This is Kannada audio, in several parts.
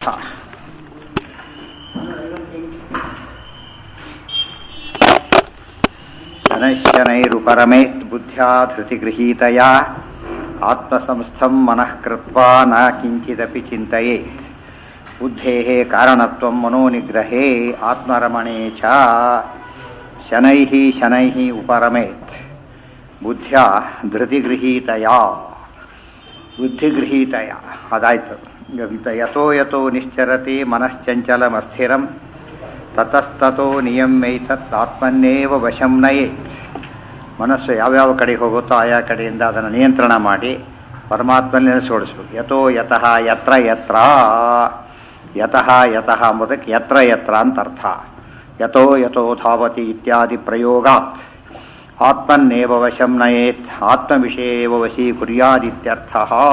ಶನೈಶ್ಶನೈರುಪರಮೇತ್ ಬುದ್ಧ್ಯಾ ಧೃತಿಗೃಹೀತಯಾ ಆತ್ಮಸಂಸ್ಥಂ ಮನಃ ಕೃತ್ವಾ ನ ಕಿಂಚಿದಪಿ ಚಿಂತೆಯೇತ್ ಬುದ್ಧೇಃ ಕಾರಣತ್ವಂ ಮನೋನಿಗ್ರಹೇ ಆತ್ಮರಮಣೆ ಚ ಶನೈಃ ಶನೈಃ ಉಪರಮೇತ್ ಬುದ್ಧ್ಯಾ ಧೃತಿಗೃಹೀತಯಾ ಬುದ್ಧಿಗೃಹೀತಯ ಅದಾಯ್ತು ಅಂತ ಯಥೋ ಯಥೋ ನಿಶ್ಚರತಿ ಮನಶ್ಚಂಚಲಮಸ್ಥಿರಂ ತತಸ್ತತೋ ನಿಯಮ್ಯೈತತ್ ಆತ್ಮನ್ನೇವ ವಶಂ ನಯೇತ್ ಮನಸ್ಸು ಯಾವ್ಯಾವ ಕಡೆಗೆ ಹೋಗುತ್ತೋ ಆಯಾ ಕಡೆಯಿಂದ ಅದನ್ನು ನಿಯಂತ್ರಣ ಮಾಡಿ ಪರಮಾತ್ಮನ ನೆನೆಸೋಡಿಸ್ಬೇಕು ಯಥೋ ಯತಃ ಯತ್ರ ಯತ್ರ ಯತಃ ಯತಃ ಎಂಬುದಕ್ಕೆ ಯತ್ರ ಯತ್ರ ಅಂತ ಅರ್ಥ ಯಥೋ ಯಥೋ ಧಾವತಿ ಇತ್ಯಾದಿ ಪ್ರಯೋಗಾತ್ ಆತ್ಮನ್ನೇವ ವಶಂ ನಯೇತ್ ಆತ್ಮವಿಷಯೇವ ವಶೀ ಕುರ್ಯಾದಿತ್ಯರ್ಥ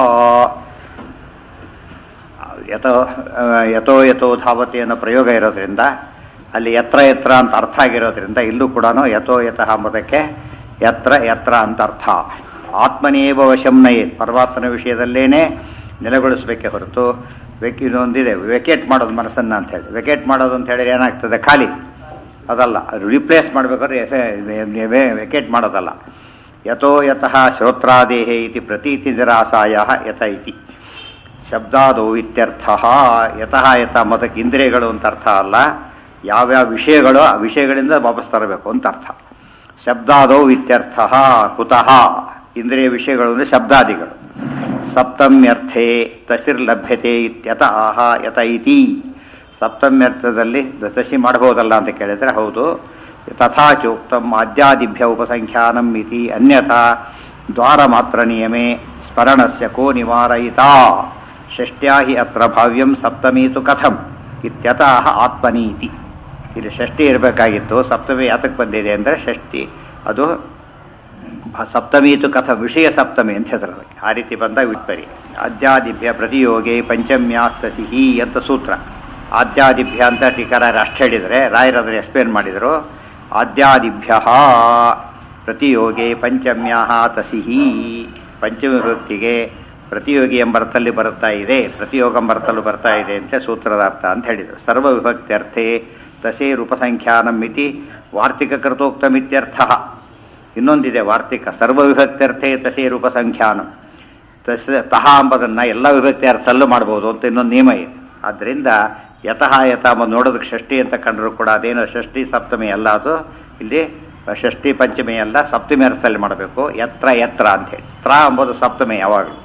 ಯಥೋ ಯಥೋ ಯಥೋ ಧಾವತಿ ಅನ್ನೋ ಪ್ರಯೋಗ ಇರೋದ್ರಿಂದ ಅಲ್ಲಿ ಎತ್ರ ಎತ್ರ ಅಂತ ಅರ್ಥ ಆಗಿರೋದ್ರಿಂದ ಇಲ್ಲೂ ಕೂಡ ಯಥೋ ಯತಃ ಎಂಬುದಕ್ಕೆ ಯತ್ರ ಎತ್ರ ಅಂತ ಅರ್ಥ ಆತ್ಮನೇವ ವಶಂ ನಯೇತ್ ಪರಮಾತ್ಮನ ವಿಷಯದಲ್ಲೇನೆ ನೆಲೆಗೊಳಿಸಬೇಕೆ ಹೊರತು ವೆಕ್ ಇನ್ನೊಂದಿದೆ ವೆಕೇಟ್ ಮಾಡೋದು ಮನಸ್ಸನ್ನು ಅಂತ ಹೇಳಿ ವೆಕೇಟ್ ಮಾಡೋದು ಅಂತ ಹೇಳಿದ್ರೆ ಏನಾಗ್ತದೆ ಖಾಲಿ ಅದಲ್ಲ ರಿಪ್ಲೇಸ್ ಮಾಡಬೇಕಾದ್ರೆ ವೆಕೇಟ್ ಮಾಡೋದಲ್ಲ ಯಥೋ ಯತಃ ಶ್ರೋತ್ರಾದೇಹೇ ಇತಿ ಪ್ರತೀತಿ ನಿರಾಸಾಯ ಯಥ ಇತಿ ಶಬ್ದಾದೋ ಇತ್ಯರ್ಥ ಯತಃ ಯಥ ಮತಕ್ಕೆ ಇಂದ್ರಿಯಗಳು ಅಂತ ಅರ್ಥ ಅಲ್ಲ ಯಾವ್ಯಾವ ವಿಷಯಗಳು ಆ ವಿಷಯಗಳಿಂದ ವಾಪಸ್ ತರಬೇಕು ಅಂತ ಅರ್ಥ ಶಬ್ದಾದೋ ಇತ್ಯರ್ಥ ಕುತಃ ಇಂದ್ರಿಯ ವಿಷಯಗಳು ಅಂದರೆ ಶಬ್ದಾದಿಗಳು ಸಪ್ತಮ್ಯರ್ಥೆ ತಸಿರ್ಲಭ್ಯತೆ ಇತ್ಯತ ಆಹ ಯತ ಇತಿ ಸಪ್ತಮ್ಯರ್ಥದಲ್ಲಿ ದಶಿ ಮಾಡಬಹುದಲ್ಲ ಅಂತ ಕೇಳಿದ್ರೆ ಹೌದು ತಥಾ ಚೋಕ್ತಂ ಆದ್ಯಾದಿಭ್ಯ ಉಪಸಂಖ್ಯಾನಂ ಇತಿ ಅನ್ಯಥಾ ದ್ವಾರ ಮಾತ್ರ ನಿಯಮೆ ಸ್ಮರಣಸ್ಯ ಕೋ ನಿವಾರಯಿತಾ ಷಷ್ಟ್ಯಾ ಹಿ ಅತ್ರ ಭಾವ್ಯಂ ಸಪ್ತಮೀತು ಕಥಂ ಇತ್ಯತಃ ಆತ್ಮನೀತಿ ಇಲ್ಲಿ ಷಷ್ಠಿ ಇರಬೇಕಾಗಿತ್ತು ಸಪ್ತಮಿ ಯಾತಕ್ಕೆ ಬಂದಿದೆ ಅಂದರೆ ಷಷ್ಠಿ ಅದು ಸಪ್ತಮೀತು ಕಥ ವಿಷಯ ಸಪ್ತಮಿ ಅಂತ ಹೆಸರು ಅದಕ್ಕೆ ಆ ರೀತಿ ಬಂದಾಗ ವಿಟ್ಪರಿ ಆದ್ಯಾದಿಭ್ಯ ಪ್ರತಿಯೋಗಿ ಪಂಚಮ್ಯಾಸ್ತಸಿಹಿ ಅಂತ ಸೂತ್ರ ಆದ್ಯಾದಿಭ್ಯ ಅಂತ ಟೀಕಾರ ಅಷ್ಟು ಹೇಳಿದರೆ ರಾಯರದ್ರ ಎಕ್ಸ್ಪ್ಲೇನ್ ಮಾಡಿದರು ಆದ್ಯಾದಿಭ್ಯ ಪ್ರತಿಯೋಗಿ ಪಂಚಮ್ಯಾ ತಸಿಹಿ ಪಂಚಮಿ ವೃತ್ತಿಗೆ ಪ್ರತಿಯೋಗಿ ಎಂಬರ್ಥಲ್ಲಿ ಬರುತ್ತಾ ಇದೆ ಪ್ರತಿಯೋಗ ಎಂಬರ್ಥಲ್ಲೂ ಬರ್ತಾ ಇದೆ ಅಂತ ಸೂತ್ರದ ಅರ್ಥ ಅಂತ ಹೇಳಿದರು ಸರ್ವ ವಿಭಕ್ತ್ಯರ್ಥೆ ತಸೇ ರೂಪಸಂಖ್ಯಾನಂ ಇತಿ ವಾರ್ತಿಕ ಕೃತೋಕ್ತಮಿತ್ಯರ್ಥ ಇನ್ನೊಂದಿದೆ ವಾರ್ತಿಕ ಸರ್ವ ವಿಭಕ್ತ್ಯರ್ಥೆ ತಸೇ ರೂಪಸಂಖ್ಯಾನಂ ತಸ ತಹ ಎಂಬುದನ್ನು ಎಲ್ಲ ವಿಭಕ್ತಿ ಅರ್ಥಲ್ಲೂ ಮಾಡ್ಬೋದು ಅಂತ ಇನ್ನೊಂದು ನಿಯಮ ಇದೆ ಆದ್ದರಿಂದ ಯತಃ ಯಥ ಎಂಬುದು ನೋಡೋದಕ್ಕೆ ಷಷ್ಠಿ ಅಂತ ಕಂಡರೂ ಕೂಡ ಅದೇನು ಷಷ್ಠಿ ಸಪ್ತಮಿ ಅಲ್ಲ ಅದು ಇಲ್ಲಿ ಷಷ್ಠಿ ಪಂಚಮಿ ಅಲ್ಲ ಸಪ್ತಮಿ ಅರ್ಥದಲ್ಲಿ ಮಾಡಬೇಕು ಯತ್ರ ಯತ್ರ ಅಂತ ಹೇಳಿ ತ್ರ ಎಂಬುದು ಸಪ್ತಮಿ ಯಾವಾಗಲೂ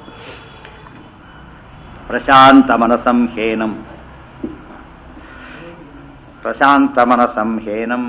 ಪ್ರಶಾಂತ ಮನಸಂ ಹೇನಂ ಪ್ರಶಾಂತ ಮನಸಂ ಹೇನಂ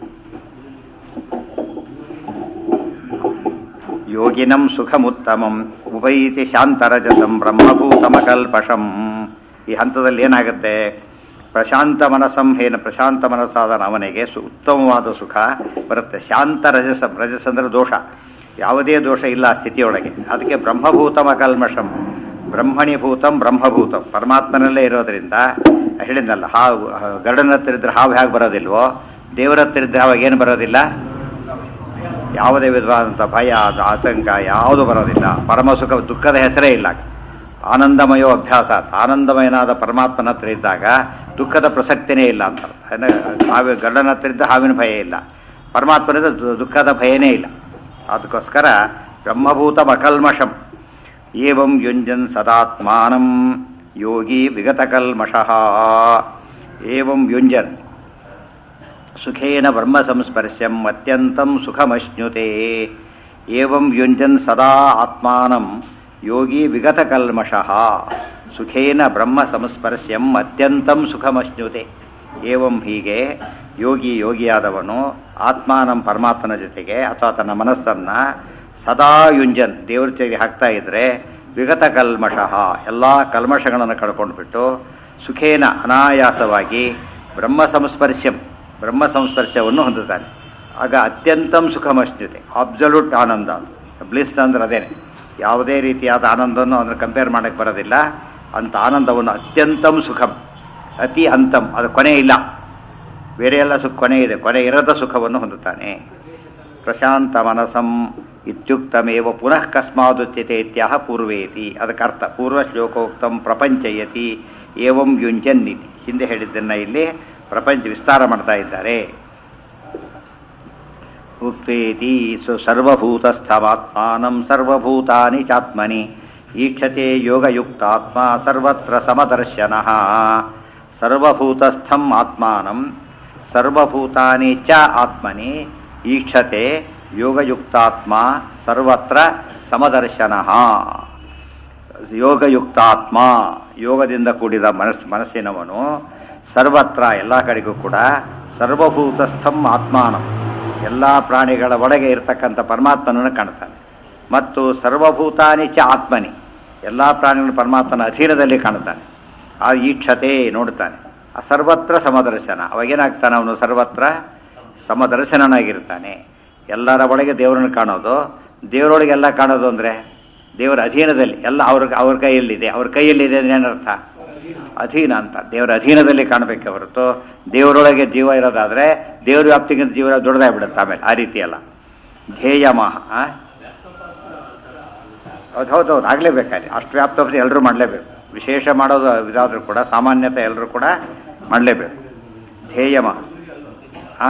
ಯೋಗಿನಂ ಸುಖಮುತ್ತಮಂ ಉಪೈತಿ ಶಾಂತರಜಸಂ ಬ್ರಹ್ಮಭೂತಮಕಲ್ಪಷಂ ಈ ಹಂತದಲ್ಲಿ ಏನಾಗುತ್ತೆ ಪ್ರಶಾಂತ ಮನಸಂ ಹೇನ ಪ್ರಶಾಂತ ಮನಸ್ಸಾದ ಅವನಿಗೆ ಸು ಉತ್ತಮವಾದ ಸುಖ ಬರುತ್ತೆ ಶಾಂತ ರಜಸಂ ರಜಸ್ ಅಂದ್ರೆ ದೋಷ ಯಾವುದೇ ದೋಷ ಇಲ್ಲ ಆ ಸ್ಥಿತಿಯೊಳಗೆ ಅದಕ್ಕೆ ಬ್ರಹ್ಮಭೂತಮ ಕಲ್ಮಷಂ ಬ್ರಹ್ಮಣಿಭೂತಂ ಬ್ರಹ್ಮಭೂತಂ ಪರಮಾತ್ಮನಲ್ಲೇ ಇರೋದ್ರಿಂದ ಹೇಳಿದ್ನಲ್ಲ ಹಾವು ಗರುಡನ ಹತ್ರ ಇದ್ರೆ ಹಾವು ಹೇಗೆ ಬರೋದಿಲ್ವೋ ದೇವರ ಹತ್ರ ಇದ್ರೆ ಅವಾಗ ಏನು ಬರೋದಿಲ್ಲ ಯಾವುದೇ ವಿಧವಾದಂಥ ಭಯ ಆತಂಕ ಯಾವುದು ಬರೋದಿಲ್ಲ ಪರಮ ಸುಖ ದುಃಖದ ಹೆಸರೇ ಇಲ್ಲ ಆನಂದಮಯೋ ಅಭ್ಯಾಸ ಆನಂದಮಯನಾದ ಪರಮಾತ್ಮನ ಹತ್ರ ಇದ್ದಾಗ ದುಃಖದ ಪ್ರಸಕ್ತಿನೇ ಇಲ್ಲ ಅಂತ ಹಾವಿ ಗರುಡನ ಹತ್ರ ಇದ್ದ ಹಾವಿನ ಭಯ ಇಲ್ಲ ಪರಮಾತ್ಮನಿಂದ ದುಃಖದ ಭಯನೇ ಇಲ್ಲ ಅದಕ್ಕೋಸ್ಕರ ಬ್ರಹ್ಮಭೂತ ಮಕಲ್ಮಷಂ ಏವಂ ಯುಂಜನ್ ಸದಾತ್ಮಾನಂ ಯೋಗಿ ವಿಗತಕಲ್ಮಷಃ ಏವಂ ಯುಂಜನ್ ಸುಖೇನ ಬ್ರಹ್ಮ ಸಂಸ್ಪರ್ಶ್ಯಂ ಅತ್ಯಂತಂ ಸುಖಮಶ್ನುತೆ ಏವಂ ಯುಂಜನ್ ಸದಾ ಆತ್ಮಾನಂ ಯೋಗಿ ವಿಗತಕಲ್ಮಷಃ ಸುಖೇನ ಬ್ರಹ್ಮ ಸಂಸ್ಪರ್ಶ್ಯಂ ಅತ್ಯಂತಂ ಸುಖಮಶ್ನುತೆ ಏವಂ ಹೀಗೆ ಯೋಗಿ ಯೋಗಿಯಾದವನು ಆತ್ಮಾನಂ ಪರಮಾತ್ಮನ ಜೊತೆಗೆ ಅಥವಾ ತನ್ನ ಮನಸ್ಸನ್ನು ಸದಾ ಯುಂಜನ್ ದೇವ್ರ ಜೊತೆಗೆ ಹಾಕ್ತಾ ಇದ್ರೆ ವಿಗತ ಕಲ್ಮಷಃ ಎಲ್ಲ ಕಲ್ಮಷಗಳನ್ನು ಕಳ್ಕೊಂಡ್ಬಿಟ್ಟು ಸುಖೇನ ಅನಾಯಾಸವಾಗಿ ಬ್ರಹ್ಮ ಸಂಸ್ಪರ್ಶ್ಯಂ ಬ್ರಹ್ಮ ಸಂಸ್ಪರ್ಶವನ್ನು ಹೊಂದುತ್ತಾನೆ ಆಗ ಅತ್ಯಂತಂ ಸುಖಮಶ್ನುತೆ ಅಬ್ಸಲ್ಯೂಟ್ ಆನಂದ ಬ್ಲಿಸ್ ಅಂದ್ರೆ ಅದೇನೆ ಯಾವುದೇ ರೀತಿಯಾದ ಆನಂದವನ್ನು ಅದನ್ನು ಕಂಪೇರ್ ಮಾಡೋಕ್ಕೆ ಬರೋದಿಲ್ಲ ಅಂಥ ಆನಂದವನ್ನು ಅತ್ಯಂತಂ ಸುಖಂ ಅತಿ ಅಂತಂ ಅದು ಕೊನೆ ಇಲ್ಲ ಬೇರೆ ಎಲ್ಲ ಸುಖ ಕೊನೆ ಇದೆ ಕೊನೆ ಇರದ ಸುಖವನ್ನು ಹೊಂದುತ್ತಾನೆ ಪ್ರಶಾಂತ ಮನಸಂ ಇತ್ಯುಕ್ತಮೇವ ಪುನಃ ಕಸ್ಮಾದುಚ್ಯತೆ ಇತ್ಯಾಹ ಪೂರ್ವೇತಿ ಅದಕ್ಕರ್ಥ ಪೂರ್ವ ಶ್ಲೋಕೋಕ್ತಂ ಪ್ರಪಂಚಯತಿ ಏವಂ ಯುಂಜನ್ ನೀತಿ ಹಿಂದೆ ಹೇಳಿದ್ದನ್ನು ಇಲ್ಲಿ ಪ್ರಪಂಚ ವಿಸ್ತಾರ ಮಾಡ್ತಾ ಇದ್ದಾರೆ ಉಕ್ತೇತಿ ಸು ಸರ್ವಭೂತಸ್ಥಮಾತ್ಮಾನಂ ಸರ್ವಭೂತಾನಿ ಚಾತ್ಮನಿ ಈಕ್ಷತೆ ಯೋಗಯುಕ್ತಾತ್ಮ ಸರ್ವತ್ರ ಸಮದರ್ಶನಃ ಸರ್ವಭೂತಸ್ಥಂ ಆತ್ಮಾನಂ ಸರ್ವಭೂತಾನಿ ಚ ಆತ್ಮನಿ ಈಕ್ಷತೆ ಯೋಗಯುಕ್ತಾತ್ಮ ಸರ್ವತ್ರ ಸಮದರ್ಶನಃ ಯೋಗಯುಕ್ತಾತ್ಮ ಯೋಗದಿಂದ ಕೂಡಿದ ಮನಸ್ ಮನಸ್ಸಿನವನು ಸರ್ವತ್ರ ಎಲ್ಲ ಕಡೆಗೂ ಕೂಡ ಸರ್ವಭೂತಸ್ಥಂ ಆತ್ಮಾನಂ ಎಲ್ಲ ಪ್ರಾಣಿಗಳ ಒಳಗೆ ಇರತಕ್ಕಂಥ ಪರಮಾತ್ಮನನ್ನು ಕಾಣ್ತಾನೆ ಮತ್ತು ಸರ್ವಭೂತಾನಿ ಚ ಆತ್ಮನಿ ಎಲ್ಲ ಪ್ರಾಣಿಗಳ ಪರಮಾತ್ಮನ ಅಧೀನದಲ್ಲಿ ಕಾಣ್ತಾನೆ ಆ ಈಕ್ಷತೆ ನೋಡ್ತಾನೆ ಆ ಸರ್ವತ್ರ ಸಮದರ್ಶನ ಅವಾಗೇನಾಗ್ತಾನೆ ಅವನು ಸರ್ವತ್ರ ಸಮದರ್ಶನನಾಗಿರ್ತಾನೆ ಎಲ್ಲರ ಒಳಗೆ ದೇವರನ್ನು ಕಾಣೋದು ದೇವರೊಳಗೆಲ್ಲ ಕಾಣೋದು ಅಂದರೆ ದೇವರ ಅಧೀನದಲ್ಲಿ ಎಲ್ಲ ಅವ್ರ ಅವ್ರ ಕೈಯಲ್ಲಿದೆ ಅವ್ರ ಕೈಯಲ್ಲಿದೆ ಅಂದ್ರೆ ಏನರ್ಥ ಅಧೀನ ಅಂತ ದೇವರ ಅಧೀನದಲ್ಲಿ ಕಾಣಬೇಕೆ ಹೊರತು ದೇವರೊಳಗೆ ಜೀವ ಇರೋದಾದ್ರೆ ದೇವ್ರ ವ್ಯಾಪ್ತಿಗಿಂತ ಜೀವ ದೊಡ್ಡದಾಗ್ಬಿಡುತ್ತೆ ಆಮೇಲೆ ಆ ರೀತಿ ಅಲ್ಲ ಧ್ಯೇಯ ಮಹ ಹೌದು ಹೌದು ಹೌದು ಆಗಲೇಬೇಕಾದ್ರೆ ಅಷ್ಟು ವ್ಯಾಪ್ತ ಎಲ್ಲರೂ ಮಾಡಲೇಬೇಕು ವಿಶೇಷ ಮಾಡೋದು ಇದಾದರೂ ಕೂಡ ಸಾಮಾನ್ಯತೆ ಎಲ್ಲರೂ ಕೂಡ ಮಾಡಲೇಬೇಕು ಧ್ಯೇಯ ಮಹ ಆ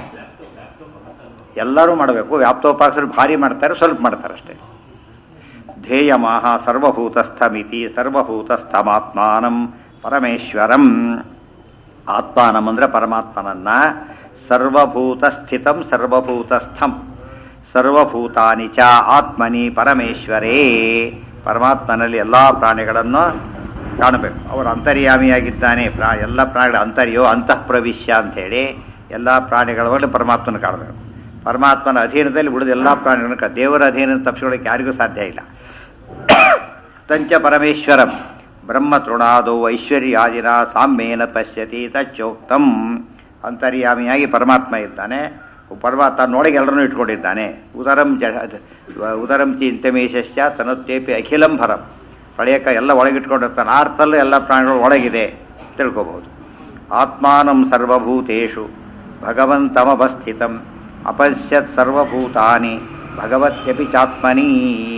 ಎಲ್ಲರೂ ಮಾಡಬೇಕು ವ್ಯಾಪ್ತೋಪಾಸರು ಭಾರಿ ಮಾಡ್ತಾರೆ ಸ್ವಲ್ಪ ಮಾಡ್ತಾರೆ ಅಷ್ಟೇ ಧ್ಯೇಯಮಾಹ ಸರ್ವಭೂತಸ್ಥಮಿತಿ ಸರ್ವಭೂತಸ್ಥಮಾತ್ಮಾನಂ ಪರಮೇಶ್ವರಂ ಆತ್ಮಾನಂ ಅಂದರೆ ಪರಮಾತ್ಮನನ್ನ ಸರ್ವಭೂತ ಸ್ಥಿತಂ ಸರ್ವಭೂತಸ್ಥಂ ಸರ್ವಭೂತಾನಿ ಚ ಆತ್ಮನಿ ಪರಮೇಶ್ವರೇ ಪರಮಾತ್ಮನಲ್ಲಿ ಎಲ್ಲ ಪ್ರಾಣಿಗಳನ್ನು ಕಾಣಬೇಕು ಅವರು ಅಂತರ್ಯಾಮಿಯಾಗಿದ್ದಾನೆ ಪ್ರಾ ಎಲ್ಲ ಪ್ರಾಣಿಗಳ ಅಂತರ್ಯೋ ಅಂತಃ ಪ್ರವಿಶ್ಯ ಅಂಥೇಳಿ ಎಲ್ಲ ಪ್ರಾಣಿಗಳ ಒಳಗೆ ಪರಮಾತ್ಮನ ಕಾಣಬೇಕು ಪರಮಾತ್ಮನ ಅಧೀನದಲ್ಲಿ ಉಳಿದ ಎಲ್ಲ ಪ್ರಾಣಿಗಳನ್ನು ಕ- ದೇವರ ಅಧೀನ ತಪ್ಪಿಸ್ಕೊಳ್ಳೋಕೆ ಯಾರಿಗೂ ಸಾಧ್ಯ ಇಲ್ಲ ತಂಚ ಪರಮೇಶ್ವರಂ ಬ್ರಹ್ಮ ತೃಣಾದೋ ಐಶ್ವರ್ಯಾದಿನ ಸಾಮ್ಯೇನ ಪಶ್ಯತಿ ತಚ್ಚೋಕ್ತಂ ಅಂತರ್ಯಾಮಿಯಾಗಿ ಪರಮಾತ್ಮ ಇದ್ದಾನೆ ಪರಮಾತ್ಮ ನೋಡಿಗೆ ಎಲ್ಲರನ್ನೂ ಇಟ್ಕೊಂಡಿದ್ದಾನೆ ಉದರಂ ಜ ಉದರಂ ಚಿಂತಮೇಶಸ್ಯ ತನತ್ತೇಪಿ ಅಖಿಲಂ ಭರಂ ಪಳೆಯಕ ಎಲ್ಲ ಒಳಗಿಟ್ಕೊಂಡಿರ್ತಾನೆ ಆ ಅರ್ಥಲ್ಲೂ ಎಲ್ಲ ಪ್ರಾಣಿಗಳು ಒಳಗಿದೆ ತಿಳ್ಕೋಬಹುದು ಆತ್ಮಾನಂ ಸರ್ವಭೂತೇಷು ಭಗವಂತಮವಸ್ಥಿತಂ ಅಪಶ್ಯತ್ ಸರ್ವಭೂತಾನಿ ಭಗವತ್ಯಪಿ ಚಾತ್ಮನೀ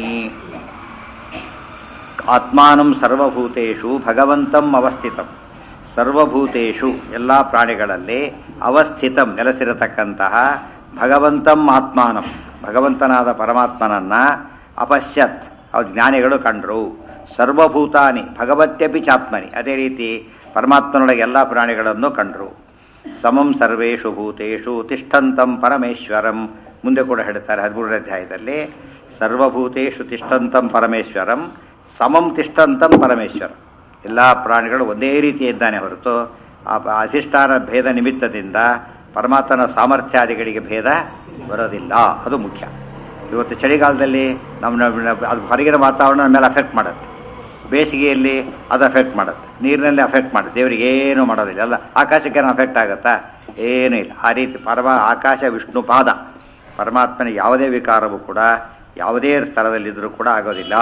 ಆತ್ಮಾನಂ ಸರ್ವಭೂತೇಷು ಭಗವಂತಂ ಅವಸ್ಥಿತಂ ಸರ್ವಭೂತೇಷು ಎಲ್ಲ ಪ್ರಾಣಿಗಳಲ್ಲಿ ಅವಸ್ಥಿತಂ ನೆಲೆಸಿರತಕ್ಕಂತಹ ಭಗವಂತಂ ಆತ್ಮಾನಂ ಭಗವಂತನಾದ ಪರಮಾತ್ಮನನ್ನ ಅಪಶ್ಯತ್ ಅವ್ರ ಜ್ಞಾನಿಗಳು ಕಂಡ್ರು ಸರ್ವಭೂತಾನಿ ಭಗವತ್ಯಪಿ ಚಾತ್ಮನಿ ಅದೇ ರೀತಿ ಪರಮಾತ್ಮನೊಳಗೆ ಎಲ್ಲ ಪ್ರಾಣಿಗಳನ್ನು ಕಂಡ್ರು ಸಮಂ ಸರ್ವೇಷು ಭೂತೇಷು ತಿಷ್ಠಂತಂ ಪರಮೇಶ್ವರಂ ಮುಂದೆ ಕೂಡ ಹೇಳ್ತಾರೆ ಹದಿಮೂರನೇ ಅಧ್ಯಾಯದಲ್ಲಿ ಸರ್ವಭೂತೇಷು ತಿಷ್ಠಂತಂ ಪರಮೇಶ್ವರಂ ಸಮಂ ತಿಷ್ಠಂತಂ ಪರಮೇಶ್ವರ ಎಲ್ಲ ಪ್ರಾಣಿಗಳು ಒಂದೇ ರೀತಿ ಇದ್ದಾನೆ ಹೊರತು ಆ ಪ- ಅಧಿಷ್ಠಾನ ಭೇದ ನಿಮಿತ್ತದಿಂದ ಪರಮಾತ್ಮನ ಸಾಮರ್ಥ್ಯಾದಿಗಳಿಗೆ ಭೇದ ಬರೋದಿಲ್ಲ ಅದು ಮುಖ್ಯ ಇವತ್ತು ಚಳಿಗಾಲದಲ್ಲಿ ನಮ್ಮ ನಮ್ಮ- ಅದು ಹೊರಗಿನ ವಾತಾವರಣ ನಮ್ಮ ಮೇಲೆ ಅಫೆಕ್ಟ್ ಮಾಡುತ್ತೆ ಬೇಸಿಗೆಯಲ್ಲಿ ಅದು ಅಫೆಕ್ಟ್ ಮಾಡುತ್ತೆ ನೀರಿನಲ್ಲಿ ಅಫೆಕ್ಟ್ ಮಾಡುತ್ತೆ ದೇವರಿಗೆ ಏನೂ ಮಾಡೋದಿಲ್ಲ ಅಲ್ಲ ಆಕಾಶಕ್ಕೇನು ಅಫೆಕ್ಟ್ ಆಗುತ್ತಾ ಏನೂ ಇಲ್ಲ ಆ ರೀತಿ ಪರಮ ಆಕಾಶ ವಿಷ್ಣು ಪಾದ ಪರಮಾತ್ಮನ ಯಾವುದೇ ವಿಕಾರವೂ ಕೂಡ ಯಾವುದೇ ಸ್ಥಳದಲ್ಲಿದ್ದರೂ ಕೂಡ ಆಗೋದಿಲ್ಲ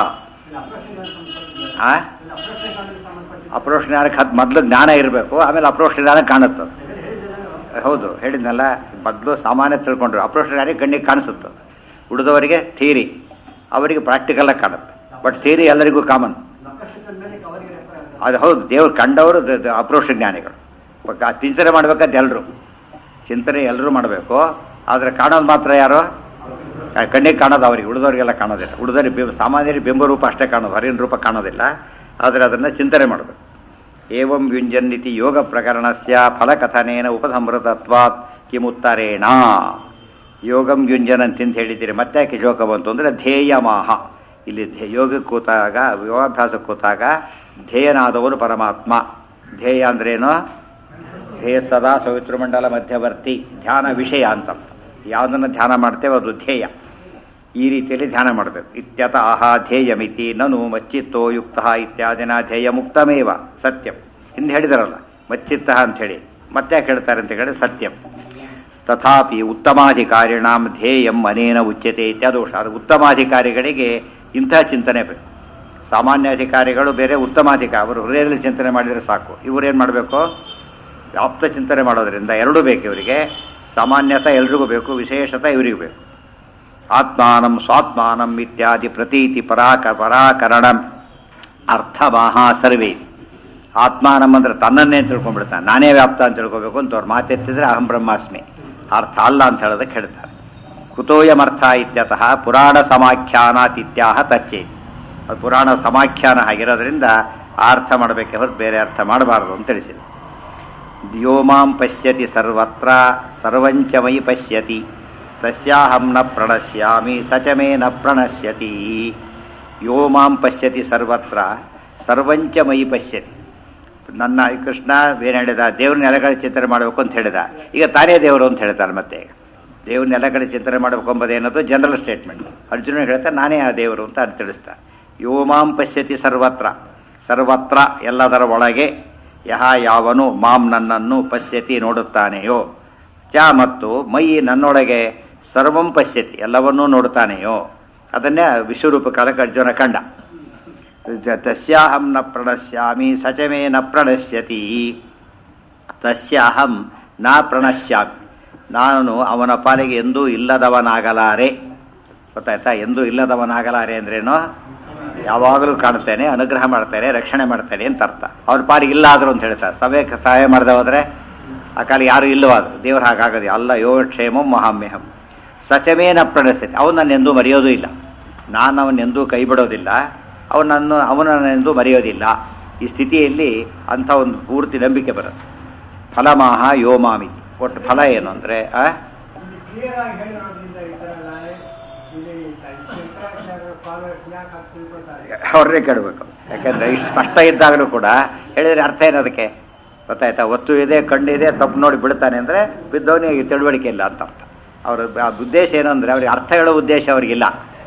ಆ ಅಪ್ರೋಷ್ ಜ್ಞಾನಕ್ಕೆ ಹದ್ ಮೊದಲು ಜ್ಞಾನ ಇರಬೇಕು ಆಮೇಲೆ ಅಪ್ರೋಷ್ ಜ್ಞಾನ ಕಾಣುತ್ತೆ ಹೌದು ಹೇಳಿದ್ನಲ್ಲ ಮೊದಲು ಸಾಮಾನ್ಯ ತಿಳ್ಕೊಂಡ್ರು ಅಪ್ರೋಷ್ ಜ್ಞಾನಿಗೆ ಕಣ್ಣಿಗೆ ಕಾಣಿಸುತ್ತೆ ಉಳಿದವರಿಗೆ ಥಿಯರಿ ಅವರಿಗೆ ಪ್ರಾಕ್ಟಿಕಲಾಗಿ ಕಾಣುತ್ತೆ ಬಟ್ ಥಿಯರಿ ಎಲ್ಲರಿಗೂ ಕಾಮನ್ ಅದು ಹೌದು ದೇವ್ರು ಕಂಡವರು ದ- ದ- ಅಪ್ರೋಷ ಜ್ಞಾನಿಗಳು ಬಟ್ ಆ ಚಿಂತನೆ ಮಾಡ್ಬೇಕಂತ ಎಲ್ಲರೂ ಚಿಂತನೆ ಎಲ್ಲರೂ ಮಾಡಬೇಕು ಆದರೆ ಕಾಣೋದು ಮಾತ್ರ ಯಾರು ಆ ಕಣ್ಣಿಗೆ ಕಾಣೋದು ಅವರಿಗೆ ಉಳಿದವರಿಗೆಲ್ಲ ಕಾಣೋದಿಲ್ಲ ಉಳಿದವರಿಗೆ ಬಿಂಬ ಸಾಮಾನ್ಯರಿಗೆ ಬಿಂಬ ರೂಪ ಅಷ್ಟೇ ಕಾಣೋದು ಹೊರಗಿನ ರೂಪ ಕಾಣೋದಿಲ್ಲ ಆದರೆ ಅದನ್ನು ಚಿಂತನೆ ಮಾಡಬೇಕು ಏವಂ ಯುಂಜನ್ನಿತಿ ಯೋಗ ಪ್ರಕರಣಸ್ಯ ಫಲಕಥನೇನ ಉಪಸಂಹೃತತ್ವಾತ್ ಕಿಮುತ್ತರೇಣ ಯೋಗಂ ಯುಂಜನ್ ಅಂತ ಹೇಳಿದ್ದೀರಿ ಮತ್ತೆ ಯಾಕೆ ಶೋಕ ಬಂತು ಅಂದರೆ ಧ್ಯೇಯಮಾಹ ಇಲ್ಲಿ ಧ್ಯೇ- ಯೋಗಕ್ಕೆ ಕೂತಾಗ ಯೋಗಾಭ್ಯಾಸಕ್ಕೆ ಕೂತಾಗ ಧ್ಯೇಯನಾದವನು ಪರಮಾತ್ಮ ಧ್ಯೇಯ ಅಂದ್ರೇನು ಧ್ಯೇಯ ಸದಾ ಸವಿತೃಮಂಡಲ ಮಧ್ಯವರ್ತಿ ಧ್ಯಾನ ವಿಷಯ ಅಂತ ಯಾವುದನ್ನು ಧ್ಯಾನ ಮಾಡ್ತೇವೆ ಅದು ಧ್ಯೇಯ ಈ ರೀತಿಯಲ್ಲಿ ಧ್ಯಾನ ಮಾಡಬೇಕು ಇತ್ಯತಃ ಧ್ಯೇಯಮಿತಿ ನನು ಮಚ್ಚಿತ್ತೋ ಯುಕ್ತ ಇತ್ಯಾದಿನ ಧ್ಯೇಯ ಮುಕ್ತಮೇವ ಸತ್ಯಂ ಹಿಂದೆ ಹೇಳಿದಾರಲ್ಲ ಮಚ್ಚಿತ್ತ ಅಂತ ಹೇಳಿ ಮತ್ತೆ ಯಾಕೆ ಹೇಳ್ತಾರೆ ಅಂತ ಹೇಳಿ ಸತ್ಯಂ ತಥಾಪಿ ಉತ್ತಮಾಧಿಕಾರಿಣಾಂ ಧ್ಯೇಯಂ ಅನೇನ ಉಚ್ಯತೆ ಇತ್ಯಾದೋಷ ಅದು ಉತ್ತಮಾಧಿಕಾರಿಗಳಿಗೆ ಇಂಥ ಚಿಂತನೆ ಬೇಕು ಸಾಮಾನ್ಯ ಅಧಿಕಾರಿಗಳು ಬೇರೆ ಉತ್ತಮಾಧಿಕಾರಿ ಅವರು ಹೃದಯದಲ್ಲಿ ಚಿಂತನೆ ಮಾಡಿದರೆ ಸಾಕು ಇವರೇನು ಮಾಡಬೇಕು ವ್ಯಾಪ್ತ ಚಿಂತನೆ ಮಾಡೋದ್ರಿಂದ ಎರಡೂ ಬೇಕು ಇವರಿಗೆ ಸಾಮಾನ್ಯತ ಎಲ್ರಿಗೂ ಬೇಕು ವಿಶೇಷತ ಇವರಿಗೂ ಬೇಕು ಆತ್ಮಾನಂ ಸ್ವಾತ್ಮಾನಂ ಇತ್ಯಾದಿ ಪ್ರತೀತಿ ಪರಾಕ ಪರಾಕರಣ ಅರ್ಥಮಾಹ ಸರ್ವೇ ಆತ್ಮಾನಂ ಅಂದ್ರೆ ತನ್ನನ್ನೇ ತಿಳ್ಕೊಂಡ್ಬಿಡ್ತಾನೆ ನಾನೇ ವ್ಯಾಪ್ತ ಅಂತ ತಿಳ್ಕೊಬೇಕು ಅಂತ ಅವ್ರು ಮಾತೆತ್ತಿದ್ರೆ ಅಹಂ ಬ್ರಹ್ಮಾಸ್ಮಿ ಅರ್ಥ ಅಲ್ಲ ಅಂತ ಹೇಳೋದಕ್ಕೆ ಹೇಳ್ತಾರೆ ಕುತೋಯಮರ್ಥ ಇತ್ಯತಃ ಪುರಾಣ ಸಮಾಖ್ಯಾನಾತಿತ್ಯಾಹ ತಚ್ಚೆ ಅದು ಪುರಾಣ ಸಮಾಖ್ಯಾನ ಆಗಿರೋದ್ರಿಂದ ಆ ಅರ್ಥ ಮಾಡಬೇಕೆ ಹೊರತು ಬೇರೆ ಅರ್ಥ ಮಾಡಬಾರದು ಅಂತ ತಿಳಿಸಿದೆ ಯೋ ಮಾಂ ಪಶ್ಯತಿ ಸರ್ವತ್ರ ಸರ್ವಂಚ ಮಯಿ ಪಶ್ಯತಿ ತಸ್ಯಾಹಂ ನ ಪ್ರಣಶ್ಯಾಮಿ ಸ ಚ ಮೇ ನ ಪ್ರಣಶ್ಯತಿ ಯೋ ಮಾಂ ಪಶ್ಯತಿ ಸರ್ವತ್ರ ಸರ್ವಂಚ ಮಯಿ ಪಶ್ಯತಿ ನನ್ನ ಕೃಷ್ಣ ಏನು ಹೇಳಿದ ದೇವ್ರನ್ನ ಎಲ್ಲ ಕಡೆ ಚಿಂತನೆ ಮಾಡಬೇಕು ಅಂತ ಹೇಳಿದ ಈಗ ತಾನೇ ದೇವರು ಅಂತ ಹೇಳ್ತಾರೆ ಮತ್ತೆ ದೇವ್ರನ್ನ ಎಲ್ಲ ಕಡೆ ಚಿಂತನೆ ಮಾಡಬೇಕು ಎಂಬುದೇನದು ಜನರಲ್ ಸ್ಟೇಟ್ಮೆಂಟ್ ಅರ್ಜುನ ಹೇಳ್ತಾ ನಾನೇ ಆ ದೇವರು ಅಂತ ಅದು ತಿಳಿಸ್ತಾರೆ ಯೋ ಮಾಂ ಪಶ್ಯತಿ ಸರ್ವತ್ರ ಸರ್ವತ್ರ ಎಲ್ಲದರ ಒಳಗೆ ಯಹ ಯಾವನು ಮಾಂ ನನ್ನನ್ನು ಪಶ್ಯತಿ ನೋಡುತ್ತಾನೆಯೋ ಚ ಮತ್ತು ಮೈ ನನ್ನೊಳಗೆ ಸರ್ವಂ ಪಶ್ಯತಿ ಎಲ್ಲವನ್ನೂ ನೋಡುತ್ತಾನೆಯೋ ಅದನ್ನೇ ವಿಶ್ವರೂಪ ಕಾಲಕ್ಕೆ ಅರ್ಜುನ ಕಂಡ ತ- ತಸ್ಯಾಹಂ ನ ಪ್ರಣಶ್ಯಾಮಿ ಸಚಮೇ ನ ಪ್ರಣಶ್ಯತಿ ತಸ್ಯಾಹಂ ನ ಪ್ರಣಶ್ಯಾಮಿ ನಾನು ಅವನ ಪಾಲಿಗೆ ಎಂದೂ ಇಲ್ಲದವನಾಗಲಾರೆ ಗೊತ್ತಾಯ್ತಾ ಎಂದೂ ಇಲ್ಲದವನಾಗಲಾರೆ ಅಂದ್ರೇನು ಯಾವಾಗಲೂ ಕಾಣ್ತೇನೆ ಅನುಗ್ರಹ ಮಾಡ್ತೇನೆ ರಕ್ಷಣೆ ಮಾಡ್ತೇನೆ ಅಂತ ಅರ್ಥ ಅವ್ರ ಪಾಲಿಗೆ ಇಲ್ಲ ಆದ್ರು ಅಂತ ಹೇಳ್ತಾರೆ ಸಭೆಗೆ ಸಹಾಯ ಮಾಡದೆ ಹೋದ್ರೆ ಆ ಕಾಲ ಯಾರು ಇಲ್ಲವಾದ್ರು ದೇವ್ರು ಹಾಗಾಗದೆ ಅಲ್ಲ ಯೋ ಕ್ಷೇಮಂ ಮಹಾಮ್ಯಹಂ ಸಚಮೇನ ಪ್ರಣಸ್ಥಿತಿ ಅವನು ನನ್ನ ಎಂದೂ ಮರೆಯೋದೂ ಇಲ್ಲ ನಾನು ಅವನೆಂದೂ ಕೈ ಬಿಡೋದಿಲ್ಲ ಅವನನ್ನು ಅವನನ್ನೆಂದೂ ಮರೆಯೋದಿಲ್ಲ ಈ ಸ್ಥಿತಿಯಲ್ಲಿ ಅಂಥ ಒಂದು ಪೂರ್ತಿ ನಂಬಿಕೆ ಬರುತ್ತೆ ಫಲಮಾಹ ಯೋಮಾಮಿ ಒಟ್ಟು ಫಲ ಏನು ಅಂದರೆ ಆ ಇಲ್ಲಿ ಕ್ಲಿಯರ್ ಆಗಿ ಹೇಳಿರೋದ್ರಿಂದ ಈ ತರ ನಾಳೆ ಇಲ್ಲಿ ಶಂಕರಾಚಾರ್ಯರ ಫಾಲೋವರ್ಸ್ ಯಾಕೆ ಹಾಗೆ ತಿಳ್ಕೊತಾರೆ ಅವ್ರನ್ನೇ ಕೇಳಬೇಕು ಯಾಕಂದ್ರೆ ಇಷ್ಟು ಸ್ಪಷ್ಟ ಇದ್ದಾಗಲೂ ಕೂಡ ಹೇಳಿದ್ರೆ ಅರ್ಥ ಏನು ಅದಕ್ಕೆ ಗೊತ್ತಾಯ್ತಾ ಒತ್ತು ಇದೆ ಕಣ್ಣಿದೆ ತಪ್ಪು ನೋಡಿ ಬಿಡ್ತಾನೆ ಅಂದರೆ ಬಿದ್ದವನಿಗೆ ತಿಳುವಳಿಕೆ ಇಲ್ಲ ಅಂತ ಅರ್ಥ ಅವ್ರ ಆ ಉದ್ದೇಶ ಏನು ಅಂದರೆ ಅವ್ರಿಗೆ ಅರ್ಥ ಹೇಳೋ ಉದ್ದೇಶ ಅವ್ರಿಗಿಲ್ಲ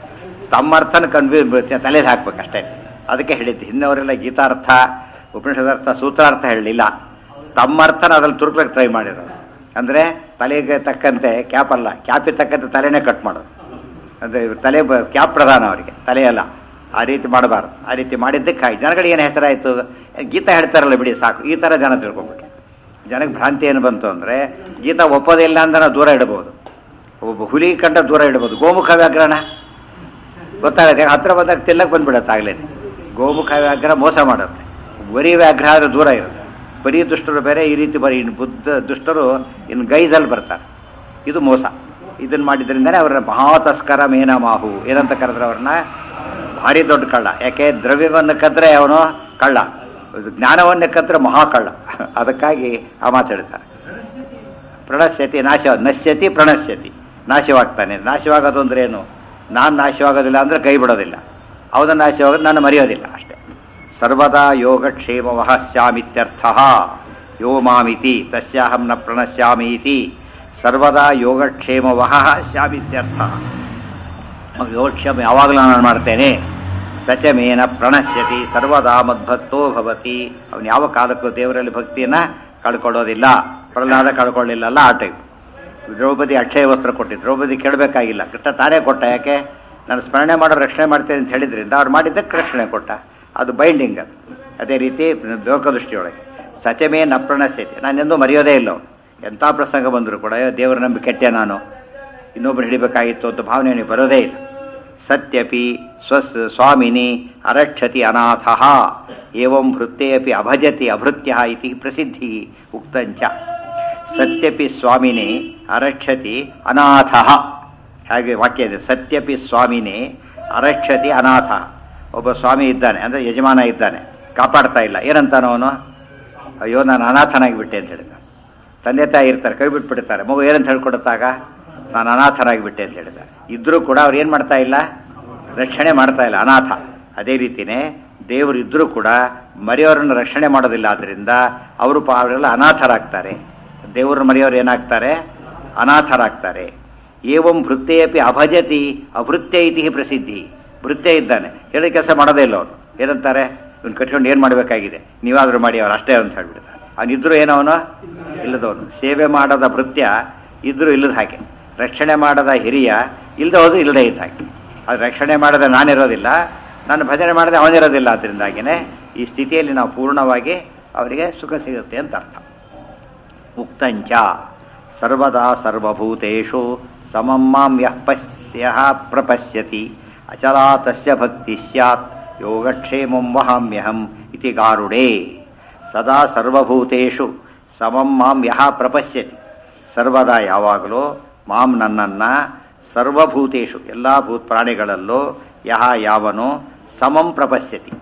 ತಮ್ಮ ಅರ್ಥನ ಕನ್ವಿ ತಲೆಗೆ ಹಾಕ್ಬೇಕು ಅಷ್ಟೇ ಅದಕ್ಕೆ ಹೇಳಿದ್ದು ಹಿಂದವರೆಲ್ಲ ಗೀತಾರ್ಥ ಉಪನಿಷದಾರ್ಥ ಸೂತ್ರಾರ್ಥ ಹೇಳಲಿಲ್ಲ ತಮ್ಮ ಅರ್ಥನ ಅದ್ರಲ್ಲಿ ತುರುಕ್ಲಕ್ಕೆ ಟ್ರೈ ಮಾಡಿರೋದು ಅಂದರೆ ತಲೆಗೆ ತಕ್ಕಂತೆ ಕ್ಯಾಪ್ ಅಲ್ಲ ಕ್ಯಾಪಿಗೆ ತಕ್ಕಂತೆ ತಲೆನೇ ಕಟ್ ಮಾಡೋದು ಅಂದರೆ ತಲೆ ಬ- ಕ್ಯಾಪ್ ಪ್ರಧಾನ ಅವರಿಗೆ ತಲೆಯಲ್ಲ ಆ ರೀತಿ ಮಾಡಬಾರ್ದು ಆ ರೀತಿ ಮಾಡಿದ್ದಕ್ಕೆ ಆಯ್ತು ಜನಗಳಿಗೆ ಏನು ಹೆಸರಾಯಿತು ಗೀತಾ ಹೇಳ್ತಾರಲ್ಲ ಬಿಡಿ ಸಾಕು ಈ ಥರ ಜನ ತಿಳ್ಕೊಂಬಿಟ್ರು ಜನಕ್ಕೆ ಭ್ರಾಂತಿ ಏನು ಬಂತು ಅಂದರೆ ಗೀತಾ ಒಪ್ಪೋದಿಲ್ಲ ಅಂದ್ರೆ ನಾವು ದೂರ ಇಡಬಹುದು ಒಬ್ಬ ಹುಲಿ ಕಂಡ ದೂರ ಇಡಬಹುದು ಗೋಮುಖ ವ್ಯಾಘ್ರಣ ಗೊತ್ತಾಗುತ್ತೆ ಹತ್ರ ಬಂದಾಗ ತಿಲ್ಲಕ್ಕೆ ಬಂದ್ಬಿಡತ್ತೆ ಆಗ್ಲೇ ಗೋಮುಖ ವ್ಯಾಘ್ರ ಮೋಸ ಮಾಡುತ್ತೆ ಬರೀ ವ್ಯಾಘ್ರ ಆದ್ರೆ ದೂರ ಇರುತ್ತೆ ಬರೀ ದುಷ್ಟರು ಬೇರೆ ಈ ರೀತಿ ಬರೀ ಇನ್ನು ಬುದ್ಧ ದುಷ್ಟರು ಇನ್ನು ಗೈಸಲ್ಲಿ ಬರ್ತಾರೆ ಇದು ಮೋಸ ಇದನ್ನು ಮಾಡಿದ್ರಿಂದನೇ ಅವರನ್ನ ಮಹಾತಸ್ಕರ ಮೇನ ಮಾಹು ಏನಂತ ಕರೆದ್ರೆ ಅವ್ರನ್ನ ಭಾರಿ ದೊಡ್ಡ ಕಳ್ಳ ಯಾಕೆ ದ್ರವ್ಯವನ್ನು ಕದ್ರೆ ಅವನು ಕಳ್ಳ ಜ್ಞಾನವನ್ನೇ ಕದ್ರೆ ಮಹಾ ಕಳ್ಳ ಅದಕ್ಕಾಗಿ ಆ ಮಾತು ಹೇಳ್ತಾರೆ ಪ್ರಣಶ್ಯತಿ ನಾಶ ನಶ್ಯತಿ ಪ್ರಣಶ್ಯತಿ ನಾಶವಾಗ್ತಾನೆ ನಾಶವಾಗೋದು ಅಂದ್ರೆ ಏನು ನಾನು ನಾಶವಾಗೋದಿಲ್ಲ ಅಂದರೆ ಕೈ ಬಿಡೋದಿಲ್ಲ ಅವನ ನಾಶವಾಗೋದು ನಾನು ಮರೆಯೋದಿಲ್ಲ ಅಷ್ಟೇ ಸರ್ವದಾ ಯೋಗಕ್ಷೇಮ ವಹಸ್ಯಾಮಿತ್ಯರ್ಥ ಯೋ ಮಾಮಿತಿ ತಸ್ಯಾಹಂ ನ ಪ್ರಣಶ್ಯಾಮಿ ಇತಿ ಸರ್ವದಾ ಯೋಗಕ್ಷೇಮ ವಹ ಸ್ಯಾಮಿತ್ಯರ್ಥ ಯೋಗಕ್ಷೇಮ ಯಾವಾಗಲೂ ನಾನು ಮಾಡ್ತೇನೆ ಸಚಮೇನ ಪ್ರಣಶ್ಯತಿ ಸರ್ವದಾ ಮದ್ಭಕ್ತೋ ಭವತಿ ಅವನು ಯಾವ ಕಾಲಕ್ಕೂ ದೇವರಲ್ಲಿ ಭಕ್ತಿಯನ್ನ ಕಳ್ಕೊಳ್ಳೋದಿಲ್ಲ ಪ್ರಹ್ಲಾದ ಕಳ್ಕೊಳ್ಳಿಲ್ಲಲ್ಲ ಆ ಟೈಪ್ ದ್ರೌಪದಿ ಅಕ್ಷಯ ವಸ್ತ್ರ ಕೊಟ್ಟಿದ್ದು ದ್ರೌಪದಿ ಕೇಳಬೇಕಾಗಿಲ್ಲ ಕೃಷ್ಣ ತಾನೇ ಕೊಟ್ಟ ಯಾಕೆ ನಾನು ಸ್ಮರಣೆ ಮಾಡೋ ರಕ್ಷಣೆ ಮಾಡ್ತೇನೆ ಅಂತ ಹೇಳಿದ್ರಿಂದ ಅವ್ರು ಮಾಡಿದ್ದಕ್ಕೆ ರಕ್ಷಣೆ ಕೊಟ್ಟ ಅದು ಬೈಂಡಿಂಗ್ ಅದು ಅದೇ ರೀತಿ ಲೋಕದೃಷ್ಟಿಯೊಳಗೆ ಸಚಮೇ ನ ಪ್ರಣಶ್ಯತಿ ನಾನೆಂದೂ ಮರೆಯೋದೇ ಇಲ್ಲ ಅವನು ಎಂಥ ಪ್ರಸಂಗ ಬಂದರೂ ಕೂಡ ಅಯ್ಯೋ ದೇವರ ನಂಬಿ ಕೆಟ್ಟೆ ನಾನು ಇನ್ನೊಬ್ರು ಹಿಡಿಬೇಕಾಗಿತ್ತು ಅಂತ ಭಾವನೆ ಅವನಿಗೆ ಬರೋದೇ ಇಲ್ಲ ಸತ್ಯಪಿ ಸ್ವಸ್ ಸ್ವಾಮಿನಿ ಅರಕ್ಷತಿ ಅನಾಥ ಏವಂ ಭೃತ್ಯೇ ಅಪಿ ಅಭಜತಿ ಅಭೃತ್ಯ ಇತಿ ಪ್ರಸಿದ್ಧಿ ಉಕ್ತಂಚ ಸತ್ಯಪಿ ಸ್ವಾಮಿನಿ ಅರಕ್ಷತಿ ಅನಾಥ ಹಾಗೆ ವಾಕ್ಯ ಇದೆ ಸತ್ಯಪಿ ಸ್ವಾಮಿನಿ ಅರಕ್ಷತಿ ಅನಾಥ ಒಬ್ಬ ಸ್ವಾಮಿ ಇದ್ದಾನೆ ಅಂದರೆ ಯಜಮಾನ ಇದ್ದಾನೆ ಕಾಪಾಡ್ತಾ ಇಲ್ಲ ಏನಂತಾನ ಅವನು ಅಯ್ಯೋ ನಾನು ಅನಾಥನಾಗಿ ಬಿಟ್ಟೆ ಅಂತ ಹೇಳಿದ ತಂದೆ ತಾಯಿ ಇರ್ತಾರೆ ಕೈ ಬಿಟ್ಬಿಡ್ತಾರೆ ಮಗು ಏನಂತ ಹೇಳ್ಕೊಡುತ್ತಾಗ ನಾನು ಅನಾಥನಾಗಿ ಬಿಟ್ಟೆ ಅಂತ ಹೇಳಿದ ಇದ್ರೂ ಕೂಡ ಅವ್ರು ಏನು ಮಾಡ್ತಾ ಇಲ್ಲ ರಕ್ಷಣೆ ಮಾಡ್ತಾ ಇಲ್ಲ ಅನಾಥ ಅದೇ ರೀತಿನೇ ದೇವರು ಇದ್ರೂ ಕೂಡ ಮರೆಯವರನ್ನು ರಕ್ಷಣೆ ಮಾಡೋದಿಲ್ಲ ಆದ್ದರಿಂದ ಅವರು ಪಾ ಅವರೆಲ್ಲ ಅನಾಥರಾಗ್ತಾರೆ ದೇವರು ಮರೆಯವರು ಏನಾಗ್ತಾರೆ ಅನಾಥರಾಗ್ತಾರೆ ಏವಂ ಭೃತ್ಯೇಪಿ ಅಭಜತಿ ಅಭೃತ್ಯ ಇತಿ ಪ್ರಸಿದ್ಧಿ ಭೃತ್ಯ ಇದ್ದಾನೆ ಹೇಳಿ ಕೆಲಸ ಮಾಡೋದೇ ಇಲ್ಲ ಅವನು ಏನಂತಾರೆ ಇವ್ನು ಕಟ್ಕೊಂಡು ಏನು ಮಾಡಬೇಕಾಗಿದೆ ನೀವಾದರೂ ಮಾಡಿ ಅವ್ರು ಅಷ್ಟೇ ಅಂತ ಹೇಳ್ಬಿಡ್ತಾರೆ ಅವನಿದ್ರು ಏನವನು ಇಲ್ಲದವನು ಸೇವೆ ಮಾಡದ ಭೃತ್ಯ ಇದ್ರೂ ಇಲ್ಲದ ಹಾಗೆ ರಕ್ಷಣೆ ಮಾಡದ ಹಿರಿಯ ಇಲ್ಲದೆ ಹೋದು ಇಲ್ಲದೆ ಇದ್ದ ಹಾಗೆ ಅದು ರಕ್ಷಣೆ ಮಾಡದ ನಾನಿರೋದಿಲ್ಲ ನಾನು ಭಜನೆ ಮಾಡದೆ ಅವನಿರೋದಿಲ್ಲ ಅದರಿಂದಾಗಿನೇ ಈ ಸ್ಥಿತಿಯಲ್ಲಿ ನಾವು ಪೂರ್ಣವಾಗಿ ಅವರಿಗೆ ಸುಖ ಸಿಗುತ್ತೆ ಅಂತ ಅರ್ಥ ಉಕ್ತಂಚ ಸರ್ವದಾ ಸರ್ವಭೂತೇಷು ಸಮಂ ಮಾಂ ಯಃ ಪಶ್ಯಃ ಪ್ರಪಶ್ಯತಿ ಅಚಲಾ ತಸ್ಯ ಭಕ್ತಿ ಸ್ಯಾತ್ ಯೋಗಕ್ಷೇಮಂ ವಹಾಮ್ಯಹಂ ಇತಿ ಗಾರುಡೇ ಸದಾ ಸರ್ವಭೂತೇಷು ಸಮಂ ಮಾಂ ಯಹ ಪ್ರಪಶ್ಯತಿ ಸರ್ವದಾ ಯಾವಾಗಲೂ ಮಾಂ ನನ್ನನ್ನು ಸರ್ವಭೂತೇಷು ಎಲ್ಲ ಭೂತ್ ಪ್ರಾಣಿಗಳಲ್ಲೂ ಯಹ ಯಾವನು ಸಮಂ ಪ್ರಪಶ್ಯತಿ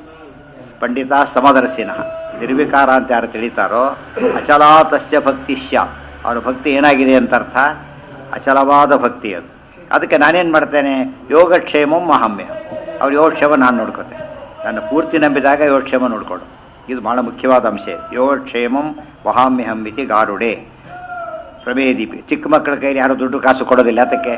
ಪಂಡಿತ ಸಮದರ್ಶಿನ ನಿರ್ವಿಕಾರ ಅಂತ ಯಾರು ತಿಳಿತಾರೋ ಅಚಲಾತಸ್ಯ ಭಕ್ತಿ ಸ್ಯಾತ್ ಅವನ ಭಕ್ತಿ ಏನಾಗಿದೆ ಅಂತ ಅರ್ಥ ಅಚಲವಾದ ಭಕ್ತಿ ಅದು ಅದಕ್ಕೆ ನಾನೇನು ಮಾಡ್ತೇನೆ ಯೋಗಕ್ಷೇಮಂ ಮಹಾಮ್ಯ ಅವ್ರ ಯೋಗಕ್ಷೇಮ ನಾನು ನೋಡ್ಕೋತೇನೆ ನನ್ನ ಪೂರ್ತಿ ನಂಬಿದಾಗ ಯೋಗಕ್ಷೇಮ ನೋಡ್ಕೊಡು ಇದು ಬಹಳ ಮುಖ್ಯವಾದ ಅಂಶ ಯೋಗಕ್ಷೇಮಂ ವಹಾಮ್ಯಹಂ ಇತಿ ಗಾರುಡೆ ಪ್ರಮೇದೀಪಿ ಚಿಕ್ಕ ಮಕ್ಕಳ ಕೈಲಿ ಯಾರು ದುಡ್ಡು ಕಾಸು ಕೊಡೋದಿಲ್ಲ ಅದಕ್ಕೆ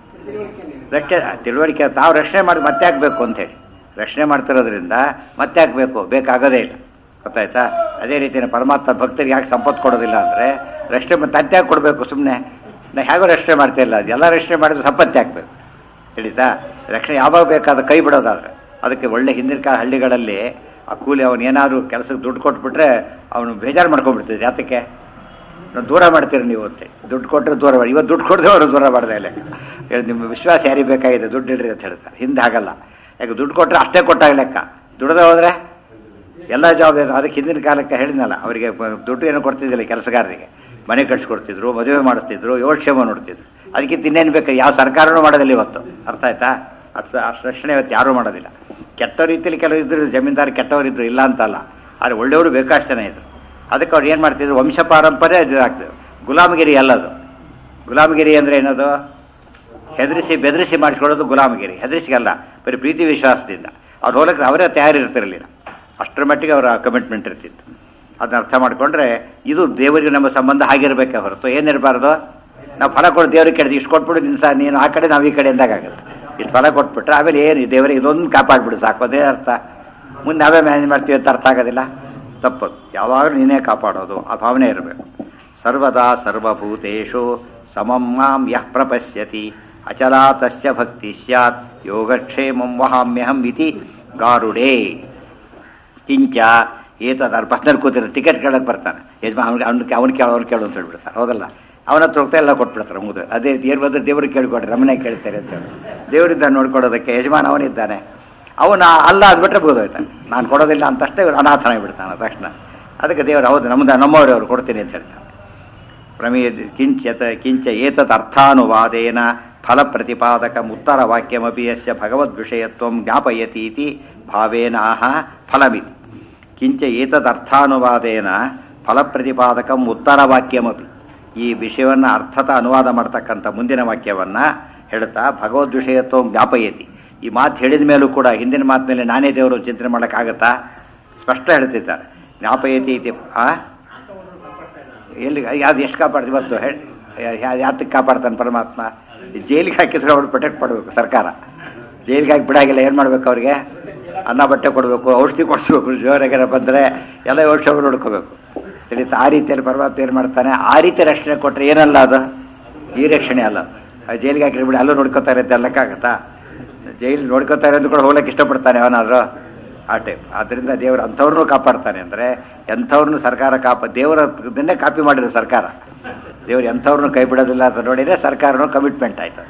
ರಕ್ಷೆ ತಿಳುವಳಿಕೆ ತಾವು ರಕ್ಷಣೆ ಮಾಡಿ ಮತ್ತೆ ಹಾಕಬೇಕು ಅಂತೇಳಿ ರಕ್ಷಣೆ ಮಾಡ್ತಿರೋದ್ರಿಂದ ಮತ್ತೆ ಹಾಕಬೇಕು ಬೇಕಾಗೋದೇ ಇಲ್ಲ ಗೊತ್ತಾಯ್ತಾ ಅದೇ ರೀತಿಯ ಪರಮಾತ್ಮ ಭಕ್ತರಿಗೆ ಯಾಕೆ ಸಂಪತ್ತು ಕೊಡೋದಿಲ್ಲ ಅಂದರೆ ರಕ್ಷಣೆ ಮತ್ತೆ ಮತ್ತೆ ಯಾಕೆ ಕೊಡಬೇಕು ಸುಮ್ಮನೆ ನಾ ಹೇಗೋ ರಕ್ಷಣೆ ಮಾಡ್ತಾ ಇಲ್ಲ ಅದು ಎಲ್ಲ ರಕ್ಷಣೆ ಮಾಡಿದ್ರೆ ಸಂಪತ್ತಿ ಹಾಕ್ಬೇಕು ತಿಳಿತಾ ರಕ್ಷಣೆ ಯಾವಾಗ ಬೇಕಾದ ಕೈ ಬಿಡೋದಾದ್ರೆ ಅದಕ್ಕೆ ಒಳ್ಳೆ ಹಿಂದಿನ ಕಾಲ ಹಳ್ಳಿಗಳಲ್ಲಿ ಆ ಕೂಲಿ ಅವನು ಏನಾದರೂ ಕೆಲಸಕ್ಕೆ ದುಡ್ಡು ಕೊಟ್ಬಿಟ್ರೆ ಅವನು ಬೇಜಾರು ಮಾಡ್ಕೊಂಡ್ಬಿಡ್ತಿದ್ದೆ ಯಾತಕ್ಕೆ ನಾವು ದೂರ ಮಾಡ್ತೀರಿ ನೀವು ಅಂತ ದುಡ್ಡು ಕೊಟ್ಟರೆ ದೂರ ಮಾಡಿ ಇವತ್ತು ದುಡ್ಡು ಕೊಡದೆ ಅವರು ದೂರ ಮಾಡ್ದೆ ಇಲ್ಲ ಹೇಳಿ ನಿಮ್ಮ ವಿಶ್ವಾಸ ಯಾರಿಗೆ ಬೇಕಾಗಿದೆ ದುಡ್ಡು ಇಡ್ರಿ ಅಂತ ಹೇಳ್ತಾರೆ ಹಿಂದೆ ಆಗಲ್ಲ ಯಾಕೆ ದುಡ್ಡು ಕೊಟ್ಟರೆ ಅಷ್ಟೇ ಕೊಟ್ಟಾಗ ಲೆಕ್ಕ ದುಡ್ದೇ ಹೋದರೆ ಎಲ್ಲ ಜವಾಬ್ದಾರಿ ಅದಕ್ಕೆ ಹಿಂದಿನ ಕಾಲಕ್ಕೆ ಹೇಳಿದ್ನಲ್ಲ ಅವರಿಗೆ ದುಡ್ಡು ಏನೋ ಕೊಡ್ತಿದ್ದಿಲ್ಲ ಕೆಲಸಗಾರರಿಗೆ ಮನೆ ಕಟ್ಸ್ಕೊಡ್ತಿದ್ರು ಮದುವೆ ಮಾಡಿಸ್ತಿದ್ರು ಯೋಗಕ್ಷೇಮ ನೋಡ್ತಿದ್ರು ಅದಕ್ಕಿಂತ ಇನ್ನೇನು ಬೇಕು ಯಾವ ಸರ್ಕಾರನೂ ಮಾಡೋದಿಲ್ಲ ಇವತ್ತು ಅರ್ಥ ಆಯ್ತಾ ಅಷ್ಟು ಅಷ್ಟು ರಕ್ಷಣೆ ಇವತ್ತು ಯಾರೂ ಮಾಡೋದಿಲ್ಲ ಕೆಟ್ಟ ರೀತಿಯಲ್ಲಿ ಕೆಲವರು ಇದ್ರು ಜಮೀನ್ದಾರ ಕೆಟ್ಟವರಿದ್ರು ಇಲ್ಲ ಅಂತಲ್ಲ ಆದರೆ ಒಳ್ಳೆಯವರು ಬೇಕಾಷ್ಟು ಜನ ಇದ್ರು ಅದಕ್ಕೆ ಅವ್ರು ಏನು ಮಾಡ್ತಿದ್ರು ವಂಶ ಪಾರಂಪರ್ಯ ಇದಾಗ್ತದೆ ಗುಲಾಮಗಿರಿ ಅಲ್ಲದು ಗುಲಾಮಗಿರಿ ಅಂದರೆ ಏನದು ಹೆದರಿಸಿ ಬೆದರಿಸಿ ಮಾಡಿಸ್ಕೊಳ್ಳೋದು ಗುಲಾಮಗಿರಿ ಹೆದರಿಸಿಗಲ್ಲ ಬರೀ ಪ್ರೀತಿ ವಿಶ್ವಾಸದಿಂದ ಅವ್ರು ಹೋಲಕ್ಕೆ ಅವರೇ ತಯಾರಿರ್ತಿರಲಿಲ್ಲ ಅಷ್ಟರ ಮಟ್ಟಿಗೆ ಅವರ ಕಮಿಟ್ಮೆಂಟ್ ಇರ್ತಿತ್ತು ಅದನ್ನ ಅರ್ಥ ಮಾಡಿಕೊಂಡ್ರೆ ಇದು ದೇವರಿಗೆ ನಮ್ಮ ಸಂಬಂಧ ಆಗಿರಬೇಕೆ ಹೊರತು ಏನಿರಬಾರ್ದು ನಾವು ಫಲ ಕೊಟ್ಟು ದೇವ್ರಿಗೆ ಕೆಡ್ದು ಇಷ್ಟು ಕೊಟ್ಬಿಡು ನಿನ್ನ ಸಹ ನೀನು ಆ ಕಡೆ ನಾವು ಈ ಕಡೆ ಎಂದಾಗುತ್ತೆ ಇಷ್ಟು ಫಲ ಕೊಟ್ಬಿಟ್ರೆ ಆಮೇಲೆ ಏನು ದೇವರಿಗೆ ಇದೊಂದು ಕಾಪಾಡ್ಬಿಡು ಸಾಕು ಅದೇ ಅರ್ಥ ಮುಂದೆ ನಾವೇ ಮ್ಯಾನೇಜ್ ಮಾಡ್ತೀವಿ ಅಂತ ಅರ್ಥ ಆಗೋದಿಲ್ಲ ತಪ್ಪದು ಯಾವಾಗಲೂ ನೀನೇ ಕಾಪಾಡೋದು ಆ ಭಾವನೆ ಇರಬೇಕು ಸರ್ವದಾ ಸರ್ವಭೂತೇಷು ಸಮಂ ಮಾಂ ಯಃ ಪ್ರಪಶ್ಯತಿ ಅಚಲಾ ತಸ್ಯ ಭಕ್ತಿ ಸ್ಯಾತ್ ಯೋಗಕ್ಷೇಮಂ ವಹಾಮ್ಯಹಂ ಇತಿ ಗಾರುಡೇ ಕಿಂಚ ಏತದ ಪರ್ಸ್ನಲ್ ಕೂತಿರೋ ಟಿಕೆಟ್ ಕೇಳಕ್ಕೆ ಬರ್ತಾನೆ ಯಜಮಾ ಅವ್ನಿಗೆ ಅವ್ನಿಗೆ ಅವ್ನು ಕೇಳು ಅವ್ನು ಕೇಳು ಅಂತ ಹೇಳ್ಬಿಡ್ತಾರೆ ಹೌದಲ್ಲ ಅವನ ಹತ್ರ ಹೋಗ್ತಾ ಎಲ್ಲ ಕೊಟ್ಬಿಡ್ತಾರೆ ಮುಗಿದು ಅದೇ ಏನು ಬಂದ್ರೆ ದೇವ್ರಿಗೆ ಕೇಳ್ಕೊಡ್ರಿ ನಮ್ಮನೆ ಕೇಳ್ತಾರೆ ಅಂತ ಹೇಳಿ ದೇವರಿದ್ದ ನೋಡ್ಕೊಡೋದಕ್ಕೆ ಯಜಮಾನ ಅವನಿದ್ದಾನೆ ಅವನ ಅಲ್ಲ ಅಂದ್ಬಿಟ್ರೆ ಬೋದೋಯ್ತಾನೆ ನಾನು ಕೊಡೋದಿಲ್ಲ ಅಂತಷ್ಟೇ ಇವ್ನು ಅನಾಥನ ಬಿಡ್ತಾನೆ ತಕ್ಷಣ ಅದಕ್ಕೆ ದೇವರು ಹೌದು ನಮ್ದು ನಮ್ಮವ್ರು ಅವ್ರು ಕೊಡ್ತೀನಿ ಅಂತ ಹೇಳ್ತಾನೆ ಪ್ರಮೇಯ ಕಿಂಚತ ಕಿಂಚ ಏತತ್ ಅರ್ಥಾನುವಾದೇನ ಫಲ ಪ್ರತಿಪಾದಕ ಉತ್ತರ ವಾಕ್ಯಮಪಿ ಯಸ್ಯ ಭಗವದ್ವಿಷಯತ್ವಂ ಜ್ಞಾಪಯತಿ ಇತಿ ಭಾವೇನ ಆಹ ಫಲಮಿತಿ ಕಿಂಚ ಏತದ್ ಅರ್ಥಾನುವಾದೇನ ಫಲ ಪ್ರತಿಪಾದಕ ಉತ್ತರ ವಾಕ್ಯಮಪಿ ಈ ವಿಷಯವನ್ನು ಅರ್ಥತ ಅನುವಾದ ಮಾಡ್ತಕ್ಕಂಥ ಮುಂದಿನ ವಾಕ್ಯವನ್ನು ಹೇಳ್ತಾ ಭಗವದ್ವಿಷಯತ್ವಂ ಜ್ಞಾಪಯತಿ ಈ ಮಾತು ಹೇಳಿದ ಮೇಲೂ ಕೂಡ ಹಿಂದಿನ ಮಾತು ಮೇಲೆ ನಾನೇ ದೇವರು ಚಿಂತನೆ ಮಾಡೋಕ್ಕಾಗತ್ತಾ ಸ್ಪಷ್ಟ ಹೇಳ್ತಿದ್ದಾರೆ ಜ್ಞಾಪಯತಿ ಇತಿ ಆ ಎಲ್ಲಿ ಯಾವ್ದು ಎಷ್ಟು ಕಾಪಾಡ್ತೀವಿ ಇವತ್ತು ಹೇಳಿ ಯಾತಕ್ಕೆ ಕಾಪಾಡ್ತಾನೆ ಪರಮಾತ್ಮ ಈ ಜೈಲಿಗೆ ಹಾಕಿದ್ರೆ ಅವ್ರು ಪ್ರೊಟೆಕ್ಟ್ ಮಾಡಬೇಕು ಸರ್ಕಾರ ಜೈಲಿಗೆ ಹಾಕಿ ಬಿಡಾಗಿಲ್ಲ ಏನು ಮಾಡ್ಬೇಕು ಅವ್ರಿಗೆ ಅನ್ನ ಬಟ್ಟೆ ಕೊಡಬೇಕು ಔಷಧಿ ಕೊಡಿಸ್ಬೇಕು ಜೋರಾಗೆಲ್ಲ ಬಂದರೆ ಎಲ್ಲ ಯೋಚನೆ ನೋಡ್ಕೋಬೇಕು ತಿಳಿತಾ ಆ ರೀತಿಯಲ್ಲಿ ಪರಮಾತ್ಮ ಏನು ಮಾಡ್ತಾನೆ ಆ ರೀತಿ ರಕ್ಷಣೆ ಕೊಟ್ಟರೆ ಏನಲ್ಲ ಅದು ಈ ರಕ್ಷಣೆ ಅಲ್ಲ ಆ ಜೈಲಿಗೆ ಹಾಕಿ ಬಿಡಿ ಅಲ್ಲೂ ನೋಡ್ಕೋತಾರೆ ಅಂತ ಎಲ್ಲಕ್ಕಾಗತ್ತಾ ಜೈಲು ನೋಡ್ಕೋತಾರೆ ಅಂತ ಕೂಡ ಹೋಗ್ಲಿಕ್ಕೆ ಇಷ್ಟಪಡ್ತಾನೆ ಅವನಾದ್ರು ಆ ಟೈಪ್ ಆದ್ದರಿಂದ ದೇವರು ಅಂಥವ್ರನ್ನೂ ಕಾಪಾಡ್ತಾನೆ ಅಂದರೆ ಎಂಥವ್ರನ್ನೂ ಸರ್ಕಾರ ಕಾಪ ದೇವರನ್ನೇ ಕಾಪಿ ಮಾಡಿದ್ರು ಸರ್ಕಾರ ದೇವರು ಎಂಥವ್ರನ್ನೂ ಕೈ ಬಿಡೋದಿಲ್ಲ ಅಂತ ನೋಡಿದರೆ ಸರ್ಕಾರನೂ ಕಮಿಟ್ಮೆಂಟ್ ಆಯ್ತು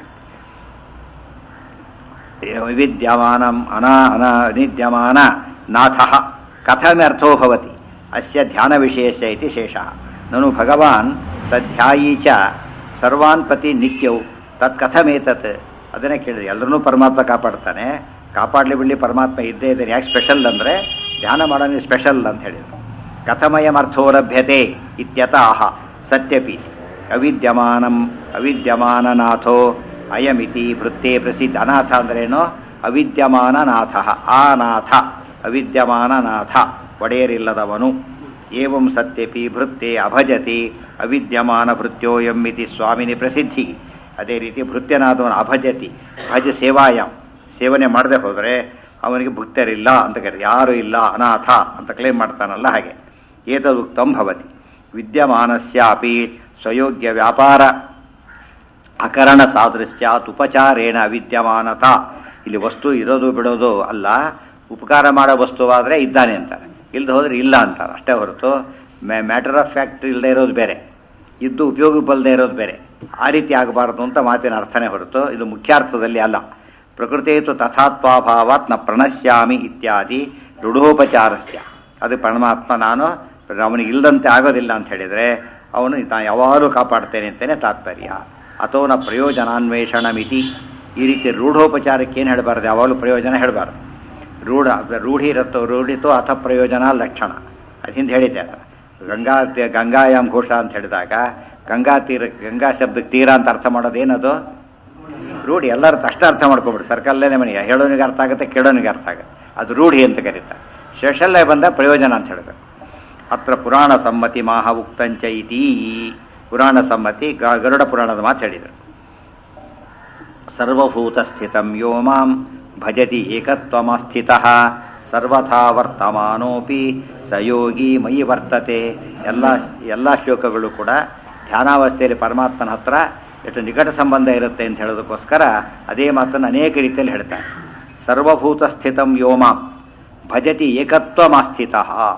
ವಿದ್ಯಮಾನಂ ಅನಾ ಅನ ನಿದ್ಯಮಾನ ನಾಥ ಕಥಮರ್ಥೋ ಭವತಿ ಅಸ್ಯ ಧ್ಯಾನ ವಿಶೇಷ ಇತಿ ಶೇಷಃ ನನು ಭಗವಾನ್ ತಧ್ಯಾಯೀ ಚ ಸರ್ವಾನ್ ಪತಿ ನಿತ್ಯವು ತತ್ ಕಥಮೇತತ್ ಅದನ್ನೇ ಕೇಳಿದೆ ಎಲ್ಲರನ್ನೂ ಪರಮಾತ್ಮ ಕಾಪಾಡ್ತಾನೆ ಕಾಪಾಡಲಿ ಬಿಡಲಿ ಪರಮಾತ್ಮ ಇದ್ದೇ ಇದ್ದಾನೆ ಯಾಕೆ ಸ್ಪೆಷಲ್ ಅಂದರೆ ಧ್ಯಾನ ಮಾಡೋಣ ಸ್ಪೆಷಲ್ ಅಂತ ಹೇಳಿದರು ಕಥಮಯಮರ್ಥೋ ಲಭ್ಯತೆ ಇತ್ಯತಃ ಸತ್ಯಪಿ ಅವಿದ್ಯಮಾನಂ ಅವಿದ್ಯಮಾನನಾಥೋ ಅಯಮಿತಿ ವೃತ್ತೇ ಪ್ರಸಿದ್ಧ ಅನಾಥ ಅಂದ್ರೇನು ಅವಿದ್ಯಮಾನನಾಥ ಆನಾಥ ಅವಿದ್ಯಮಾನನಾಥ ಒಡೆಯರಿಲ್ಲದವನು ಏವಂ ಸತ್ಯಪಿ ಭೃತ್ಯೆ ಅಭಜತಿ ಅವಿದ್ಯಮಾನ ಭೃತ್ಯೋಯಂ ಇತಿ ಸ್ವಾಮಿನಿ ಪ್ರಸಿದ್ಧಿ ಅದೇ ರೀತಿ ಭೃತ್ಯನಾದವನು ಅಭಜತಿ ಭಜ ಸೇವಾಯಂ ಸೇವನೆ ಮಾಡದೆ ಹೋದರೆ ಅವನಿಗೆ ಭಕ್ತರಿಲ್ಲ ಅಂತ ಕರೀತಾರೆ ಯಾರೂ ಇಲ್ಲ ಅನಾಥ ಅಂತ ಕ್ಲೇಮ್ ಮಾಡ್ತಾನಲ್ಲ ಹಾಗೆ ಏತದುಕ್ತಂ ಭವತಿ ವಿದ್ಯಮಾನಸ್ಯಾಪಿ ಸ್ವಯೋಗ್ಯ ವ್ಯಾಪಾರ ಅಕರಣ ಸಾದೃಶ್ಯಾತ್ ಉಪಚಾರೇಣ ಅವಿದ್ಯಮಾನತ ಇಲ್ಲಿ ವಸ್ತು ಇರೋದು ಬಿಡೋದು ಅಲ್ಲ ಉಪಕಾರ ಮಾಡೋ ವಸ್ತುವಾದರೆ ಇದ್ದಾನೆ ಅಂತಾರೆ ಇಲ್ಲದೆ ಹೋದರೆ ಇಲ್ಲ ಅಂತಾರೆ ಅಷ್ಟೇ ಹೊರತು ಮ್ಯಾಟರ್ ಆಫ್ ಫ್ಯಾಕ್ಟ್ ಇಲ್ಲದೆ ಇರೋದು ಬೇರೆ ಇದ್ದು ಉಪಯೋಗ ಬಲ್ಲದೆ ಇರೋದು ಬೇರೆ ಆ ರೀತಿ ಆಗಬಾರದು ಅಂತ ಮಾತಿನ ಅರ್ಥನೇ ಹೊರತು ಇದು ಮುಖ್ಯಾರ್ಥದಲ್ಲಿ ಅಲ್ಲ ಪ್ರಕೃತಿಯು ತಥಾತ್ವಾಭಾವಾತ್ ನ ಪ್ರಣಶ್ಯಾಮಿ ಇತ್ಯಾದಿ ರೂಢೋಪಚಾರಸ್ಯ ಅದು ಪರಮಾತ್ಮ ನಾನು ಅವನಿಗೆ ಇಲ್ಲದಂತೆ ಆಗೋದಿಲ್ಲ ಅಂತ ಹೇಳಿದರೆ ಅವನು ನಾನು ಯಾವಾಗಲೂ ಕಾಪಾಡ್ತೇನೆ ಅಂತಲೇ ತಾತ್ಪರ್ಯ ಅಥೋನ ಪ್ರಯೋಜನಾನ್ವೇಷಣ ಮಿತಿ ಈ ರೀತಿ ರೂಢೋಪಚಾರಕ್ಕೆ ಏನು ಹೇಳಬಾರ್ದು ಯಾವಾಗಲೂ ಪ್ರಯೋಜನ ಹೇಳಬಾರ್ದು ರೂಢ ರೂಢಿ ಇರುತ್ತೋ ರೂಢಿತೋ ಅಥ ಪ್ರಯೋಜನ ಲಕ್ಷಣ ಅದು ಹಿಂದೆ ಹೇಳಿದ್ದೆ ಅದು ಗಂಗಾ ತೀ- ಗಂಗಾಯಾಮ್ ಘೋಷ ಅಂತ ಹೇಳಿದಾಗ ಗಂಗಾ ತೀರ ಗಂಗಾ ಶಬ್ದಕ್ಕೆ ತೀರ ಅಂತ ಅರ್ಥ ಮಾಡೋದೇನದು ರೂಢಿ ಎಲ್ಲರೂ ತಕ್ಷಣ ಅರ್ಥ ಮಾಡ್ಕೊಬಿಡು ಸರ್ಕಲ್ಲೇ ಮನೆಗೆ ಹೇಳೋನಿಗೆ ಅರ್ಥ ಆಗುತ್ತೆ ಕೇಳೋನಿಗೆ ಅರ್ಥ ಆಗುತ್ತೆ ಅದು ರೂಢಿ ಅಂತ ಕರೀತಾರೆ ಶೇಷಲ್ಲೇ ಬಂದ ಪ್ರಯೋಜನ ಅಂತ ಹೇಳಿದ್ರು ಅತ್ರ ಪುರಾಣ ಸಮ್ಮತಿ ಮಾಹ ಉಕ್ತಂಚ ಇತಿ ಪುರಾಣ ಸಮ್ಮತಿ ಗ- ಗರುಡ ಪುರಾಣದ ಮಾತು ಹೇಳಿದರು ಸರ್ವಭೂತ ಸ್ಥಿತಂ ಯೋ ಮಾಂ ಭಜತಿ ಏಕತ್ವಮಸ್ಥಿತ ಸರ್ವಥಾ ವರ್ತಮಾನೋಪಿ ಸಯೋಗಿ ಮಯಿ ವರ್ತತೆ ಎಲ್ಲ ಎಲ್ಲ ಶ್ಲೋಕಗಳು ಕೂಡ ಧ್ಯಾನಾವಸ್ಥೆಯಲ್ಲಿ ಪರಮಾತ್ಮನ ಹತ್ರ ಎಷ್ಟು ನಿಕಟ ಸಂಬಂಧ ಇರುತ್ತೆ ಅಂತ ಹೇಳೋದಕ್ಕೋಸ್ಕರ ಅದೇ ಮಾತನ್ನು ಅನೇಕ ರೀತಿಯಲ್ಲಿ ಹೇಳ್ತಾರೆ ಸರ್ವಭೂತ ಸ್ಥಿತಂ ಯೋ ಮಾಂ ಭಜತಿ ಏಕತ್ವಮಾಸ್ಥಿತ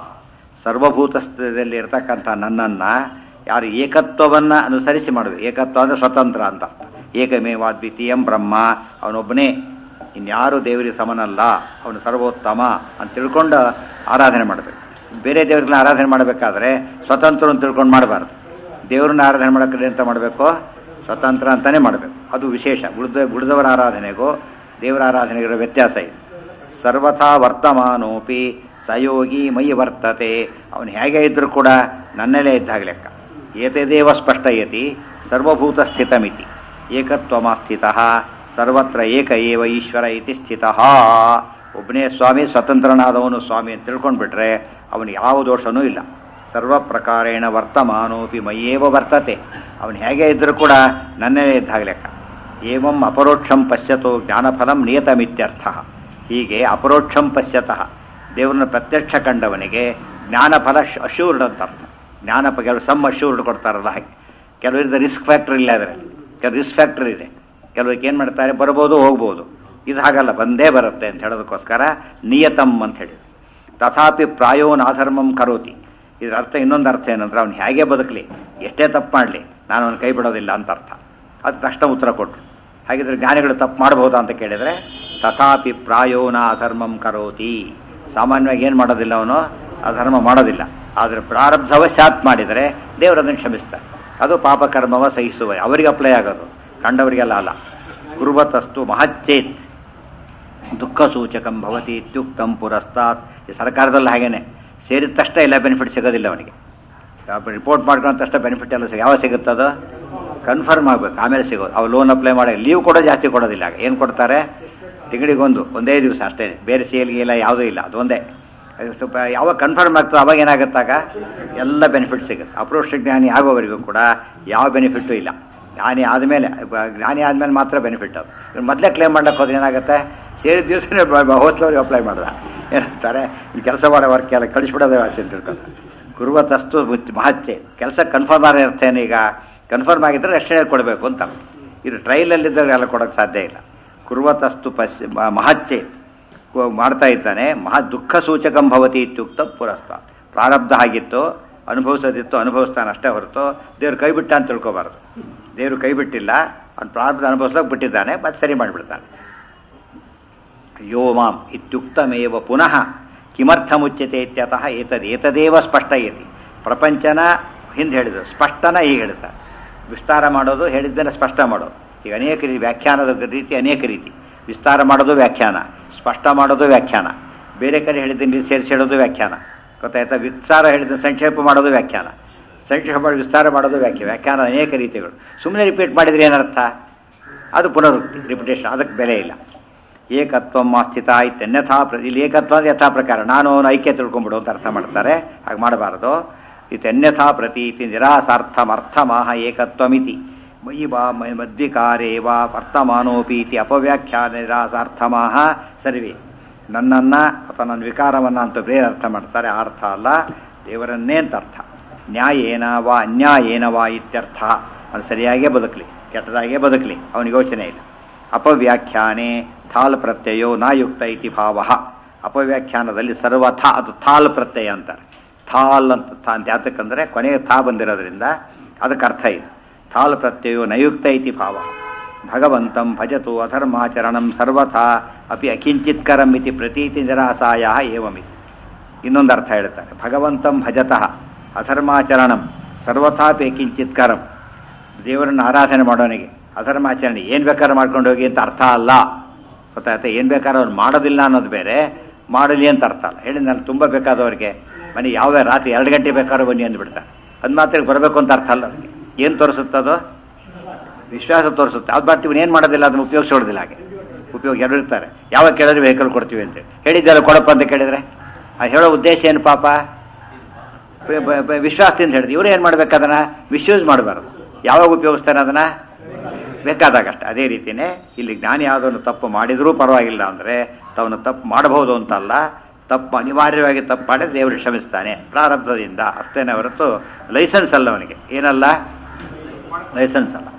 ಸರ್ವಭೂತ ಸ್ಥಿತದಲ್ಲಿ ಇರತಕ್ಕಂಥ ನನ್ನನ್ನು ಯಾರು ಏಕತ್ವವನ್ನು ಅನುಸರಿಸಿ ಮಾಡಬೇಕು ಏಕತ್ವ ಅಂದರೆ ಸ್ವತಂತ್ರ ಅಂತ ಏಕಮೇವ ದ್ವಿತೀಯಂ ಬ್ರಹ್ಮ ಅವನೊಬ್ಬನೇ ಇನ್ಯಾರು ದೇವರಿಗೆ ಸಮನಲ್ಲ ಅವನು ಸರ್ವೋತ್ತಮ ಅಂತ ತಿಳ್ಕೊಂಡು ಆರಾಧನೆ ಮಾಡಬೇಕು ಬೇರೆ ದೇವರನ್ನ ಆರಾಧನೆ ಮಾಡಬೇಕಾದ್ರೆ ಸ್ವತಂತ್ರ ಅಂತ ತಿಳ್ಕೊಂಡು ಮಾಡಬಾರ್ದು ದೇವರನ್ನ ಆರಾಧನೆ ಮಾಡೋಕ್ಕೆ ಅಂತ ಮಾಡಬೇಕು ಸ್ವತಂತ್ರ ಅಂತಲೇ ಮಾಡಬೇಕು ಅದು ವಿಶೇಷ ಉಳಿದ ಉಳಿದವರ ಆರಾಧನೆಗೂ ದೇವರ ಆರಾಧನೆಗಿರೋ ವ್ಯತ್ಯಾಸ ಇದೆ ಸರ್ವಥಾ ವರ್ತಮಾನೋಪಿ ಸಯೋಗಿ ಮೈ ವರ್ತತೆ ಅವನು ಹೇಗೆ ಇದ್ದರೂ ಕೂಡ ನನ್ನಲ್ಲೇ ಇದ್ದಾಗ ಲೆಕ್ಕ ಏತದೇವ ಸ್ಪಷ್ಟಯತಿ ಸರ್ವಭೂತ ಸ್ಥಿತಮಿತಿ ಏಕತ್ವಮಾಸ್ಥಿತ ಸರ್ವತ್ರ ಏಕ ಏವ ಈಶ್ವರ ಇತಿ ಸ್ಥಿತ ಒಬ್ಬನೇ ಸ್ವಾಮಿ ಸ್ವತಂತ್ರನಾದವನು ಸ್ವಾಮಿ ಅಂತ ತಿಳ್ಕೊಂಡ್ಬಿಟ್ರೆ ಅವನಿಗೆ ಯಾವ ದೋಷನೂ ಇಲ್ಲ ಸರ್ವ ಪ್ರಕಾರೇಣ ವರ್ತಮಾನೋಪಿ ಮೈಯೇವ ವರ್ತತೆ ಅವನು ಹೇಗೆ ಇದ್ದರೂ ಕೂಡ ನನ್ನಲ್ಲೇ ಇದ್ದಾಗ ಲೆಕ್ಕ ಏವಂ ಅಪರೋಕ್ಷಂ ಪಶ್ಯತೋ ಜ್ಞಾನಫಲಂ ನಿಯತಮಿತ್ಯರ್ಥ ಹೀಗೆ ಅಪರೋಕ್ಷಂ ಪಶ್ಯತಃ ದೇವರನ್ನ ಪ್ರತ್ಯಕ್ಷ ಕಂಡವನಿಗೆ ಜ್ಞಾನಫಲ ಅಶೂರ್ಡ್ ಅಂತ ಅರ್ಥ ಜ್ಞಾನಪ ಕೆಲವು ಸಮ್ ಅಶೂರ್ಡ್ ಕೊಡ್ತಾರಲ್ಲ ಹಾಗೆ ಕೆಲವರಿಂದ ರಿಸ್ಕ್ ಫ್ಯಾಕ್ಟರ್ ಇಲ್ಲ ಅದರಲ್ಲಿ ಕೆಲವು ರಿಸ್ಕ್ ಫ್ಯಾಕ್ಟರ್ ಇದೆ ಕೆಲವರಿಗೆ ಏನು ಮಾಡ್ತಾರೆ ಬರ್ಬೋದು ಹೋಗ್ಬೋದು ಇದು ಹಾಗಲ್ಲ ಬಂದೇ ಬರುತ್ತೆ ಅಂತ ಹೇಳೋದಕ್ಕೋಸ್ಕರ ನಿಯತಂ ಅಂತ ಹೇಳಿ ತಥಾಪಿ ಪ್ರಾಯೋನಾಧರ್ಮಂ ಕರೋತಿ ಇದರ ಅರ್ಥ ಇನ್ನೊಂದು ಅರ್ಥ ಏನಂದ್ರೆ ಅವ್ನು ಹೇಗೆ ಬದುಕಲಿ ಎಷ್ಟೇ ತಪ್ಪು ಮಾಡಲಿ ನಾನು ಅವನು ಕೈ ಬಿಡೋದಿಲ್ಲ ಅಂತ ಅರ್ಥ ಅದು ತಕ್ಷಣ ಉತ್ತರ ಕೊಟ್ಟರು ಹಾಗಿದ್ರೆ ಜ್ಞಾನಿಗಳು ತಪ್ಪು ಮಾಡಬಹುದಾ ಅಂತ ಕೇಳಿದರೆ ತಥಾಪಿ ಪ್ರಾಯೋನ ಅಧರ್ಮಂ ಕರೋತಿ ಸಾಮಾನ್ಯವಾಗಿ ಏನು ಮಾಡೋದಿಲ್ಲ ಅವನು ಅಧರ್ಮ ಮಾಡೋದಿಲ್ಲ ಆದರೆ ಪ್ರಾರಬ್ಧವಶಾತ್ ಮಾಡಿದರೆ ದೇವರದನ್ನು ಕ್ಷಮಿಸ್ತಾರೆ ಅದು ಪಾಪಕರ್ಮವ ಸಹಿಸುವ ಅವರಿಗೆ ಅಪ್ಲೈ ಆಗೋದು ಕಂಡವರಿಗೆಲ್ಲ ಅಲ್ಲ ಕುರುಬತಸ್ತು ಮಹಚ್ಚೇತ್ ದುಃಖ ಸೂಚಕಂ ಭವತಿ ಇತ್ಯುಕ್ತಂ ಪುರಸ್ತಾತ್ ಈ ಸರ್ಕಾರದಲ್ಲಿ ಹಾಗೇನೆ ಸೇರಿದ ತಕ್ಷಣ ಎಲ್ಲ ಬೆನಿಫಿಟ್ ಸಿಗೋದಿಲ್ಲ ಅವನಿಗೆ ರಿಪೋರ್ಟ್ ಮಾಡ್ಕೊಂಡ ತಕ್ಷಣ ಬೆನಿಫಿಟ್ ಎಲ್ಲ ಸಿಗ- ಯಾವಾಗ ಸಿಗುತ್ತದು ಕನ್ಫರ್ಮ್ ಆಗಬೇಕು ಆಮೇಲೆ ಸಿಗೋದು ಅವ್ರು ಲೋನ್ ಅಪ್ಲೈ ಮಾಡಿ ಲೀವ್ ಕೂಡ ಜಾಸ್ತಿ ಕೊಡೋದಿಲ್ಲ ಆಗ ಏನು ಕೊಡ್ತಾರೆ ತಿಂಗಳಿಗೊಂದು ಒಂದೇ ದಿವಸ ಅಷ್ಟೇ ಬೇರೆ ಸೇಲ್ಗೆ ಇಲ್ಲ ಯಾವುದೂ ಇಲ್ಲ ಅದು ಒಂದೇ ಅದು ಸ್ವಲ್ಪ ಯಾವಾಗ ಕನ್ಫರ್ಮ್ ಆಗ್ತದೆ ಅವಾಗ ಏನಾಗುತ್ತಾಗ ಎಲ್ಲ ಬೆನಿಫಿಟ್ ಸಿಗುತ್ತೆ ಅಪ್ರೋಕ್ಷ ಜ್ಞಾನಿ ಆಗೋವರೆಗೂ ಕೂಡ ಯಾವ ಬೆನಿಫಿಟ್ಟು ಇಲ್ಲ ಜ್ಞಾನಿ ಆದಮೇಲೆ ಜ್ಞಾನಿ ಆದಮೇಲೆ ಮಾತ್ರ ಬೆನಿಫಿಟ್ ಅದು ಇವ್ನು ಮೊದಲೇ ಕ್ಲೇಮ್ ಮಾಡ್ಲಿಕ್ಕೆ ಹೋದ್ರೆ ಏನಾಗುತ್ತೆ ಸೇರಿದ ದಿವಸನೇ ಹೋಸ್ಲವ್ರಿಗೆ ಅಪ್ಲೈ ಮಾಡ್ದ ಏನಂತಾರೆ ಈ ಕೆಲಸ ಮಾಡೋ ವರ್ಕ್ ಎಲ್ಲ ಕಳಿಸ್ಬಿಡೋದೇ ವಾಸಿ ಅಂತ ತಿಳ್ಕೊಂಡು ಗುರುವತಸ್ತು ಮಹಚ್ಚೆ ಕೆಲಸ ಕನ್ಫರ್ಮ್ ಆದ ಅರ್ಥ ಏನೀಗ ಕನ್ಫರ್ಮ್ ಆಗಿದ್ದರೆ ರಕ್ಷಣೆ ಕೊಡಬೇಕು ಅಂತ ಇದು ಟ್ರೈಲಲ್ಲಿದ್ದಾಗ ಎಲ್ಲ ಕೊಡೋಕ್ಕೆ ಸಾಧ್ಯ ಇಲ್ಲ ಕುರುವತಸ್ತು ಪಶ್ ಮ- ಮಹಚ್ಚೆ ಕೊ- ಮಾಡ್ತಾ ಇದ್ದಾನೆ ಮಹಾ ದುಃಖ ಸೂಚಕಂ ಭವತಿ ಇತ್ಯುಕ್ತ ಪುರಸ್ತ ಪ್ರಾರಬ್ಧ ಆಗಿತ್ತು ಅನುಭವಿಸೋದಿತ್ತು ಅನುಭವಿಸ್ತಾನೆ ಅಷ್ಟೇ ಹೊರತು ದೇವ್ರು ಕೈ ಬಿಟ್ಟ ಅಂತ ತಿಳ್ಕೊಬಾರ್ದು ದೇವರು ಕೈ ಬಿಟ್ಟಿಲ್ಲ ಅವ್ನು ಪ್ರಾರಬ್ಧ ಅನುಭವಿಸ್ಲಕ್ಕೆ ಬಿಟ್ಟಿದ್ದಾನೆ ಮತ್ತೆ ಸರಿ ಮಾಡಿಬಿಡ್ತಾನೆ ಯೋ ಮಾಂ ಇತ್ಯುಕ್ತಮೇವ ಪುನಃ ಕಿಮರ್ಥಮುಚ್ಯತೆ ಇತ್ಯತಃ ಏತದ್ ಏತದೇವ ಸ್ಪಷ್ಟಯತಿ ಪ್ರಪಂಚನ ಹಿಂದೆ ಹೇಳಿದ್ರು ಸ್ಪಷ್ಟನ ಈಗ ಹೇಳ್ತಾರೆ ವಿಸ್ತಾರ ಮಾಡೋದು ಹೇಳಿದ್ದನ್ನು ಸ್ಪಷ್ಟ ಮಾಡೋದು ಈಗ ಅನೇಕ ರೀತಿ ವ್ಯಾಖ್ಯಾನದ ರೀತಿ ಅನೇಕ ರೀತಿ ವಿಸ್ತಾರ ಮಾಡೋದು ವ್ಯಾಖ್ಯಾನ ಸ್ಪಷ್ಟ ಮಾಡೋದು ವ್ಯಾಖ್ಯಾನ ಬೇರೆ ಕಡೆ ಹೇಳಿದ್ದನ್ನು ಸೇರಿಸಿ ಹೇಳೋದು ವ್ಯಾಖ್ಯಾನ ಗೊತ್ತಾಯ್ತಾ ವಿಸ್ತಾರ ಹೇಳಿದ ಸಂಕ್ಷೇಪ ಮಾಡೋದು ವ್ಯಾಖ್ಯಾನ ಸಂಕ್ಷೇಪ ಮಾಡಿ ವಿಸ್ತಾರ ಮಾಡೋದು ವ್ಯಾಖ್ಯ ವ್ಯಾಖ್ಯಾನ ಅನೇಕ ರೀತಿಗಳು ಸುಮ್ಮನೆ ರಿಪೀಟ್ ಮಾಡಿದ್ರೆ ಏನರ್ಥ ಅದು ಪುನರುಕ್ತಿ ರಿಪಿಟೇಷನ್ ಅದಕ್ಕೆ ಬೆಲೆ ಇಲ್ಲ ಏಕತ್ವ ಸ್ಥಿತ ಇತ್ಯನ್ಯಥಾ ಪ್ರ ಇಲ್ಲಿ ಏಕತ್ವ ಅಂದ್ರೆ ಯಥಾ ಪ್ರಕಾರ ನಾನು ಅವನು ಐಕ್ಯ ತಿಳ್ಕೊಂಬಿಡು ಅಂತ ಅರ್ಥ ಮಾಡ್ತಾರೆ ಹಾಗೆ ಮಾಡಬಾರದು ಇತ್ಯನ್ಯಥಾ ಪ್ರತೀತಿ ನಿರಾಸಾರ್ಥಮರ್ಥಮಾಹ ಏಕತ್ವಮಿತಿ ಮಯಿ ವಾ ಮ- ಮದ್ವಿಕಾರೇ ವಾ ವರ್ತಮಾನೋಪಿ ಇತಿ ಅಪವ್ಯಾಖ್ಯಾನ ನಿರಾಸಾರ್ಥಮಾಹ ಸರ್ವೇ ನನ್ನನ್ನು ಅಥವಾ ನನ್ನ ವಿಕಾರವನ್ನು ಅಂತ ಬೇರೆ ಅರ್ಥ ಮಾಡ್ತಾರೆ ಆ ಅರ್ಥ ಅಲ್ಲ ದೇವರನ್ನೇ ಅಂತ ಅರ್ಥ ನ್ಯಾಯೇನ ವಾ ಅನ್ಯಾಯೇನ ವಾ ಇತ್ಯರ್ಥ ಅವನು ಸರಿಯಾಗೇ ಬದುಕಲಿ ಕೆಟ್ಟದಾಗೇ ಬದುಕಲಿ ಅವನಿಗೆ ಯೋಚನೆ ಇಲ್ಲ ಅಪವ್ಯಾಖ್ಯಾನೆ ಥಾಲ್ ಪ್ರತ್ಯಯೋ ನಾಯುಕ್ತ ಇತಿ ಭಾವ ಅಪವ್ಯಾಖ್ಯಾನದಲ್ಲಿ ಸರ್ವಥ ಅದು ಥಾಲ್ ಪ್ರತ್ಯಯ ಅಂತಾರೆ ಥಾಲ್ ಅಂತ ಥಾ ಅಂತ ಯಾತಕ್ಕಂದ್ರೆ ಕೊನೆಗೆ ಥಾ ಬಂದಿರೋದ್ರಿಂದ ಅದಕ್ಕೆ ಅರ್ಥ ಇದು ಥಾಲ್ ಪ್ರತ್ಯಯೋ ನಯುಕ್ತ ಇತಿ ಭಾವ ಭಗವಂತಂ ಭಜತು ಅಧರ್ಮಾಚರಣಂ ಸರ್ವಥಾ ಅಪಿ ಅಕಿಂಚಿತ್ಕರಂ ಇತಿ ಪ್ರತೀತಿ ನಿರಾಸಾಯ ಏವಮಿತಿ ಇನ್ನೊಂದು ಅರ್ಥ ಹೇಳ್ತಾರೆ ಭಗವಂತಂ ಭಜತಃ ಅಧರ್ಮಾಚರಣಂ ಸರ್ವಥಾಪಿ ಕಿಂಚಿತ್ಕರಂ ದೇವರನ್ನು ಆರಾಧನೆ ಮಾಡೋನಿಗೆ ಅಧರ್ಮಾಚರಣೆ ಏನು ಬೇಕಾದ್ರೂ ಮಾಡ್ಕೊಂಡು ಹೋಗಿ ಅಂತ ಅರ್ಥ ಅಲ್ಲ ಗೊತ್ತಾಯ್ತಾ ಏನು ಬೇಕಾದ್ರೂ ಅವ್ನು ಮಾಡೋದಿಲ್ಲ ಅನ್ನೋದು ಬೇರೆ ಮಾಡಲಿ ಅಂತ ಅರ್ಥ ಅಲ್ಲ ಹೇಳಿ ನಾನು ತುಂಬ ಬೇಕಾದವ್ರಿಗೆ ಮನೆ ಯಾವ ರಾತ್ರಿ ಎರಡು ಗಂಟೆ ಬೇಕಾದ್ರೂ ಬನ್ನಿ ಅಂದ್ಬಿಡ್ತಾರೆ ಅದು ಮಾತ್ರ ಬರಬೇಕು ಅಂತ ಅರ್ಥ ಅಲ್ಲ ಅದಕ್ಕೆ ಏನು ತೋರಿಸುತ್ತದು ವಿಶ್ವಾಸ ತೋರಿಸುತ್ತೆ ಅದು ಬಟ್ ಇವನು ಏನು ಮಾಡೋದಿಲ್ಲ ಅದನ್ನು ಉಪಯೋಗಿಸೋದಿಲ್ಲ ಹಾಗೆ ಉಪಯೋಗ ಎರಡು ಇರ್ತಾರೆ ಯಾವಾಗ ಕೇಳಿದ್ರೆ ವೆಹಿಕಲ್ ಕೊಡ್ತೀವಿ ಅಂತೇಳಿ ಹೇಳಿದ್ದೆಲ್ಲ ಕೊಡಪ್ಪ ಅಂತ ಕೇಳಿದ್ರೆ ಅದು ಹೇಳೋ ಉದ್ದೇಶ ಏನು ಪಾಪ ಬ- ಬ- ಬ- ವಿಶ್ವಾಸದಿಂದ ಹೇಳಿದ್ರು ಇವರು ಏನು ಮಾಡ್ಬೇಕು ಅದನ್ನು ಮಿಸ್ಯೂಸ್ ಮಾಡಬಾರ್ದು ಯಾವಾಗ ಉಪಯೋಗಿಸ್ತಾನೆ ಅದನ್ನು ಬೇಕಾದಾಗಷ್ಟೆ ಅದೇ ರೀತಿಯೇ ಇಲ್ಲಿ ಜ್ಞಾನಿ ಯಾವುದನ್ನು ತಪ್ಪು ಮಾಡಿದರೂ ಪರವಾಗಿಲ್ಲ ಅಂದರೆ ತಾವನ್ನು ತಪ್ಪು ಮಾಡಬಹುದು ಅಂತಲ್ಲ ತಪ್ಪು ಅನಿವಾರ್ಯವಾಗಿ ತಪ್ಪು ಮಾಡಿದ್ರೆ ದೇವರು ಕ್ಷಮಿಸ್ತಾನೆ ಪ್ರಾರಬ್ಧದಿಂದ ಅಷ್ಟೇನೆ ಹೊರತು ಲೈಸೆನ್ಸ್ ಅಲ್ಲ ಅವನಿಗೆ ಏನಲ್ಲ ಲೈಸೆನ್ಸ್ ಅಲ್ಲ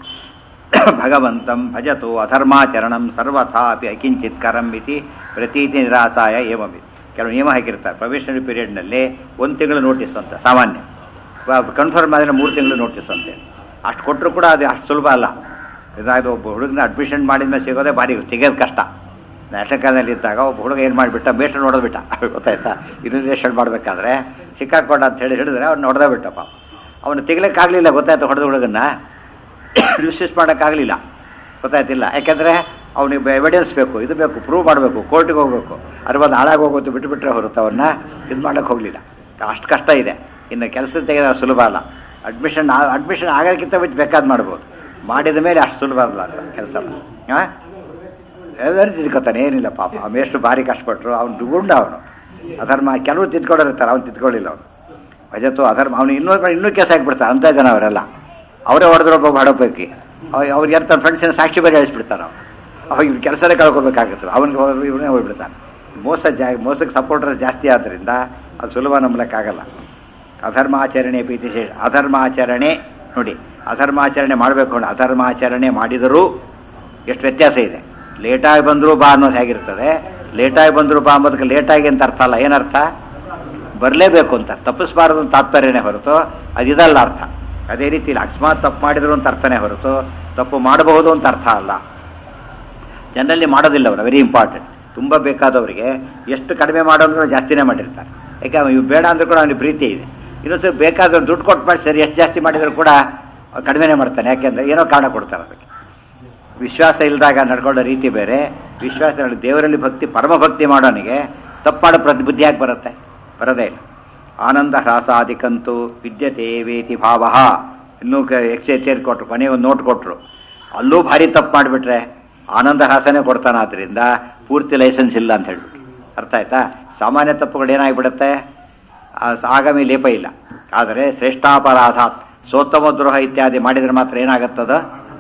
ಭಗವಂತಂ ಭಜತು ಅಧರ್ಮಾಚರಣಂ ಸರ್ವಥಾಪಿ ಅಕಿಂಚಿತ್ ಕರಂ ಇತಿ ಪ್ರತೀತಿ ನಿರಾಸಾಯ ಏವಮಿ ಕೆಲವು ನಿಯಮ ಹಾಕಿರ್ತಾರೆ ಪ್ರೊಬೇಷನರಿ ಪೀರಿಯಡ್ನಲ್ಲಿ ಒಂದು ತಿಂಗಳು ನೋಟಿಸ್ ಅಂತ ಸಾಮಾನ್ಯ ಕನ್ಫರ್ಮ್ ಆದರೆ ಮೂರು ತಿಂಗಳು ನೋಟಿಸ್ ಅಂತೇಳಿ ಅಷ್ಟು ಕೊಟ್ಟರು ಕೂಡ ಅದು ಅಷ್ಟು ಸುಲಭ ಅಲ್ಲ ಇದಾದ ಒಬ್ಬ ಹುಡುಗನ ಅಡ್ಮಿಷನ್ ಮಾಡಿದ್ಮೇಲೆ ಸಿಗೋದೇ ಭಾರಿ ತೆಗೆಯೋದು ಕಷ್ಟ ನ್ಯಾಷನಲ್ ಇದ್ದಾಗ ಒಬ್ಬ ಹುಡುಗ ಏನು ಮಾಡಿಬಿಟ್ಟ ಬೇಟ್ರ್ ನೋಡೋದು ಬಿಟ್ಟ ಗೊತ್ತಾಯ್ತಾ ಇನ್ವೆಸ್ಟೇಷನ್ ಮಾಡಬೇಕಾದ್ರೆ ಸಿಕ್ಕಾಕೊಂಡ ಅಂತ ಹೇಳಿ ಹಿಡಿದ್ರೆ ಅವ್ನು ನೋಡ್ದೇ ಬಿಟ್ಟಪ್ಪ ಅವನು ತೆಗಿಲಿಕ್ಕಾಗಲಿಲ್ಲ ಗೊತ್ತಾಯ್ತು ಹೊಡೆದ ಹುಡುಗನ್ನ ರಿಜಿಸ್ಟ್ರೇಟ್ ಮಾಡೋಕ್ಕಾಗಲಿಲ್ಲ ಗೊತ್ತಾಯ್ತಿಲ್ಲ ಯಾಕೆಂದರೆ ಅವನಿಗೆ ಎವಿಡೆನ್ಸ್ ಬೇಕು ಇದು ಬೇಕು ಪ್ರೂವ್ ಮಾಡಬೇಕು ಕೋರ್ಟಿಗೆ ಹೋಗಬೇಕು ಅದ್ರ ಬಂದು ಹಾಳಾಗಿ ಹೋಗೋದು ಬಿಟ್ಟುಬಿಟ್ರೆ ಹೊರತು ಅವನ್ನ ಇದು ಮಾಡೋಕ್ಕೆ ಹೋಗಲಿಲ್ಲ ಅಷ್ಟು ಕಷ್ಟ ಇದೆ ಇನ್ನು ಕೆಲಸ ತೆಗೆದ ಸುಲಭ ಅಲ್ಲ ಅಡ್ಮಿಷನ್ ಅಡ್ಮಿಷನ್ ಆಗೋಕ್ಕಿಂತ ಬಿಟ್ಟು ಬೇಕಾದ್ ಮಾಡ್ಬೋದು ಮಾಡಿದ ಮೇಲೆ ಅಷ್ಟು ಸುಲಭ ಅಲ್ಲ ಅದು ಕೆಲಸ ಹಾಂ ಎಲ್ಲರೂ ತಿದ್ಕೋತಾನೆ ಏನಿಲ್ಲ ಪಾಪ ಅವ್ನು ಎಷ್ಟು ಭಾರಿ ಕಷ್ಟಪಟ್ಟರು ಅವ್ನು ಗುಂಡ ಅವನು ಅಧರ್ಮ ಕೆಲವರು ತಿದ್ಕೊಂಡಿರ್ತಾರೆ ಅವ್ನು ತಿದ್ಕೊಳ್ಳಿಲ್ಲ ಅವನು ಭಜತ್ತು ಅಧರ್ಮ ಅವನು ಇನ್ನೂ ಇನ್ನೂ ಕೇಸ್ ಹಾಕ್ಬಿಡ್ತಾರೆ ಅಂಥ ಜನ ಅವರೆಲ್ಲ ಅವರೇ ಹೊಡೆದ್ರೊಬ್ಬ ಮಾಡಬೇಕು ಅವ್ರಿಗೆ ಅಂತ ಫ್ರೆಂಡ್ಸಿನ ಸಾಕ್ಷಿ ಬೇರೆ ಹೇಳಿಸ್ಬಿಡ್ತಾರೆ ಅವ್ನು ಅವಾಗ ಇವ್ನ ಕೆಲಸನೇ ಕಳ್ಕೊಬೇಕಾಗುತ್ತೆ ಅವನಿಗೆ ಹೋದ್ರು ಇವನೇ ಹೋಗ್ಬಿಡ್ತಾನೆ ಮೋಸ ಜಾ ಮೋಸಕ್ಕೆ ಸಪೋರ್ಟರ್ಸ್ ಜಾಸ್ತಿ ಆದ್ದರಿಂದ ಅದು ಸುಲಭ ನಂಬಲಿಕ್ಕಾಗಲ್ಲ ಅಧರ್ಮಾಚರಣೆ ಪ್ರೀತಿ ಶೇಷ ಅಧರ್ಮಾಚರಣೆ ನೋಡಿ ಅಧರ್ಮಾಚರಣೆ ಮಾಡಬೇಕು ನೋಡಿ ಅಧರ್ಮಾಚರಣೆ ಮಾಡಿದರೂ ಎಷ್ಟು ವ್ಯತ್ಯಾಸ ಇದೆ ಲೇಟಾಗಿ ಬಂದರೂ ಬಾ ಅನ್ನೋದು ಹೇಗಿರ್ತದೆ ಲೇಟಾಗಿ ಬಂದರೂ ಬಾ ಅಂಬೋದಕ್ಕೆ ಲೇಟಾಗಿ ಅಂತ ಅರ್ಥ ಅಲ್ಲ ಏನರ್ಥ ಬರಲೇಬೇಕು ಅಂತ ತಪ್ಪಿಸಬಾರದು ಅಂತ ತಾತ್ಪರ್ಯನೇ ಹೊರತು ಅದಿದಲ್ಲ ಅರ್ಥ ಅದೇ ರೀತಿ ಇಲ್ಲಿ ಅಕಸ್ಮಾತ್ ತಪ್ಪು ಮಾಡಿದ್ರು ಅಂತ ಅರ್ಥನೇ ಹೊರತು ತಪ್ಪು ಮಾಡಬಹುದು ಅಂತ ಅರ್ಥ ಅಲ್ಲ ಜನರಲ್ಲಿ ಮಾಡೋದಿಲ್ಲ ಅವರು ವೆರಿ ಇಂಪಾರ್ಟೆಂಟ್ ತುಂಬ ಬೇಕಾದವರಿಗೆ ಎಷ್ಟು ಕಡಿಮೆ ಮಾಡೋದ್ರು ಜಾಸ್ತಿನೇ ಮಾಡಿರ್ತಾರೆ ಯಾಕೆ ಅವ್ನು ಇವ್ ಬೇಡ ಅಂದ್ರೂ ಕೂಡ ಅವನಿಗೆ ಪ್ರೀತಿ ಇದೆ ಇನ್ನೊಂದು ಬೇಕಾದ್ರೆ ದುಡ್ಡು ಕೊಟ್ಟು ಮಾಡಿ ಸರಿ ಎಷ್ಟು ಜಾಸ್ತಿ ಮಾಡಿದ್ರು ಕೂಡ ಅವ್ನು ಕಡಿಮೆನೇ ಮಾಡ್ತಾನೆ ಯಾಕೆಂದ್ರೆ ಏನೋ ಕಾರಣ ಕೊಡ್ತಾರೆ ಅದಕ್ಕೆ ವಿಶ್ವಾಸ ಇಲ್ಲದಾಗ ನಡ್ಕೊಳ್ಳೋ ರೀತಿ ಬೇರೆ ವಿಶ್ವಾಸ ದೇವರಲ್ಲಿ ಭಕ್ತಿ ಪರಮ ಭಕ್ತಿ ಮಾಡೋನಿಗೆ ತಪ್ಪಾಡೋ ಪ್ರತಿ ಬುದ್ಧಿ ಯಾಕೆ ಬರುತ್ತೆ ಬರೋದೇ ಇಲ್ಲ ಆನಂದ ಹ್ರಾಸಾದಿಕಂತೂ ವಿದ್ಯತೆ ವೇತಿ ಭಾವ ಇನ್ನೂ ಎಕ್ಸ್ಚೇಂಜ್ ಕೊಟ್ಟರು ಕೊನೆಗೆ ಒಂದು ನೋಟ್ ಕೊಟ್ಟರು ಅಲ್ಲೂ ಭಾರಿ ತಪ್ಪು ಮಾಡಿಬಿಟ್ರೆ ಆನಂದ ಹಾಸನೇ ಕೊಡ್ತಾನೆ ಆದ್ದರಿಂದ ಪೂರ್ತಿ ಲೈಸೆನ್ಸ್ ಇಲ್ಲ ಅಂತ ಹೇಳ್ಬಿಟ್ಟು ಅರ್ಥ ಆಯ್ತಾ ಸಾಮಾನ್ಯ ತಪ್ಪುಗಳು ಏನಾಗಿಬಿಡುತ್ತೆ ಆ ಆಗಾಮಿ ಲೇಪ ಇಲ್ಲ ಆದರೆ ಶ್ರೇಷ್ಠಾಪರಾಧಾತ್ ಸೋತ್ತಮ ದ್ರೋಹ ಇತ್ಯಾದಿ ಮಾಡಿದರೆ ಮಾತ್ರ ಏನಾಗುತ್ತದ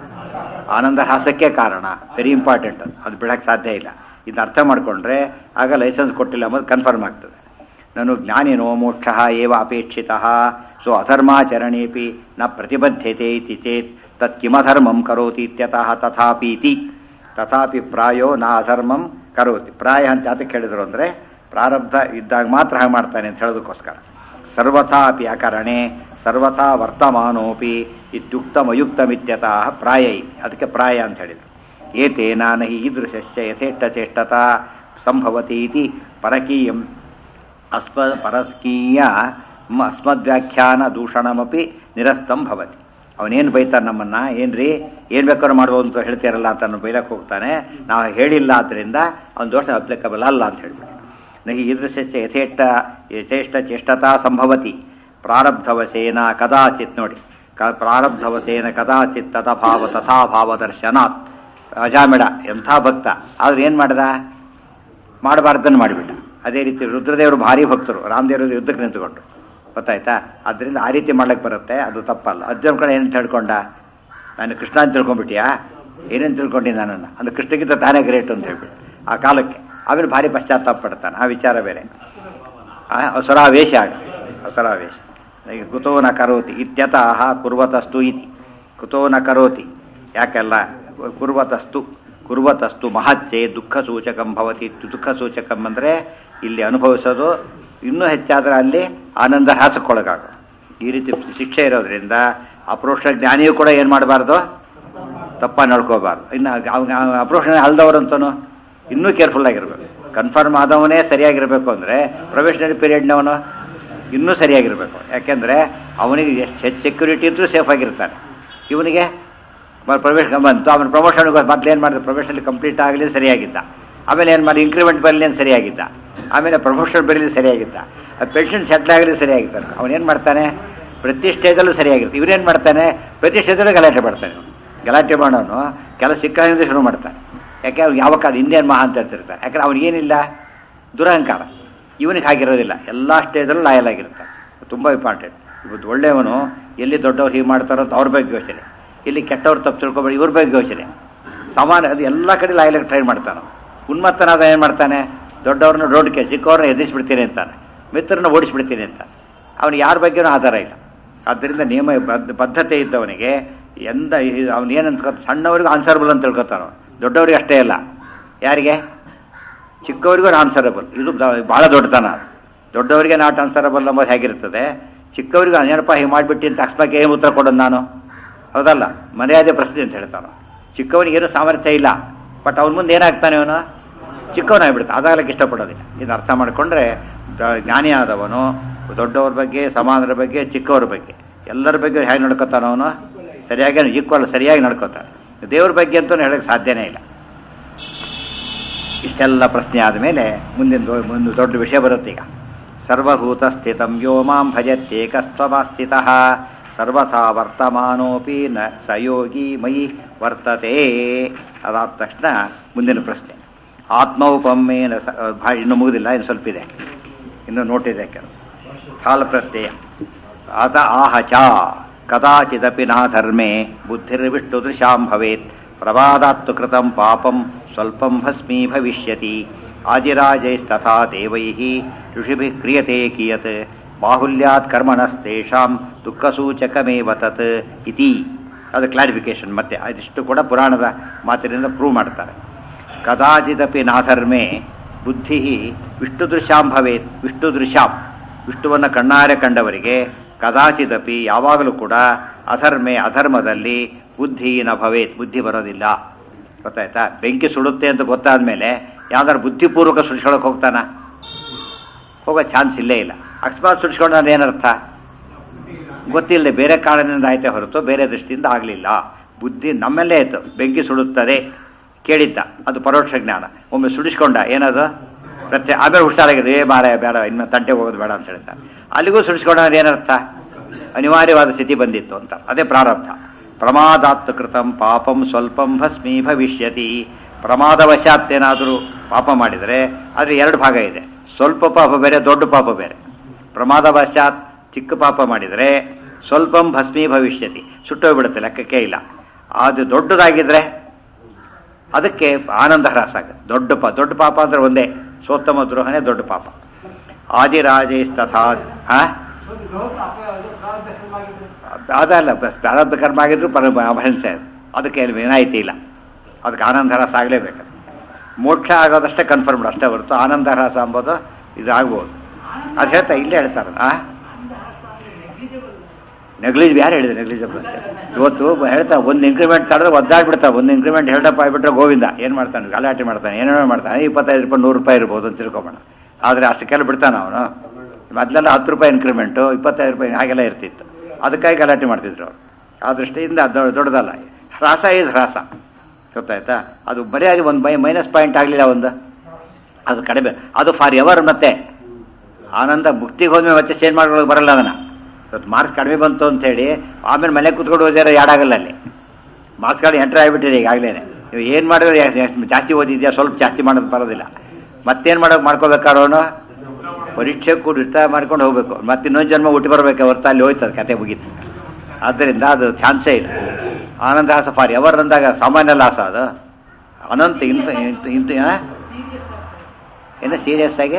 ಆನಂದ ಹಾಸಕ್ಕೆ ಕಾರಣ ವೆರಿ ಇಂಪಾರ್ಟೆಂಟ್ ಅದು ಅದು ಬಿಡಕ್ಕೆ ಸಾಧ್ಯ ಇಲ್ಲ ಇದನ್ನ ಅರ್ಥ ಮಾಡಿಕೊಂಡ್ರೆ ಆಗ ಲೈಸೆನ್ಸ್ ಕೊಟ್ಟಿಲ್ಲ ಅನ್ನೋದು ಕನ್ಫರ್ಮ್ ಆಗ್ತದೆ ನಾನು ಜ್ಞಾನಿನೋ ಮೋಕ್ಷ ಏವ ಅಪೇಕ್ಷಿತ ಸೊ ಅಧರ್ಮಾಚರಣೇಪಿ ನ ಪ್ರತಿಬದ್ಧತೆ ಇತಿ ಚೇತ್ ತತ್ ಕಿಮಧರ್ಮಂ ಕರೋತಿ ಇತ್ಯತಃ ತಥಾಪೀತಿ ತಥಾಪಿ ಪ್ರಾಯೋ ನ ಅಧರ್ಮಂ ಕರೋತಿ ಪ್ರಾಯ ಅಂತ ಯಾತಕ್ಕೆ ಹೇಳಿದ್ರು ಅಂದರೆ ಪ್ರಾರಬ್ಧ ಇದ್ದಾಗ ಮಾತ್ರ ಹಾಗೆ ಮಾಡ್ತಾನೆ ಅಂತ ಹೇಳೋದಕ್ಕೋಸ್ಕರ ಸರ್ವಥಾ ಅಪಿ ಅಕರಣೆ ಸರ್ವಥಾ ವರ್ತಮಾನೋಪಿ ಇತ್ಯುಕ್ತಮಯುಕ್ತಮಿತ್ಯತಃ ಪ್ರಾಯ ಇತಿ ಅದಕ್ಕೆ ಪ್ರಾಯ ಅಂತ ಹೇಳಿದರು ಏತೇನ ನಹಿ ಈದೃಶಸ್ಯ ಯಥೇಷ್ಟ ಚೇಷ್ಟತಾ ಸಂಭವತಿ ಇತಿ ಪರಕೀಯಂ ಅಸ್ಮ ಪರಸ್ಕೀಯ ಮ- ಅಸ್ಮದ್ವ್ಯಾಖ್ಯಾನ ದೂಷಣಮಪಿ ನಿರಸ್ತಂ ಭವತಿ ಅವನೇನು ಬೈತಾನೆ ನಮ್ಮನ್ನ ಏನ್ರಿ ಏನು ಬೇಕಾದ್ರೂ ಮಾಡ್ಬೋದು ಅಂತ ಹೇಳ್ತೀರಲ್ಲ ಅಂತ ನಾನು ಬೈಲಕ್ಕೆ ಹೋಗ್ತಾನೆ ನಾವು ಹೇಳಿಲ್ಲ ಆದ್ದರಿಂದ ಅವನ ದೋಷ ಅಪ್ಲಿಕಬಲ್ ಅಲ್ಲ ಅಂತ ಹೇಳ್ಬಿಟ್ಟು ನಹಿ ಈದೃಶಸ್ಯ ಯಥೇಷ್ಟ ಯಥೇಷ್ಟ ಚೇಷ್ಟತಾ ಸಂಭವತಿ ಪ್ರಾರಬ್ಧವಶೇನ ಕದಾಚಿತ್ ನೋಡಿ ಕ ಪ್ರಾರಬ್ಧವಶೇನ ಕದಾಚಿತ್ ತಥಾಭಾವ ತಥಾಭಾವ ದರ್ಶನಾತ್ ಅಜಾಮಿಡ ಎಂಥ ಭಕ್ತ ಆದ್ರೆ ಏನು ಮಾಡ್ದ ಮಾಡಬಾರ್ದನ್ನು ಮಾಡಿಬಿಟ್ಟ ಅದೇ ರೀತಿ ರುದ್ರದೇವರು ಭಾರಿ ಭಕ್ತರು ರಾಮದೇವರು ಯುದ್ಧಕ್ಕೆ ನಿಂತುಕೊಂಡ್ರು ಗೊತ್ತಾಯ್ತಾ ಅದರಿಂದ ಆ ರೀತಿ ಮಾಡ್ಲಿಕ್ಕೆ ಬರುತ್ತೆ ಅದು ತಪ್ಪಲ್ಲ ಅರ್ಜುನ ಕಡೆ ಏನು ತಿಳ್ಕೊಂಡ ನಾನು ಕೃಷ್ಣ ಅಂತ ತಿಳ್ಕೊಂಡ್ಬಿಟ್ಟಿಯಾ ಏನೇನು ತಿಳ್ಕೊಂಡಿ ನನ್ನನ್ನು ಅಂದ್ರೆ ಕೃಷ್ಣಗಿಂತ ತಾನೇ ಗ್ರೇಟ್ ಅಂತ ಹೇಳ್ಬಿಟ್ಟು ಆ ಕಾಲಕ್ಕೆ ಆಮೇಲೆ ಭಾರಿ ಪಶ್ಚಾತ್ತಾಪ ಪಡ್ತಾನೆ ಆ ವಿಚಾರ ಬೇರೆ ಆ, ಅಸುರಾವೇಶ ಆಗ ಅಸುರಾವೇಶ ಈಗ ಕುತೋ ನ ಕರೋತಿ ಇತ್ಯತಃ ಕುರ್ವತಸ್ತು ಇತಿ ಕುತೋ ನ ಕರೋತಿ ಯಾಕೆಲ್ಲ ಕುರ್ವತಸ್ತು ಕುರ್ವತಸ್ತು ಮಹಚ್ಚೆ ದುಃಖ ಸೂಚಕಂ ಭವತಿ ಇತ್ತು ದುಃಖ ಸೂಚಕಂ ಅಂದರೆ ಇಲ್ಲಿ ಅನುಭವಿಸೋದು ಇನ್ನೂ ಹೆಚ್ಚಾದರೆ ಅಲ್ಲಿ ಆನಂದ ಹಾಸಕ್ಕೊಳಗಾಗ ಈ ರೀತಿ ಶಿಕ್ಷೆ ಇರೋದ್ರಿಂದ ಅಪ್ರೋಕ್ಷ ಜ್ಞಾನಿಯೂ ಕೂಡ ಏನು ಮಾಡಬಾರ್ದು ತಪ್ಪ ನಡ್ಕೋಬಾರ್ದು ಇನ್ನು ಅಪ್ರೋಕ್ಷ ಅಲ್ದವ್ರಂತನು ಇನ್ನೂ ಕೇರ್ಫುಲ್ ಆಗಿರ್ಬೇಕು ಕನ್ಫರ್ಮ್ ಆದವನೇ ಸರಿಯಾಗಿರಬೇಕು ಅಂದರೆ ಪ್ರೊಫೆಷನಲ್ ಪೀರಿಯಡ್ನವನು ಇನ್ನೂ ಸರಿಯಾಗಿರಬೇಕು ಯಾಕೆಂದರೆ ಅವನಿಗೆ ಎಷ್ಟು ಹೆಚ್ಚು ಸೆಕ್ಯೂರಿಟಿ ಇದ್ದರೂ ಸೇಫ್ ಆಗಿರ್ತಾನೆ ಇವನಿಗೆ ಪ್ರೊಫೆಷ್ ಬಂತು ಅವನ ಪ್ರಮೋಷನ್ ಮೊದಲು ಏನು ಮಾಡಿದ ಪ್ರೊಫೆಷನಲ್ ಕಂಪ್ಲೀಟ್ ಆಗಲಿ ಸರಿಯಾಗಿದ್ದ ಆಮೇಲೆ ಏನು ಮಾಡಿ ಇಂಕ್ರಿಮೆಂಟ್ ಬರಲಿ ಅಂತ ಸರಿಯಾಗಿದ್ದ ಆಮೇಲೆ ಪ್ರಮೋಷನ್ ಬರಲಿ ಸರಿಯಾಗಿದ್ದ ಪೆನ್ಷನ್ ಸೆಟ್ಲ್ ಆಗಲಿ ಸರಿಯಾಗಿದ್ದಾನೆ ಅವನೇನು ಮಾಡ್ತಾನೆ ಪ್ರತಿ ಸ್ಟೇಜಲ್ಲೂ ಸರಿಯಾಗಿರುತ್ತೆ ಇವರೇನು ಮಾಡ್ತಾನೆ ಪ್ರತಿ ಸ್ಟೇಜಲ್ಲೂ ಗಲಾಟೆ ಮಾಡ್ತಾನೆ ಅವ್ನು. ಗಲಾಟೆ ಮಾಡೋನು ಕೆಲ ಸಿಕ್ಕಾಗಿಂದ ಶುರು ಮಾಡ್ತಾನೆ ಯಾಕೆ ಅವ್ನು ಯಾವ ಕಾಲ ಇಂಡಿಯನ್ ಮಹಾ ಅಂತ ಹೇಳ್ತಿರ್ತಾನೆ ಯಾಕಂದ್ರೆ ಅವ್ನಿಗೇನಿಲ್ಲ ದುರಹಂಕಾರ ಇವನಿಗೆ ಹಾಗಿರೋದಿಲ್ಲ ಎಲ್ಲ ಸ್ಟೇಜಲ್ಲೂ ಲಾಯಲ್ ಆಗಿರ್ತಾನೆ ತುಂಬ ಇಂಪಾರ್ಟೆಂಟ್ ಇವತ್ತು ಒಳ್ಳೆಯವನು ಎಲ್ಲಿ ದೊಡ್ಡವ್ರು ಹೀಗೆ ಮಾಡ್ತಾರೋ ಅಂತ ಅವ್ರ ಬಗ್ಗೆ ಯೋಚನೆ ಇಲ್ಲಿ ಕೆಟ್ಟವ್ರು ತಪ್ಪು ತಿಳ್ಕೊಬೇಡಿ ಇವ್ರ ಬಗ್ಗೆ ಯೋಚನೆ ಸಮಾನ ಅದು ಎಲ್ಲ ಕಡೆ ಲಾಯಲಾಗಿ ಟ್ರೈ ಮಾಡ್ತಾನೆ ಉನ್ಮತ್ತನಾದ ಏನು ಮಾಡ್ತಾನೆ ದೊಡ್ಡವ್ರನ್ನ ರೋಡ್ಗೆ ಚಿಕ್ಕವ್ರನ್ನ ಎದುರಿಸ್ಬಿಡ್ತೀನಿ ಅಂತಾನೆ ಮಿತ್ರರನ್ನ ಓಡಿಸ್ಬಿಡ್ತೀನಿ ಅಂತ ಅವನು ಯಾರ ಬಗ್ಗೆನೂ ಆಧಾರ ಇಲ್ಲ ಆದ್ದರಿಂದ ನಿಯಮ ಬದ್ಧ ಬದ್ಧತೆ ಇದ್ದವನಿಗೆ ಎಂದ ಅವನು ಏನಂತ ಸಣ್ಣವರಿಗೂ ಆನ್ಸರಬಲ್ ಅಂತ ತಿಳ್ಕೊತಾನೋ ದೊಡ್ಡವರಿಗೆ ಅಷ್ಟೇ ಇಲ್ಲ ಯಾರಿಗೆ ಚಿಕ್ಕವರಿಗೂ ಆನ್ಸರಬಲ್ ಇದು ದ- ಬಹಳ ದೊಡ್ಡತನ ಅದು. ದೊಡ್ಡವರಿಗೆ ನಾಟ್ ಆನ್ಸರಬಲ್ ಎಂಬುದು ಹೇಗಿರ್ತದೆ ಚಿಕ್ಕವರಿಗೂ ಏನಪ್ಪ ಹೀಗೆ ಮಾಡಿಬಿಟ್ಟು ಅಂತ ಅಕಸ್ಮಾತ್ ಏನು ಉತ್ತರ ಕೊಡೋದು ನಾನು ಹೌದಲ್ಲ ಮರ್ಯಾದೆ ಪ್ರಶ್ನೆ ಅಂತ ಹೇಳ್ತಾನೆ ಚಿಕ್ಕವನಿಗೇನು ಸಾಮರ್ಥ್ಯ ಇಲ್ಲ ಬಟ್ ಅವನ ಮುಂದೆ ಏನಾಗ್ತಾನೆ ಅವನು ಚಿಕ್ಕವನಾಗ್ಬಿಡ್ತಾನೆ ಅದಾಗಲಿಕ್ಕೆ ಇಷ್ಟಪಡೋದಿಲ್ಲ ಇದು ಅರ್ಥ ಮಾಡಿಕೊಂಡ್ರೆ ದ- ಜ್ಞಾನಿ ಆದವನು ದೊಡ್ಡವ್ರ ಬಗ್ಗೆ ಸಮಾನರ ಬಗ್ಗೆ ಚಿಕ್ಕವ್ರ ಬಗ್ಗೆ ಎಲ್ಲರ ಬಗ್ಗೆ ಹೇಗೆ ನಡ್ಕೋತಾನ ಅವನು ಸರಿಯಾಗಿ ಈಕ್ವಲ್ ಸರಿಯಾಗಿ ನಡ್ಕೋತಾನೆ ದೇವ್ರ ಬಗ್ಗೆ ಅಂತೂ ಹೇಳಕ್ಕೆ ಸಾಧ್ಯನೇ ಇಲ್ಲ ಇಷ್ಟೆಲ್ಲ ಪ್ರಶ್ನೆ ಆದಮೇಲೆ ಮುಂದಿನ ದೊ- ಮುಂದೆ ದೊಡ್ಡ ವಿಷಯ ಬರುತ್ತೆ ಈಗ ಸರ್ವಭೂತ ಸ್ಥಿತಂ ಯೋ ಮಾಂ ಭಜತ್ಯೇಕಸ್ತ್ವಮಾಸ್ಥಿತ ಸರ್ವಥಾ ವರ್ತಮಾನೋಪಿ ನ ಸಯೋಗಿ ಮಯಿ ವರ್ತತೆ ಅದಾದ ತಕ್ಷಣ ಮುಂದಿನ ಪ್ರಶ್ನೆ ಆತ್ಮೌಪಮ್ಯೇನ ಸ ಭಾ- ಇನ್ನು ಮುಗಿದಿಲ್ಲ ಇನ್ನು ಸ್ವಲ್ಪ ಇದೆ ಇನ್ನು ನೋಟಿದೆ ಕೆಲವು ಕಾಲ ಪ್ರತ್ಯಯ ಆತ ಆಹ ಚ ಕದಾಚಿದಪಿ ನಾ ಧರ್ಮೇ ಬುದ್ಧಿರ್ವಿಷ್ಟು ದೃಶಾಂ ಭವೇತ್ ಪ್ರವಾದಾತ್ತು ಕೃತಂ ಪಾಪಂ ಸ್ವಲ್ಪಂ ಭಸ್ಮೀ ಭವಿಷ್ಯತಿ ಆದಿರಾಜೈಸ್ತಥಾ ದೇವೈಃ ಋಷಿಭಿಃ ಕ್ರಿಯತೆ ಕಿಯತ್ ಬಾಹುಲ್ಯಾತ್ ಕರ್ಮಣಸ್ತೇಷಾಂ ದುಃಖಸೂಚಕಮೇವ ತತ್ ಇತಿ ಅದು ಕ್ಲಾರಿಫಿಕೇಶನ್ ಮತ್ತೆ ಅದಿಷ್ಟು ಕೂಡ ಪುರಾಣದ ಮಾತಿನಿಂದ ಪ್ರೂವ್ ಮಾಡ್ತಾರೆ ಕದಾಚಿದಪಿ ನಾಧರ್ಮೇ ಬುದ್ಧಿ ವಿಷ್ಣು ದೃಶ್ಯಾಂ ಭವೇತ್ ವಿಷ್ಣು ದೃಶ್ಯಾಂ ವಿಷ್ಣುವನ್ನು ಕಣ್ಣಾರೆ ಕಂಡವರಿಗೆ ಕದಾಚಿದಪಿ ಯಾವಾಗಲೂ ಕೂಡ ಅಧರ್ಮೆ ಅಧರ್ಮದಲ್ಲಿ ಬುದ್ಧಿ ನ ಭವೇತ್ ಬುದ್ಧಿ ಬರೋದಿಲ್ಲ ಗೊತ್ತಾಯ್ತಾ ಬೆಂಕಿ ಸುಡುತ್ತೆ ಅಂತ ಗೊತ್ತಾದ ಮೇಲೆ ಯಾವ್ದಾರು ಬುದ್ಧಿಪೂರ್ವಕ ಸುಡಿಸ್ಕೊಳಕ್ಕೆ ಹೋಗ್ತಾನ ಹೋಗೋ ಚಾನ್ಸ್ ಇಲ್ಲೇ ಇಲ್ಲ ಅಕಸ್ಮಾತ್ ಸುಡಿಸ್ಕೊಂಡ್ರೆ ಏನರ್ಥ ಗೊತ್ತಿಲ್ಲದೆ ಬೇರೆ ಕಾರಣದಿಂದ ಆಯ್ತೆ ಹೊರತು ಬೇರೆ ದೃಷ್ಟಿಯಿಂದ ಆಗಲಿಲ್ಲ ಬುದ್ಧಿ ನಮ್ಮಲ್ಲೇ ಆಯಿತು ಬೆಂಕಿ ಸುಡುತ್ತದೆ ಕೇಳಿದ್ದ ಅದು ಪರೋಕ್ಷ ಜ್ಞಾನ ಒಮ್ಮೆ ಸುಡಿಸ್ಕೊಂಡ ಏನದು ಪ್ರತ್ಯೇ ಆಮೇಲೆ ಹುಷಾರಾಗಿದೆ ಏ ಮಾರ ಬೇಡ ಇನ್ನು ತಂಟೆಗೆ ಹೋಗೋದು ಬೇಡ ಅಂತ ಹೇಳ್ತಾರೆ ಅಲ್ಲಿಗೂ ಸುಡಿಸ್ಕೊಂಡ್ರೆ ಏನರ್ಥ ಅನಿವಾರ್ಯವಾದ ಸ್ಥಿತಿ ಬಂದಿತ್ತು ಅಂತ ಅದೇ ಪ್ರಾರಬ್ಧ ಪ್ರಮಾದಾತ್ ಕೃತಂ ಪಾಪಂ ಸ್ವಲ್ಪಂ ಭಸ್ಮೀ ಭವಿಷ್ಯತಿ ಪ್ರಮಾದವಶಾತ್ ಏನಾದರೂ ಪಾಪ ಮಾಡಿದರೆ ಆದರೆ ಎರಡು ಭಾಗ ಇದೆ ಸ್ವಲ್ಪ ಪಾಪ ಬೇರೆ ದೊಡ್ಡ ಪಾಪ ಬೇರೆ ಪ್ರಮಾದವಶಾತ್ ಚಿಕ್ಕ ಪಾಪ ಮಾಡಿದರೆ ಸ್ವಲ್ಪಂ ಭಸ್ಮೀ ಭವಿಷ್ಯತಿ ಸುಟ್ಟೋಗ್ಬಿಡುತ್ತೆ ಲೆಕ್ಕಕ್ಕೆ ಇಲ್ಲ ಅದು ದೊಡ್ಡದಾಗಿದ್ರೆ ಅದಕ್ಕೆ ಆನಂದ ಹ್ರಾಸ ಆಗುತ್ತೆ ದೊಡ್ಡ ಪಾ ದೊಡ್ಡ ಪಾಪ ಅಂದ್ರೆ ಒಂದೇ ಸೋತ್ತಮ ದ್ರೋಹನೇ ದೊಡ್ಡ ಪಾಪ ಆದಿರಾಜೇಸ್ತಥಾ ಆ ಒಂದು ಲೋಕ ಅಪ- ಅದು ಪ್ರಾರಬ್ಧ ಶುರುವಾಗಿದ್ರೆ ಅದಲ್ಲ ಬಸ್ ಪ್ರಾರಬ್ಧ ಕರ್ಮ ಆಗಿದ್ರು ಪರ ಅಹಿಂಸೆ ಅದು. ಅದಕ್ಕೆ ಏನು ವಿನಾಯಿತಿ ಇಲ್ಲ ಅದಕ್ಕೆ ಆನಂದ ಹ್ರಾಸ ಆಗಲೇಬೇಕು ಮೋಕ್ಷ ಆಗೋದಷ್ಟೇ ಕನ್ಫರ್ಮ್ಡ್ ಅಷ್ಟೇ ಹೊರತು ಆನಂದ ಹ್ರಾಸ ಅಂಬೋದು ಇದು ಆಗ್ಬೋದು ಅದು ಹೇಳ್ತಾ ಇಲ್ಲೇ ಹೇಳ್ತಾರಲ್ಲ ಆ ನೆಗ್ಲಿಜ್ ಯಾರು ಹೇಳಿದೆ ನೆಗ್ಲಿಜಬಲ್ ಅಂತ ಇವತ್ತು ಬ- ಹೇಳ್ತಾ ಒಂದು ಇಂಕ್ರಿಮೆಂಟ್ ತಡೆದ್ರೆ ಒದ್ದಾಡ್ಬಿಡ್ತಾರೆ ಒಂದು ಇಂಕ್ರಿಮೆಂಟ್ ಹೇಳ್ದಪ್ಪ ಆಗಿಬಿಟ್ರೆ ಗೋವಿಂದ ಏನು ಮಾಡ್ತಾನೆ ಗಲಾಟೆ ಮಾಡ್ತಾನೆ ಏನೇನೋ ಮಾಡ್ತಾನೆ ಇಪ್ಪತ್ತೈದು ರೂಪಾಯಿ ನೂರು ರೂಪಾಯಿ ಇರ್ಬೋದು ಅಂತ ತಿಳ್ಕೊಬೋಣ ಆದರೆ ಅಷ್ಟಕ್ಕೆಲ್ಲ ಬಿಡ್ತಾನೆ ಅವನು ಮೊದಲೆಲ್ಲ ಹತ್ತು ರೂಪಾಯಿ ಇನ್ಕ್ರಿಮೆಂಟು ಇಪ್ಪತ್ತೈದು ರೂಪಾಯಿ ಹಾಗೆಲ್ಲ ಇರ್ತಿತ್ತು ಅದಕ್ಕಾಗಿ ಗಲಾಟೆ ಮಾಡ್ತಿದ್ರು ಅವರು ಆ ದೃಷ್ಟಿಯಿಂದ ಅದು ದೊಡ್ಡದಲ್ಲ ಹ್ರಾಸ ಈಸ್ ಹ್ರಾಸ ಗೊತ್ತಾಯ್ತಾ ಅದು ಬರೀ ಒಂದು ಮೈ ಮೈನಸ್ ಪಾಯಿಂಟ್ ಆಗಲಿಲ್ಲ ಒಂದು ಅದು ಕಡಿಮೆ ಅದು ಫಾರ್ ಎವರ್ ಮತ್ತೆ ಆನಂದ ಮುಕ್ತಿಗೆ ಹೋದ್ಮೇಲೆ ಮತ್ತೆ ಚೇಂಜ್ ಮಾಡ್ಕೊಳ್ಳೋಕೆ ಬರಲ್ಲ ಅದನ್ನು ಇವತ್ತು ಮಾರ್ಕ್ಸ್ ಕಡಿಮೆ ಬಂತು ಅಂತ ಹೇಳಿ ಆಮೇಲೆ ಮನೆ ಕೂತ್ಕೊಂಡು ಓದಿದ್ರೆ ಯಾಡಾಗಲ್ಲ ಅಲ್ಲಿ ಮಾರ್ಕ್ಸ್ ಕಾರ್ಡ್ ಎಂಟ್ರ್ ಆಗಿಬಿಟ್ಟಿದೆ ಈಗಾಗಲೇ ನೀವು ಏನು ಮಾಡಿದ್ರೆ ಯಾ- ಯಾ- ಜಾಸ್ತಿ ಓದಿದ್ಯಾ ಸ್ವಲ್ಪ ಜಾಸ್ತಿ ಮಾಡೋದು ಬರೋದಿಲ್ಲ ಮತ್ತೇನು ಮಾಡೋಕೆ ಮಾಡ್ಕೋಬೇಕಾದ್ರೆ ಅವನು ಪರೀಕ್ಷೆ ಕೂಡ ಇಷ್ಟ ಮಾಡ್ಕೊಂಡು ಹೋಗ್ಬೇಕು ಮತ್ತೆ ಇನ್ನೊಂದು ಜನ್ಮ ಹುಟ್ಟಿ ಬರಬೇಕು ಹೊರತು ಅಲ್ಲಿ ಹೋಯ್ತದೆ ಕತೆ ಮುಗೀತು ಆದ್ದರಿಂದ ಅದು ಚಾನ್ಸೇ ಇಲ್ಲ ಆನಂದ ಹಾಸ ಫಾರ್ ಎವರ್ ಅಂದಾಗ ಸಾಮಾನ್ಯ ಲಾಸ ಅದು ಅನಂತ ಇಂತ ಇಂತ ಇಂತ ಆ? ಏನು ಸೀರಿಯಸ್ ಆಗಿ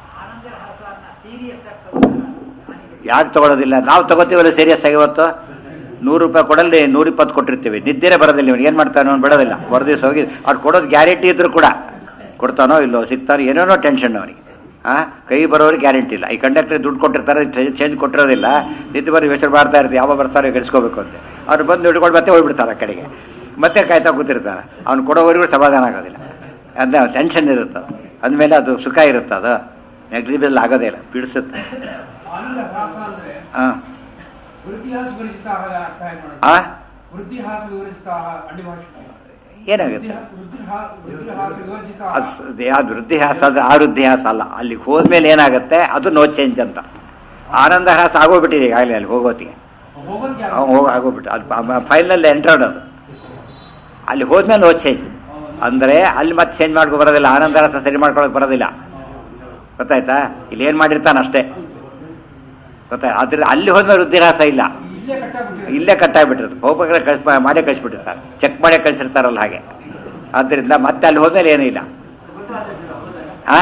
ಯಾಕೆ ತಗೊಳ್ಳೋದಿಲ್ಲ ನಾವು ತಗೋತೀವಲ್ಲ ಸೀರಿಯಸ್ ಆಗಿ ಇವತ್ತು ನೂರು ರೂಪಾಯಿ ಕೊಡಲ್ಲಿ ನೂರಿಪ್ಪತ್ತು ಕೊಟ್ಟಿರ್ತೀವಿ ನಿದ್ದೆನೇ ಬರೋದಿಲ್ಲ ಇವನು ಏನು ಮಾಡ್ತಾನೋ ಅವ್ನು ಬಿಡೋದಿಲ್ಲ ಹೊರದಿವ್ಸ ಹೋಗಿ ಅವ್ರು ಕೊಡೋದು ಗ್ಯಾರಂಟಿ ಇದ್ರು ಕೂಡ ಕೊಡ್ತಾನೋ ಇಲ್ಲೋ ಸಿಗ್ತಾನೋ ಏನೇನೋ ಟೆನ್ಷನ್ ಅವನಿಗೆ ಆ ಕೈ ಬರೋರಿಗೆ ಗ್ಯಾರಂಟಿ ಇಲ್ಲ ಈ ಕಂಡಕ್ಟರ್ ದುಡ್ಡು ಕೊಟ್ಟಿರ್ತಾರೆ ಚೇಂಜ್ ಕೊಟ್ಟಿರೋದಿಲ್ಲ ನಿದ್ದೆ ಬರೋ ಯೋಚನೆ ಮಾಡ್ತಾ ಇರ್ತೀವಿ ಯಾವಾಗ ಬರ್ತಾರೆ ಗಳಿಸ್ಕೋಬೇಕು ಅಂತ ಅವ್ರು ಬಂದು ಹಿಡ್ಕೊಂಡು ಮತ್ತೆ ಹೋಗ್ಬಿಡ್ತಾರೆ ಆ ಕಡೆಗೆ ಮತ್ತೆ ಕಾಯ್ತಾ ಕೂತಿರ್ತಾರೆ ಅವ್ನು ಕೊಡೋವರೆಗೂ ಸಮಾಧಾನ ಆಗೋದಿಲ್ಲ ಅಂದರೆ ಟೆನ್ಷನ್ ಇರುತ್ತೆ ಅಂದಮೇಲೆ ಅದು ಸುಖ ಇರುತ್ತೆ ಅದು ನೆಗ್ಲಿಬಲ್ ಆಗೋದೇ ಇಲ್ಲ ಬಿಡಿಸುತ್ತೆ ಆನಂದ ಹ್ರಾಸ ಅಂದ್ರೆ ಹಾಂ ವೃತ್ತಿಹಾಸ ವಿರಚಿತ ಅರ್ಥ ಹೇಗೆ ಮಾಡೋದು ಆ ವೃತ್ತಿಹಾಸ ವಿವರ್ಜಿತ ಅಡ್ಡಿ ಭಾಷೆ ಏನಾಗುತ್ತೆ ವೃತ್ತಿಹಾಸ ವಿವರ್ಜಿತ ಅದು ಸ- ಯಾವ್ದು ವೃದ್ಧಿಹಾಸ ಅಂದ್ರೆ ಆ ವೃದ್ಧಿಹಾಸ ಅಲ್ಲ ಅಲ್ಲಿಗೆ ಹೋದ್ಮೇಲೆ ಏನಾಗುತ್ತೆ ಅದು ನೋ ಚೇಂಜ್ ಅಂತ ಆನಂದ ಹಾಸ ಆಗೋಗ್ಬಿಟ್ಟಿದೆ ಈಗಾಗಲೇ ಅಲ್ಲಿ ಹೋಗೋತ್ತಿಗೆ ಹೋಗೋದ್ಗೆ ಅವ್ನು ಹೋಗಿ ಆಗೋಗ್ಬಿಟ್ಟು ಅದು ಫೈನಲ್ ಎಂಟರ್ಡ್ ಅದು ಅಲ್ಲಿ ಹೋದ್ಮೇಲೆ ನೋ ಚೇಂಜ್ ಅಂದರೆ ಅಲ್ಲಿ ಮತ್ತೆ ಚೇಂಜ್ ಮಾಡ್ಕೊ ಬರೋದಿಲ್ಲ ಆನಂದ ರಸ ಸರಿ ಮಾಡ್ಕೊಳಕ್ ಬರೋದಿಲ್ಲ ಗೊತ್ತಾಯ್ತಾ ಇಲ್ಲಿ ಏನು ಮಾಡಿರ್ತಾನೆ ಅಷ್ಟೇ ಗೊತ್ತಾಯ್ತು ಅದ್ರ ಅಲ್ಲಿ ಹೋದ್ಮೇಲೆ ವೃದ್ಧಿರಾಸ ಇಲ್ಲ ಇಲ್ಲೇ ಕಟ್ಟಾಗ್ಬಿಟ್ಟಿದೆ ಇಲ್ಲೇ ಕಟ್ಟಾಗ್ಬಿಟ್ಟಿರುತ್ತೆ ಹೋಗ್ಬೇಕಾದ್ರೆ ಕಳ್ಸ್ ಮಾಡೇ ಕಳಿಸ್ಬಿಟ್ಟಿರ್ತಾರೆ ಚೆಕ್ ಮಾಡೇ ಕಳಿಸಿರ್ತಾರಲ್ಲ ಹಾಗೆ ಆದ್ದರಿಂದ ಮತ್ತೆ ಅಲ್ಲಿ ಹೋದ್ಮೇಲೆ ಏನೂ ಇಲ್ಲ ಆ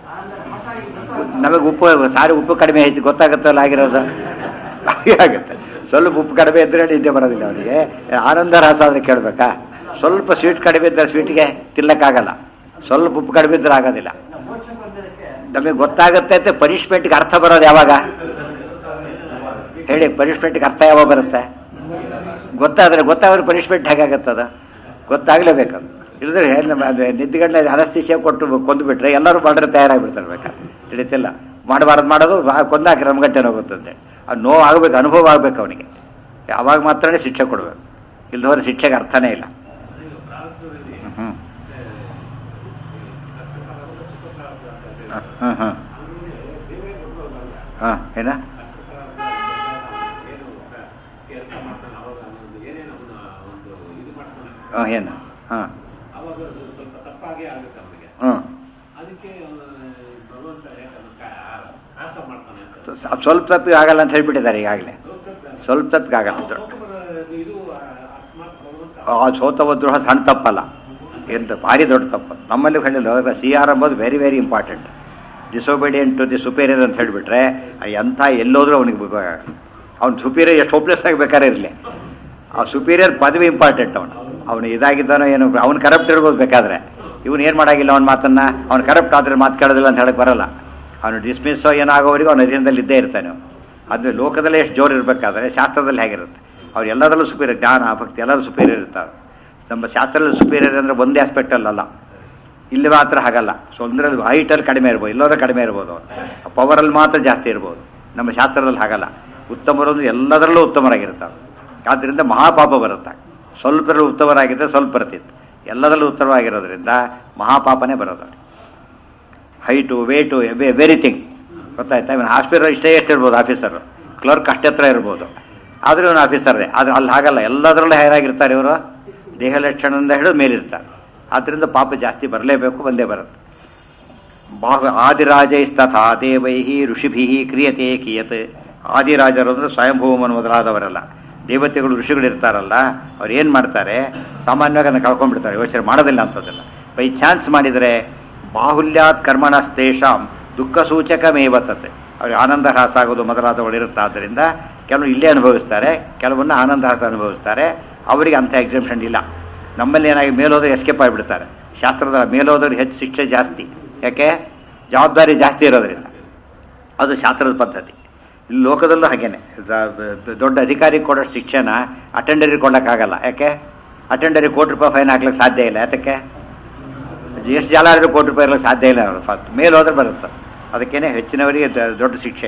ನಮಗೆ ಉಪ್ಪು ಸಾರಿ ಉಪ್ಪು ಕಡಿಮೆ ಹೆಚ್ಚು ಗೊತ್ತಾಗುತ್ತಲ್ಲ ಆಗಿರೋದು ಹಾಗೆ ಆಗುತ್ತೆ ಸ್ವಲ್ಪ ಉಪ್ಪು ಕಡಿಮೆ ಇದ್ರೆ ನಿದ್ದೆ ಬರೋದಿಲ್ಲ ಅವನಿಗೆ ಆನಂದ ರಸ ಆದರೆ ಕೇಳಬೇಕಾ ಸ್ವಲ್ಪ ಸ್ವೀಟ್ ಕಡಿಮೆ ಇದ್ದರೆ ಸ್ವೀಟ್ಗೆ ತಿನ್ನಕ್ಕಾಗಲ್ಲ ಸ್ವಲ್ಪ ಉಪ್ಪು ಕಡಿಮೆ ಇದ್ರೆ ಆಗೋದಿಲ್ಲ ನಮಗೆ ಗೊತ್ತಾಗುತ್ತೆ ಅಂತ ಪನಿಷ್ಮೆಂಟ್ಗೆ ಅರ್ಥ ಬರೋದು ಯಾವಾಗ ಹೇಳಿ ಪನಿಷ್ಮೆಂಟ್ಗೆ ಅರ್ಥ ಯಾವಾಗ ಬರುತ್ತೆ ಗೊತ್ತಾದ್ರೆ ಗೊತ್ತಾದ್ರೆ ಪನಿಷ್ಮೆಂಟ್ ಹೇಗಾಗತ್ತದ ಗೊತ್ತಾಗ್ಲೇಬೇಕದು ಇಲ್ಲದ್ರೆ ನಿದ್ದೆಗಣ್ಣ ಅನಸ್ತಿಷ್ಯ ಕೊಟ್ಟು ಕೊಂದುಬಿಟ್ರೆ ಎಲ್ಲರೂ ಮಾಡಿದ್ರೆ ತಯಾರಾಗ್ಬಿಡ್ತಾರೆ ಬೇಕಾದ್ರೆ ತಿಳಿತಿಲ್ಲ ಮಾಡಬಾರ್ದು ಮಾಡೋದು ಬಾ- ಕೊಂದಾಕಿ ನಮ್ಗಟ್ಟೆ ಹೋಗುತ್ತಂತೆ ಅದು ನೋವು ಆಗಬೇಕು ಅನುಭವ ಆಗ್ಬೇಕು ಅವನಿಗೆ ಅವಾಗ ಮಾತ್ರನೇ ಶಿಕ್ಷೆ ಕೊಡಬೇಕು ಇಲ್ದೋದ್ರೆ ಶಿಕ್ಷೆಗೆ ಅರ್ಥನೇ ಇಲ್ಲ ಹ್ಞೂ ಹಾಂ ಹಾಂ ಹಾಂ ಏನ ಹಾಂ ಏನು ಹಾಂ ಅವಾಗ ಸ್ವಲ್ಪ ತಪ್ಪಾಗೇ ಆಗುತ್ತೆ ಅವನಿಗೆ ಹ್ಞೂ ಅದಕ್ಕೆ ಅವ್ನು ಭಗವಂತ ಯಾಕಂದ್ರೆ ನಾಶ ಮಾಡ್ತಾನೆ ಅಂತ ಸ- ಸ್ವಲ್ಪ ತಪ್ಪಿಗೆ ಆಗಲ್ಲ ಅಂತ ಹೇಳ್ಬಿಟ್ಟಿದ್ದಾರೆ ಈಗಾಗಲೇ ಸ್ವಲ್ಪ ತಪ್ಪಿಗೆ ಆಗಲ್ಲ ದೊಡ್ಡ ಇದು ಅಕಸ್ಮಾತ್ ಭಗವಂತ ಆ ಸೋತವ ದ್ರೋಹ ಸಣ್ಣ ತಪ್ಪಲ್ಲ ಎಂತ ಭಾರಿ ದೊಡ್ಡ ತಪ್ಪು ನಮ್ಮಲ್ಲಿ ಹೇಳಿಲ್ಲ ಸಿ ಆರ್ ಎಂಬುದು very very important disobedient to the superior ಅಂತ ಹೇಳಿಬಿಟ್ರೆ ಎಂಥ ಎಲ್ಲೋದ್ರೂ ಅವನಿಗೆ ಅವ್ನು ಸುಪೀರಿಯರ್ ಎಷ್ಟು ಹೋಪ್ಲೆಸ್ ಆಗಿ ಬೇಕಾದ್ರೆ ಇರಲಿ ಆ ಸುಪೀರಿಯರ್ ಪದವಿ ಇಂಪಾರ್ಟೆಂಟ್ ಅವನು ಅವನು ಇದಾಗಿದ್ದಾನೋ ಏನು ಅವ್ನು ಕರಪ್ಟ್ ಇರ್ಬೋದು ಬೇಕಾದ್ರೆ ಇವನು ಏನು ಮಾಡಾಗಿಲ್ಲ ಅವ್ನ ಮಾತನ್ನ ಅವ್ನು ಕರಪ್ಟ್ ಆದ್ರೆ ಮಾತು ಕೇಳೋದಿಲ್ಲ ಅಂತ ಹೇಳಕ್ ಬರಲ್ಲ ಅವನು ಡಿಸ್ಮಿಸ್ಸೋ ಏನಾಗೋವರೆಗೂ ಅವನ ಅಧೀನದಲ್ಲಿ ಇದ್ದೇ ಇರ್ತಾನೆ ಅವನು ಅದು ಲೋಕದಲ್ಲೇ ಎಷ್ಟು ಜೋರು ಇರಬೇಕಾದ್ರೆ ಶಾಸ್ತ್ರದಲ್ಲಿ ಹೇಗಿರುತ್ತೆ ಅವ್ರು ಎಲ್ಲದರಲ್ಲೂ ಸುಪೀರಿಯರ್ ಜ್ಞಾನ ಭಕ್ತಿ ಎಲ್ಲರೂ ಸುಪೀರಿಯರ್ ಇರ್ತಾರೆ ನಮ್ಮ ಶಾಸ್ತ್ರದಲ್ಲಿ ಸುಪೀರಿಯರ್ ಅಂದರೆ ಒಂದೇ ಆಸ್ಪೆಕ್ಟಲ್ಲ ಇಲ್ಲಿ ಮಾತ್ರ ಹಾಗಲ್ಲ ಸೊ ಒಂದರಲ್ಲಿ ಹೈಟಲ್ಲಿ ಕಡಿಮೆ ಇರ್ಬೋದು ಎಲ್ಲರೂ ಕಡಿಮೆ ಇರ್ಬೋದು ಅವನು ಪವರಲ್ಲಿ ಮಾತ್ರ ಜಾಸ್ತಿ ಇರ್ಬೋದು ನಮ್ಮ ಶಾಸ್ತ್ರದಲ್ಲಿ ಹಾಗಲ್ಲ ಉತ್ತಮರು ಅಂದ್ರೆ ಎಲ್ಲದರಲ್ಲೂ ಉತ್ತಮರಾಗಿರ್ತಾರೆ ಆದ್ದರಿಂದ ಮಹಾಪಾಪ ಬರುತ್ತೆ ಸ್ವಲ್ಪದಲ್ಲೂ ಉತ್ತಮರಾಗಿದ್ದರೆ ಸ್ವಲ್ಪ ಬರ್ತಿತ್ತು ಎಲ್ಲದರಲ್ಲೂ ಉತ್ತಮವಾಗಿರೋದ್ರಿಂದ ಮಹಾಪಾಪನೇ ಬರೋದು ಹೈಟು ವೇಟು ಎವ್ರಿಥಿಂಗ್ ಗೊತ್ತಾಯ್ತಾ ಇವನು ಹಾಸ್ಪಿಟಲ್ ಇಷ್ಟೇ ಎಷ್ಟು ಇರ್ಬೋದು ಆಫೀಸರು ಕ್ಲರ್ಕ್ ಅಷ್ಟೇ ಹತ್ರ ಇರ್ಬೋದು ಆದರೂ ಇವನು ಆಫೀಸರೇ ಅದು ಅಲ್ಲಿ ಹಾಗಲ್ಲ ಎಲ್ಲದರಲ್ಲೂ ಹೇರಾಗಿರ್ತಾರೆ ಇವರು ದೇಹ ಲಕ್ಷಣದಿಂದ ಹಿಡಿದು ಮೇಲಿರ್ತಾರೆ ಆದ್ದರಿಂದ ಪಾಪ ಜಾಸ್ತಿ ಬರಲೇಬೇಕು ಬಂದೇ ಬರುತ್ತೆ ಬಾಹು ಆದಿರಾಜೈಸ್ತಥಾ ದೇವೈ ಋಷಿಭಿ ಕ್ರಿಯತೆ ಕಿಯತ್ ಆದಿರಾಜರು ಅಂದರೆ ಸ್ವಯಂಭೂಮನ್ ಮೊದಲಾದವರಲ್ಲ ದೇವತೆಗಳು ಋಷಿಗಳು ಇರ್ತಾರಲ್ಲ ಅವ್ರು ಏನು ಮಾಡ್ತಾರೆ ಸಾಮಾನ್ಯವಾಗಿ ಅದನ್ನು ಕಳ್ಕೊಂಡ್ಬಿಡ್ತಾರೆ ಯೋಚನೆ ಮಾಡೋದಿಲ್ಲ ಅಂತದಲ್ಲ ಬೈ ಚಾನ್ಸ್ ಮಾಡಿದರೆ ಬಾಹುಲ್ಯಾತ್ ಕರ್ಮಣಸ್ತೇಷಾಂ ದುಃಖ ಸೂಚಕಮೇವತತೆ ಅವ್ರಿಗೆ ಆನಂದ ಹ್ರಾಸ ಆಗೋದು ಮೊದಲಾದವುಗಳು ಇರುತ್ತೆ ಆದ್ದರಿಂದ ಕೆಲವು ಇಲ್ಲೇ ಅನುಭವಿಸ್ತಾರೆ ಕೆಲವನ್ನ ಆನಂದ ಹ್ರಾಸ ಅನುಭವಿಸ್ತಾರೆ ಅವರಿಗೆ ಅಂಥ ಎಕ್ಸಿಬಿಷನ್ ಇಲ್ಲ ನಮ್ಮಲ್ಲಿ ಏನಾಗಿ ಮೇಲೋದ್ರೆ ಎಸ್ಕೇಪ್ ಆಗಿಬಿಡ್ತಾರೆ ಶಾಸ್ತ್ರದ ಮೇಲೋದವ್ರಿಗೆ ಹೆಚ್ಚು ಶಿಕ್ಷೆ ಜಾಸ್ತಿ ಯಾಕೆ ಜವಾಬ್ದಾರಿ ಜಾಸ್ತಿ ಇರೋದ್ರಿಂದ ಅದು ಶಾಸ್ತ್ರದ ಪದ್ಧತಿ ಇಲ್ಲಿ ಲೋಕದಲ್ಲೂ ಹಾಗೇನೆ ದ- ದ- ದೊಡ್ಡ ಅಧಿಕಾರಿ ಕೊಡೋ ಶಿಕ್ಷೆನ ಅಟೆಂಡರಿಗೆ ಕೊಡೋಕ್ಕಾಗಲ್ಲ ಯಾಕೆ ಅಟೆಂಡರಿಗೆ ಕೋಟಿ ರೂಪಾಯಿ ಫೈನ್ ಹಾಕ್ಲಿಕ್ಕೆ ಸಾಧ್ಯ ಇಲ್ಲ ಯಾತಕ್ಕೆ ಎಷ್ಟು ಜನ ಆದರೂ ಕೋಟಿ ರೂಪಾಯಿ ಇರ್ಲಿಕ್ಕೆ ಸಾಧ್ಯ ಇಲ್ಲ ಅವರು ಫಸ್ಟ್ ಮೇಲೆ ಹೋದ್ರೆ ಬರುತ್ತೆ ಅದಕ್ಕೇನೆ ಹೆಚ್ಚಿನವರಿಗೆ ದ- ದೊಡ್ಡ ಶಿಕ್ಷೆ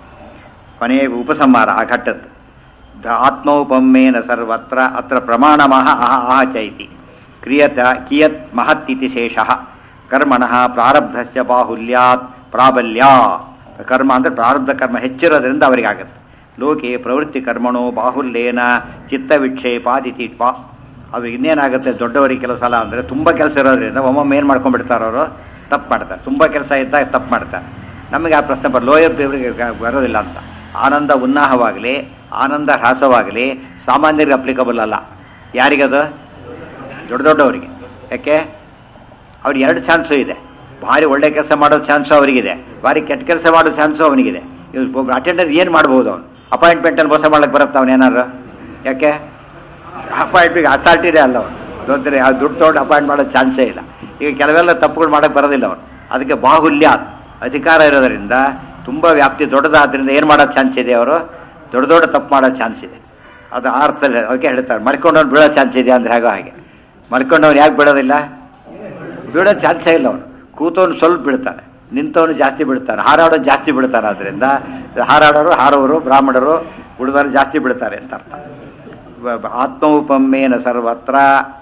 ಕೊನೆಯ ಉಪಸಂಹಾರ ಆ ಘಟ್ಟದ್ದು ದ ಆತ್ಮೌಪಮ್ಯೇನ ಸರ್ವತ್ರ ಅತ್ರ ಪ್ರಮಾಣಮಃ ಅಹ ಅಹ ಚೈತಿ ಕ್ರಿಯತ ಕಿಯತ್ ಮಹತ್ ಇತಿ ಶೇಷಃ ಕರ್ಮಣಃ ಪ್ರಾರಬ್ಧಸ್ಯ ಬಾಹುಲ್ಯಾತ್ ಪ್ರಾಬಲ್ಯ ಕರ್ಮ ಅಂದರೆ ಪ್ರಾರಬ್ಧ ಕರ್ಮ ಹೆಚ್ಚಿರೋದ್ರಿಂದ ಅವರಿಗಾಗುತ್ತೆ ಲೋಕೆ ಪ್ರವೃತ್ತಿ ಕರ್ಮಣೋ ಬಾಹುಲ್ಯೇನ ಚಿತ್ತ ವಿಕ್ಷೇಪಾದಿತಿ ಪಾ ಅವ್ರಿಗೆ ಇನ್ನೇನಾಗುತ್ತೆ ದೊಡ್ಡವರಿಗೆ ಕೆಲವು ಸಲ ಅಂದರೆ ತುಂಬ ಕೆಲಸ ಇರೋದ್ರಿಂದ ಒಮ್ಮೊಮ್ಮೆ ಏನು ಮಾಡ್ಕೊಂಡ್ಬಿಡ್ತಾರೆ ಅವರು ತಪ್ಪು ಮಾಡ್ತಾರೆ ತುಂಬ ಕೆಲಸ ಇದ್ದಾಗ ತಪ್ಪು ಮಾಡ್ತಾರೆ ನಮಗೆ ಆ ಪ್ರಶ್ನೆ ಬರ ಲೋಯರ್ ದೇವರಿಗೆ ಬರೋದಿಲ್ಲ ಅಂತ ಆನಂದ ಉನ್ನಾಹವಾಗಲಿ ಆನಂದ ಹ್ರಾಸವಾಗಲಿ ಸಾಮಾನ್ಯರಿಗೆ ಅಪ್ಲಿಕಬಲ್ ಅಲ್ಲ ಯಾರಿಗದು ದೊಡ್ಡ ದೊಡ್ಡವರಿಗೆ ಯಾಕೆ ಅವ್ರಿಗೆ ಎರಡು ಚಾನ್ಸು ಇದೆ ಭಾರಿ ಒಳ್ಳೆ ಕೆಲಸ ಮಾಡೋ ಚಾನ್ಸು ಅವರಿಗಿದೆ ಭಾರಿ ಕೆಟ್ಟ ಕೆಲಸ ಮಾಡೋ ಚಾನ್ಸು ಅವನಿಗಿದೆ ಒಬ್ಬ ಅಟೆಂಡರ್ ಏನು ಮಾಡ್ಬೋದು ಅವನು ಅಪಾಯಿಂಟ್ಮೆಂಟಲ್ಲಿ ಮೋಸ ಮಾಡಕ್ಕೆ ಬರುತ್ತೆ ಅವನು ಏನಾರು ಯಾಕೆ ಅಪಾಯಿಂಟ್ಮೆಂಟ್ ಅಥಾರಿಟಿ ಇದೆ ಅಲ್ಲ ಅವನು ದೊಡ್ಡ ಆ ದುಡ್ಡು ತೊಗೊಂಡು ಅಪಾಯಿಂಟ್ ಮಾಡೋ ಚಾನ್ಸೇ ಇಲ್ಲ ಈಗ ಕೆಲವೆಲ್ಲ ತಪ್ಪುಗಳು ಮಾಡೋಕ್ಕೆ ಬರೋದಿಲ್ಲ ಅವನು ಅದಕ್ಕೆ ಬಾಹುಲ್ಯ ಅಧಿಕಾರ ಇರೋದರಿಂದ ತುಂಬ ವ್ಯಾಪ್ತಿ ದೊಡ್ಡದಾದ್ರಿಂದ ಏನು ಮಾಡೋ ಚಾನ್ಸ್ ಇದೆ ಅವರು ದೊಡ್ಡ ದೊಡ್ಡ ತಪ್ಪು ಮಾಡೋ ಚಾನ್ಸ್ ಇದೆ ಅದು ಆ ಅರ್ಥದಲ್ಲಿ ಅದಕ್ಕೆ ಹೇಳ್ತಾರೆ ಮಲ್ಕೊಂಡವ್ನು ಬೀಳೋ ಚಾನ್ಸ್ ಇದೆ ಅಂದ್ರೆ ಹೇಗೋ ಹಾಗೆ ಮಲ್ಕೊಂಡವ್ನು ಯಾಕೆ ಬಿಡೋದಿಲ್ಲ ಬೀಳೋ ಚಾನ್ಸೇ ಇಲ್ಲ ಅವನು ಕೂತವನು ಸ್ವಲ್ಪ ಬೀಳ್ತಾನೆ ನಿಂತವನು ಜಾಸ್ತಿ ಬೀಳ್ತಾನೆ ಹಾರಾಡೋನು ಜಾಸ್ತಿ ಬೀಳ್ತಾನೆ ಆದ್ದರಿಂದ ಹಾರಾಡೋರು ಹಾರೋರು ಬ್ರಾಹ್ಮಣರು ಉಳಿದವರು ಜಾಸ್ತಿ ಬೀಳ್ತಾರೆ ಅಂತ ಅರ್ಥ ಬ- ಬ- ಆತ್ಮೌಪಮ್ಯೇನ ಸರ್ವತ್ರ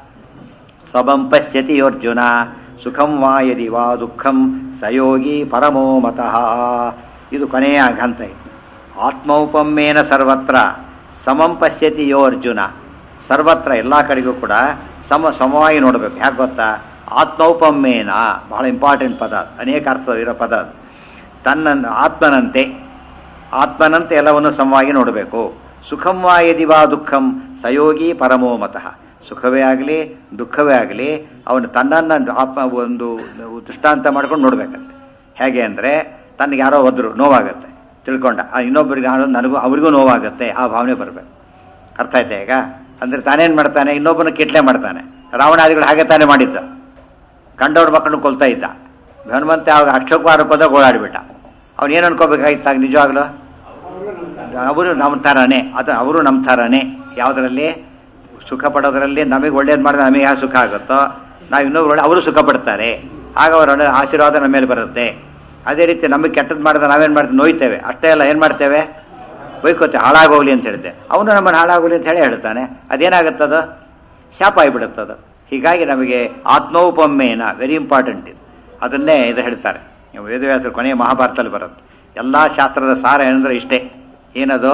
ಸಬಂ ಪಶ್ಯತಿ ಅರ್ಜುನ ಸುಖಂ ವಾ ಯದಿ ವಾ ದುಃಖಂ ಸಯೋಗಿ ಪರಮೋ ಮತಃ ಇದು ಕೊನೆಯ ಹಂತ ಇದು ಆತ್ಮೌಪಮ್ಯೇನ ಸರ್ವತ್ರ ಸಮಂ ಪಶ್ಯತಿ ಯೋ ಅರ್ಜುನ ಸರ್ವತ್ರ ಎಲ್ಲ ಕಡೆಗೂ ಕೂಡ ಸಮ ಸಮವಾಗಿ ನೋಡಬೇಕು ಯಾಕೆ ಗೊತ್ತಾ ಆತ್ಮೌಪಮ್ಯೇನ ಬಹಳ ಇಂಪಾರ್ಟೆಂಟ್ ಪದ ಅದು. ಅನೇಕ ಅರ್ಥ ಇರೋ ಪದ ಅದು. ತನ್ನ ಆತ್ಮನಂತೆ ಆತ್ಮನಂತೆ ಎಲ್ಲವನ್ನು ಸಮವಾಗಿ ನೋಡಬೇಕು ಸುಖಂ ವಾ ಯದಿ ವಾ ದುಃಖಂ ಸಯೋಗಿ ಪರಮೋ ಮತಃ ಸುಖವೇ ಆಗಲಿ ದುಃಖವೇ ಆಗಲಿ ಅವನು ತನ್ನನ್ನು ಆತ್ಮ ಒಂದು ದೃಷ್ಟಾಂತ ಮಾಡ್ಕೊಂಡು ನೋಡ್ಬೇಕಂತೆ ಹೇಗೆ ಅಂದರೆ ತನಗೆ ಯಾರೋ ಒದ್ರು ನೋವಾಗತ್ತೆ ತಿಳ್ಕೊಂಡ ಆ ಇನ್ನೊಬ್ಬರಿಗೆ ಯಾರೋ ನನಗೂ ಅವರಿಗೂ ನೋವಾಗುತ್ತೆ ಆ ಭಾವನೆ ಬರಬೇಕು ಅರ್ಥ ಆಯ್ತಾ ಈಗ ಅಂದರೆ ತಾನೇನು ಮಾಡ್ತಾನೆ ಇನ್ನೊಬ್ಬನ ಕಿಟ್ಲೆ ಮಾಡ್ತಾನೆ ರಾವಣಾದಿಗಳು ಹಾಗೆ ತಾನೇ ಮಾಡಿದ್ದ ಕಂಡವ್ರ ಮಕ್ಕಳನ್ನು ಕೊಲ್ತಾ ಇದ್ದ ಹನುಮಂತ ಅವಾಗ ಅಕ್ಷಕವಾರ ಪದ ಗೋಳಾಡಿಬಿಟ್ಟ ಅವ್ನು ಏನು ಅನ್ಕೋಬೇಕಾಗಿತ್ತಾಗ ನಿಜವಾಗ್ಲೂ ಅವರು ನಮ್ಮ ಥರನೇ ಅದು ಅವರು ನಮ್ಮ ಥರನೇ ಯಾವುದರಲ್ಲಿ ಸುಖ ಪಡೋದ್ರಲ್ಲಿ ನಮಗೆ ಒಳ್ಳೇದು ಮಾಡಿದ್ರೆ ನಮಗೆ ಯಾವ ಸುಖ ಆಗುತ್ತೋ ನಾವು ಇನ್ನೊಬ್ರು ಒಳ್ಳೆ ಅವರು ಸುಖ ಪಡ್ತಾರೆ ಆಗ ಅವರ ಒಳ್ಳೆ ಆಶೀರ್ವಾದ ನಮ್ಮ ಮೇಲೆ ಬರುತ್ತೆ ಅದೇ ರೀತಿ ನಮಗೆ ಕೆಟ್ಟದ್ದು ಮಾಡಿದ್ರೆ ನಾವೇನು ಮಾಡ್ತೀವಿ ನೋಯ್ತೇವೆ ಅಷ್ಟೇ ಅಲ್ಲ ಏನು ಮಾಡ್ತೇವೆ ಬೈಕೋತೆ ಹಾಳಾಗೋಗ್ಲಿ ಅಂತ ಹೇಳಿದೆ ಅವನು ನಮ್ಮನ್ನು ಹಾಳಾಗೋಗ್ಲಿ ಅಂತ ಹೇಳಿ ಹೇಳ್ತಾನೆ ಅದೇನಾಗುತ್ತದು ಶಾಪ ಆಗಿಬಿಡುತ್ತದು ಹೀಗಾಗಿ ನಮಗೆ ಆತ್ಮೋಪಮ್ಯೇನ ವೆರಿ ಇಂಪಾರ್ಟೆಂಟ್ ಇದು ಅದನ್ನೇ ಇದು ಹೇಳ್ತಾರೆ ವೇದವ್ಯಾಸರು ಕೊನೆಯ ಮಹಾಭಾರತದಲ್ಲಿ ಬರುತ್ತೆ ಎಲ್ಲ ಶಾಸ್ತ್ರದ ಸಾರ ಏನಂದ್ರೆ ಇಷ್ಟೇ ಏನದು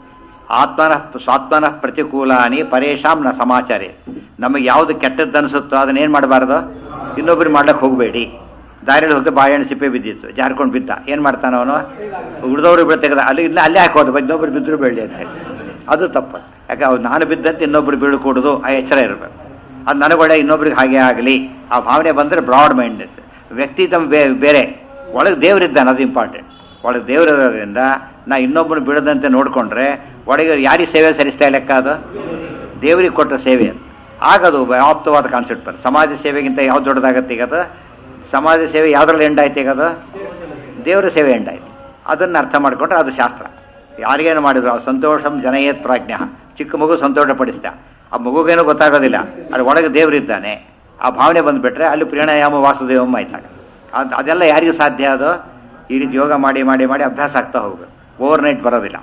ಆತ್ಮನ ಸ್ವಾತ್ಮನ ಪ್ರತಿಕೂಲಾನಿ ಪರೇಶಾಂ ನ ಸಮಾಚಾರಿ ನಮಗೆ ಯಾವುದು ಕೆಟ್ಟದ್ದು ಅನಿಸುತ್ತೋ ಅದನ್ನೇನು ಮಾಡಬಾರ್ದು ಇನ್ನೊಬ್ರಿಗೆ ಮಾಡ್ಲಿಕ್ಕೆ ಹೋಗಬೇಡಿ ದಾರಿಯಲ್ಲಿ ಹೋಗಿ ಬಾಳೆಹಣ್ಣು ಸಿಪ್ಪೆ ಬಿದ್ದಿತ್ತು ಜಾರ್ಕೊಂಡು ಬಿದ್ದ ಏನು ಮಾಡ್ತಾನೆ ಅವನು ಉಳಿದವರು ಬಿಡ ತೆಗೆದ ಅಲ್ಲಿ ಇಲ್ಲ ಅಲ್ಲೇ ಹಾಕೋದು ಇನ್ನೊಬ್ರು ಬಿದ್ದರು ಬೇಡಿ ಅಂತ ಹೇಳಿ ಅದು ತಪ್ಪು ಯಾಕೆ ಅವ್ರು ನಾನು ಬಿದ್ದಂತೆ ಇನ್ನೊಬ್ರು ಬೀಳ್ಕೊಡೋದು ಆ ಎಚ್ಚರ ಇರಬೇಕು ಅದು ನನಗೊಳ್ಳೆ ಇನ್ನೊಬ್ರಿಗೆ ಹಾಗೆ ಆಗಲಿ ಆ ಭಾವನೆ ಬಂದರೆ ಬ್ರಾಡ್ ಮೈಂಡ್ ಇರುತ್ತೆ ವ್ಯಕ್ತಿ ತಮ್ಮ ಬೇ ಬೇರೆ ಒಳಗೆ ದೇವರಿದ್ದಾನೆ ಅದು ಇಂಪಾರ್ಟೆಂಟ್ ಒಳಗೆ ದೇವರಿರೋದ್ರಿಂದ ನಾ ಇನ್ನೊಬ್ಬನು ಬಿಡದಂತೆ ನೋಡಿಕೊಂಡ್ರೆ ಒಳಗೆ ಯಾರಿಗೆ ಸೇವೆ ಸರಿಸ್ತಾ ಲೆಕ್ಕ ಅದು ದೇವರಿಗೆ ಕೊಟ್ಟ ಸೇವೆ ಅದು ಆಗದು ಆಪ್ತವಾದ ಕಾನ್ಸೆಪ್ಟ್ ಬರುತ್ತೆ ಸಮಾಜ ಸೇವೆಗಿಂತ ಯಾವ್ದು ದೊಡ್ಡದಾಗತ್ತೆ ಈಗ ಅದು ಸಮಾಜ ಸೇವೆ ಯಾವುದ್ರಲ್ಲಿ ಎಂಡಾಯ್ತು ಈಗ ಅದು ದೇವರ ಸೇವೆ ಎಂಡಾಯ್ತು ಅದನ್ನು ಅರ್ಥ ಮಾಡಿಕೊಂಡ್ರೆ ಅದು ಶಾಸ್ತ್ರ ಯಾರಿಗೇನು ಮಾಡಿದ್ರು ಆ ಸಂತೋಷಂ ಜನಯೇತ್ ಪ್ರಾಜ್ಞ ಚಿಕ್ಕ ಮಗು ಸಂತೋಷಪಡಿಸ್ದ ಆ ಮಗುಗೇನು ಗೊತ್ತಾಗೋದಿಲ್ಲ ಅದು ಒಳಗೆ ದೇವರಿದ್ದಾನೆ ಆ ಭಾವನೆ ಬಂದುಬಿಟ್ರೆ ಅಲ್ಲಿ ಪ್ರೇಣಾಯಾಮ ವಾಸುದೇವಮ್ಮ ಆಯ್ತಾಗ ಅದು ಅದೆಲ್ಲ ಯಾರಿಗೆ ಸಾಧ್ಯ ಅದು ಈ ರೀತಿ ಯೋಗ ಮಾಡಿ ಮಾಡಿ ಮಾಡಿ ಅಭ್ಯಾಸ ಆಗ್ತಾ ಹೋಗ್ಬೇಕು ಓವರ್ ನೈಟ್ ಬರೋದಿಲ್ಲ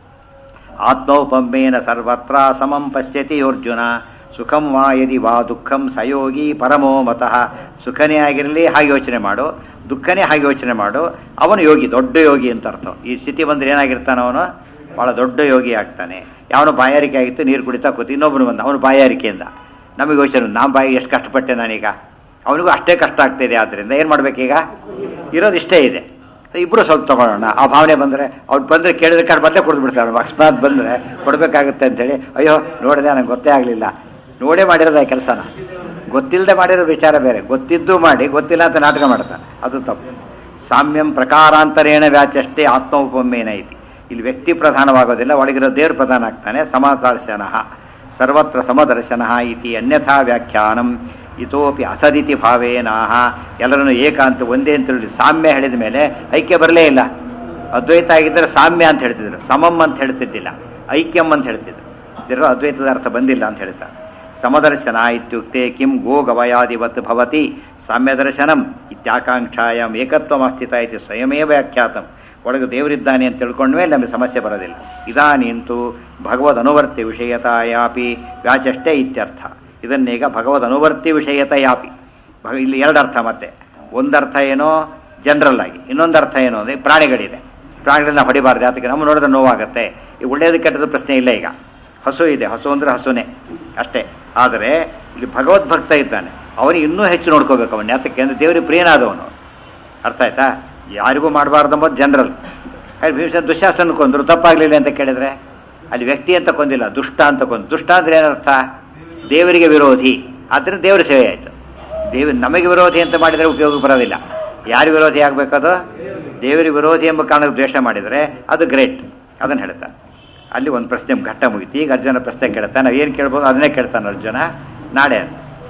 ಆತ್ಮೌಪಮ್ಯೇನ ಸರ್ವತ್ರ ಸಮಂ ಪಶ್ಯತಿ ಅರ್ಜುನ ಸುಖಂ ವಾ ಯದಿ ವಾ ದುಃಖಂ ಸಯೋಗಿ ಪರಮೋ ಮತಃ ಸುಖನೇ ಆಗಿರಲಿ ಹಾಗೆ ಯೋಚನೆ ಮಾಡು ದುಃಖನೇ ಹಾಗೆ ಯೋಚನೆ ಮಾಡು ಅವನು ಯೋಗಿ ದೊಡ್ಡ ಯೋಗಿ ಅಂತ ಅರ್ಥ ಈ ಸ್ಥಿತಿ ಬಂದ್ರೆ ಏನಾಗಿರ್ತಾನೆ ಅವನು ಭಾಳ ದೊಡ್ಡ ಯೋಗಿ ಆಗ್ತಾನೆ ಯಾವನು ಬಾಯಾರಿಕೆ ಆಗಿತ್ತು ನೀರು ಕುಡಿತಾ ಕೂತು ಇನ್ನೊಬ್ಬನು ಬಂದ ಅವನು ಬಾಯಾರಿಕೆಯಿಂದ ನಮಗೆ ಯೋಚನೆ ನಾನು ಬಾಯಿ ಎಷ್ಟು ಕಷ್ಟಪಟ್ಟೆ ನಾನೀಗ ಅವನಿಗೂ ಅಷ್ಟೇ ಕಷ್ಟ ಆಗ್ತಿದೆ ಆದ್ದರಿಂದ ಏನು ಮಾಡ್ಬೇಕೀಗ ಇರೋದು ಇಷ್ಟೇ ಇದೆ ಇಬ್ಬರು ಸ್ವಲ್ಪ ತಗೊಳ್ಳೋಣ ಆ ಭಾವನೆ ಬಂದರೆ ಅವ್ರು ಬಂದರೆ ಕೇಳಿದ್ರೆ ಕಾಡು ಬದಲೇ ಕೊಡ್ದು ಬಿಡ್ತಾರೆ ಅಕಸ್ಮಾತ್ ಬಂದರೆ ಕೊಡಬೇಕಾಗುತ್ತೆ ಅಂತೇಳಿ ಅಯ್ಯೋ ನೋಡಿದೆ ನಂಗೆ ಗೊತ್ತೇ ಆಗಲಿಲ್ಲ ನೋಡೇ ಮಾಡಿರೋದು ಆ ಕೆಲಸನ ಗೊತ್ತಿಲ್ಲದೆ ಮಾಡಿರೋ ವಿಚಾರ ಬೇರೆ ಗೊತ್ತಿದ್ದು ಮಾಡಿ ಗೊತ್ತಿಲ್ಲ ಅಂತ ನಾಟಕ ಮಾಡ್ತಾನೆ ಅದು ತಪ್ಪು ಸಾಮ್ಯಂ ಪ್ರಕಾರಾಂತರೇಣ ವ್ಯಾಚಷ್ಟೇ ಆತ್ಮ ಉಪಮೇನ ಐತಿ ಇಲ್ಲಿ ವ್ಯಕ್ತಿ ಪ್ರಧಾನವಾಗೋದಿಲ್ಲ ಒಳಗಿರೋ ದೇವ್ರ ಪ್ರಧಾನ ಆಗ್ತಾನೆ ಸಮದರ್ಶನ ಸರ್ವತ್ರ ಸಮದರ್ಶನ ಇತಿ ಅನ್ಯಥಾ ವ್ಯಾಖ್ಯಾನಂ ಇತೋಪಿ ಅಸದಿತಿ ಭಾವೇನಾಹ ಎಲ್ಲರನ್ನು ಏಕಾಂತ ಒಂದೇ ಅಂತ ಹೇಳಿ ಸಾಮ್ಯ ಹೇಳಿದ ಮೇಲೆ ಐಕ್ಯ ಬರಲೇ ಇಲ್ಲ ಅದ್ವೈತ ಆಗಿದ್ದರೆ ಸಾಮ್ಯ ಅಂತ ಹೇಳ್ತಿದ್ರು ಸಮಂ ಅಂತ ಹೇಳ್ತಿದ್ದಿಲ್ಲ ಐಕ್ಯಂ ಅಂತ ಹೇಳ್ತಿದ್ರು ಇದರ ಅದ್ವೈತದ ಅರ್ಥ ಬಂದಿಲ್ಲ ಅಂತ ಹೇಳ್ತಾರೆ ಸಮದರ್ಶನ ಇತ್ಯುಕ್ತೆ ಕಿಂ ಗೋ ಗವಯಾದಿವತ್ ಭವತಿ ಸಾಮ್ಯದರ್ಶನಂ ಇತ್ಯಾಕಾಂಕ್ಷಾಯಾಮ್ ಏಕತ್ವಮಸ್ಥಿತ ಇತಿ ಸ್ವಯಮೇವ ವ್ಯಾಖ್ಯಾತಂ ಒಳಗೆ ದೇವರಿದ್ದಾನೆ ಅಂತ ತಿಳ್ಕೊಂಡ್ಮೇಲೆ ನಮಗೆ ಸಮಸ್ಯೆ ಬರೋದಿಲ್ಲ ಇದಾನಿಂತು ಭಗವದ್ ಅನುವರ್ತಿ ವಿಷಯತಾಯಾಪಿ ವ್ಯಾಚಷ್ಟೇ ಇತ್ಯರ್ಥ ಇದನ್ನೀಗ ಭಗವದ್ ಅನುವರ್ತಿ ವಿಷಯತಯಾಪಿ ಭಗ ಇಲ್ಲಿ ಎರಡು ಅರ್ಥ ಮತ್ತೆ ಒಂದರ್ಥ ಏನೋ ಜನರಲ್ ಆಗಿ ಇನ್ನೊಂದು ಅರ್ಥ ಏನು ಅಂದರೆ ಪ್ರಾಣಿಗಳಿದೆ ಪ್ರಾಣಿಗಳನ್ನ ಹೊಡಿಬಾರ್ದು ಅದಕ್ಕೆ ನಮ್ಮ ನೋಡಿದ್ರೆ ನೋವಾಗುತ್ತೆ ಈ ಒಳ್ಳೆಯದು ಕೆಟ್ಟದ್ದು ಪ್ರಶ್ನೆ ಇಲ್ಲ ಈಗ ಹಸು ಇದೆ ಹಸು ಅಂದರೆ ಹಸುನೇ ಅಷ್ಟೇ ಆದರೆ ಇಲ್ಲಿ ಭಗವದ್ಭಕ್ತ ಇದ್ದಾನೆ ಅವನಿಗೆ ಇನ್ನೂ ಹೆಚ್ಚು ನೋಡ್ಕೋಬೇಕು ಅವನು ಯಾತಕ್ಕೆ ಅಂದರೆ ದೇವರಿಗೆ ಪ್ರಿಯನಾದವನು ಅರ್ಥ ಆಯ್ತಾ ಯಾರಿಗೂ ಮಾಡಬಾರ್ದು ಅಂಬೋದು ಜನರಲ್ ಅಲ್ಲಿ ಭೀಮಸೇನ ದುಶ್ಯಾಸನ ಕೊಂದರು ತಪ್ಪಾಗಲಿಲ್ಲ ಅಂತ ಕೇಳಿದ್ರೆ ಅಲ್ಲಿ ವ್ಯಕ್ತಿ ಅಂತ ಕೊಂದಿಲ್ಲ ದುಷ್ಟ ಅಂತ ಕೊಂದು ದುಷ್ಟ ಅಂದ್ರೆ ಏನರ್ಥ ದೇವರಿಗೆ ವಿರೋಧಿ ಆದ್ದರಿಂದ ದೇವರ ಸೇವೆ ಆಯಿತು ದೇವ ನಮಗೆ ವಿರೋಧಿ ಅಂತ ಮಾಡಿದರೆ ಉಪಯೋಗ ಬರೋದಿಲ್ಲ ಯಾರು ವಿರೋಧಿ ಆಗಬೇಕದು ದೇವರಿಗೆ ವಿರೋಧಿ ಎಂಬ ಕಾರಣಕ್ಕೆ ದ್ವೇಷ ಮಾಡಿದರೆ ಅದು ಗ್ರೇಟ್ ಅದನ್ನು ಹೇಳ್ತಾರೆ ಅಲ್ಲಿ ಒಂದು ಪ್ರಶ್ನೆ ಘಟ್ಟ ಮುಗಿತು ಈಗ ಅರ್ಜುನ ಪ್ರಶ್ನೆ ಕೇಳ್ತಾನೆ ನಾವು ಏನು ಕೇಳ್ಬೋದು ಅದನ್ನೇ ಕೇಳ್ತಾನೆ ಅರ್ಜುನ ನಾಳೆ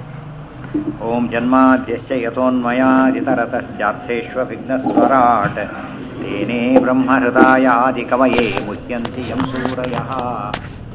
ಓಂ ಜನ್ಮಾದ್ಯಸ್ಯ ಯಥೋನ್ಮಯಾದಿತರತಶ್ಚಾರ್ಥೇಶ್ವ ವಿಘ್ನಸ್ವರಾಟ್ ತೇನೇ ಬ್ರಹ್ಮಹೃದಾಯಾದಿ ಕವಯೇ ಮುಚ್ಯಂತಿ ಯಂ ಸೂರಯಃ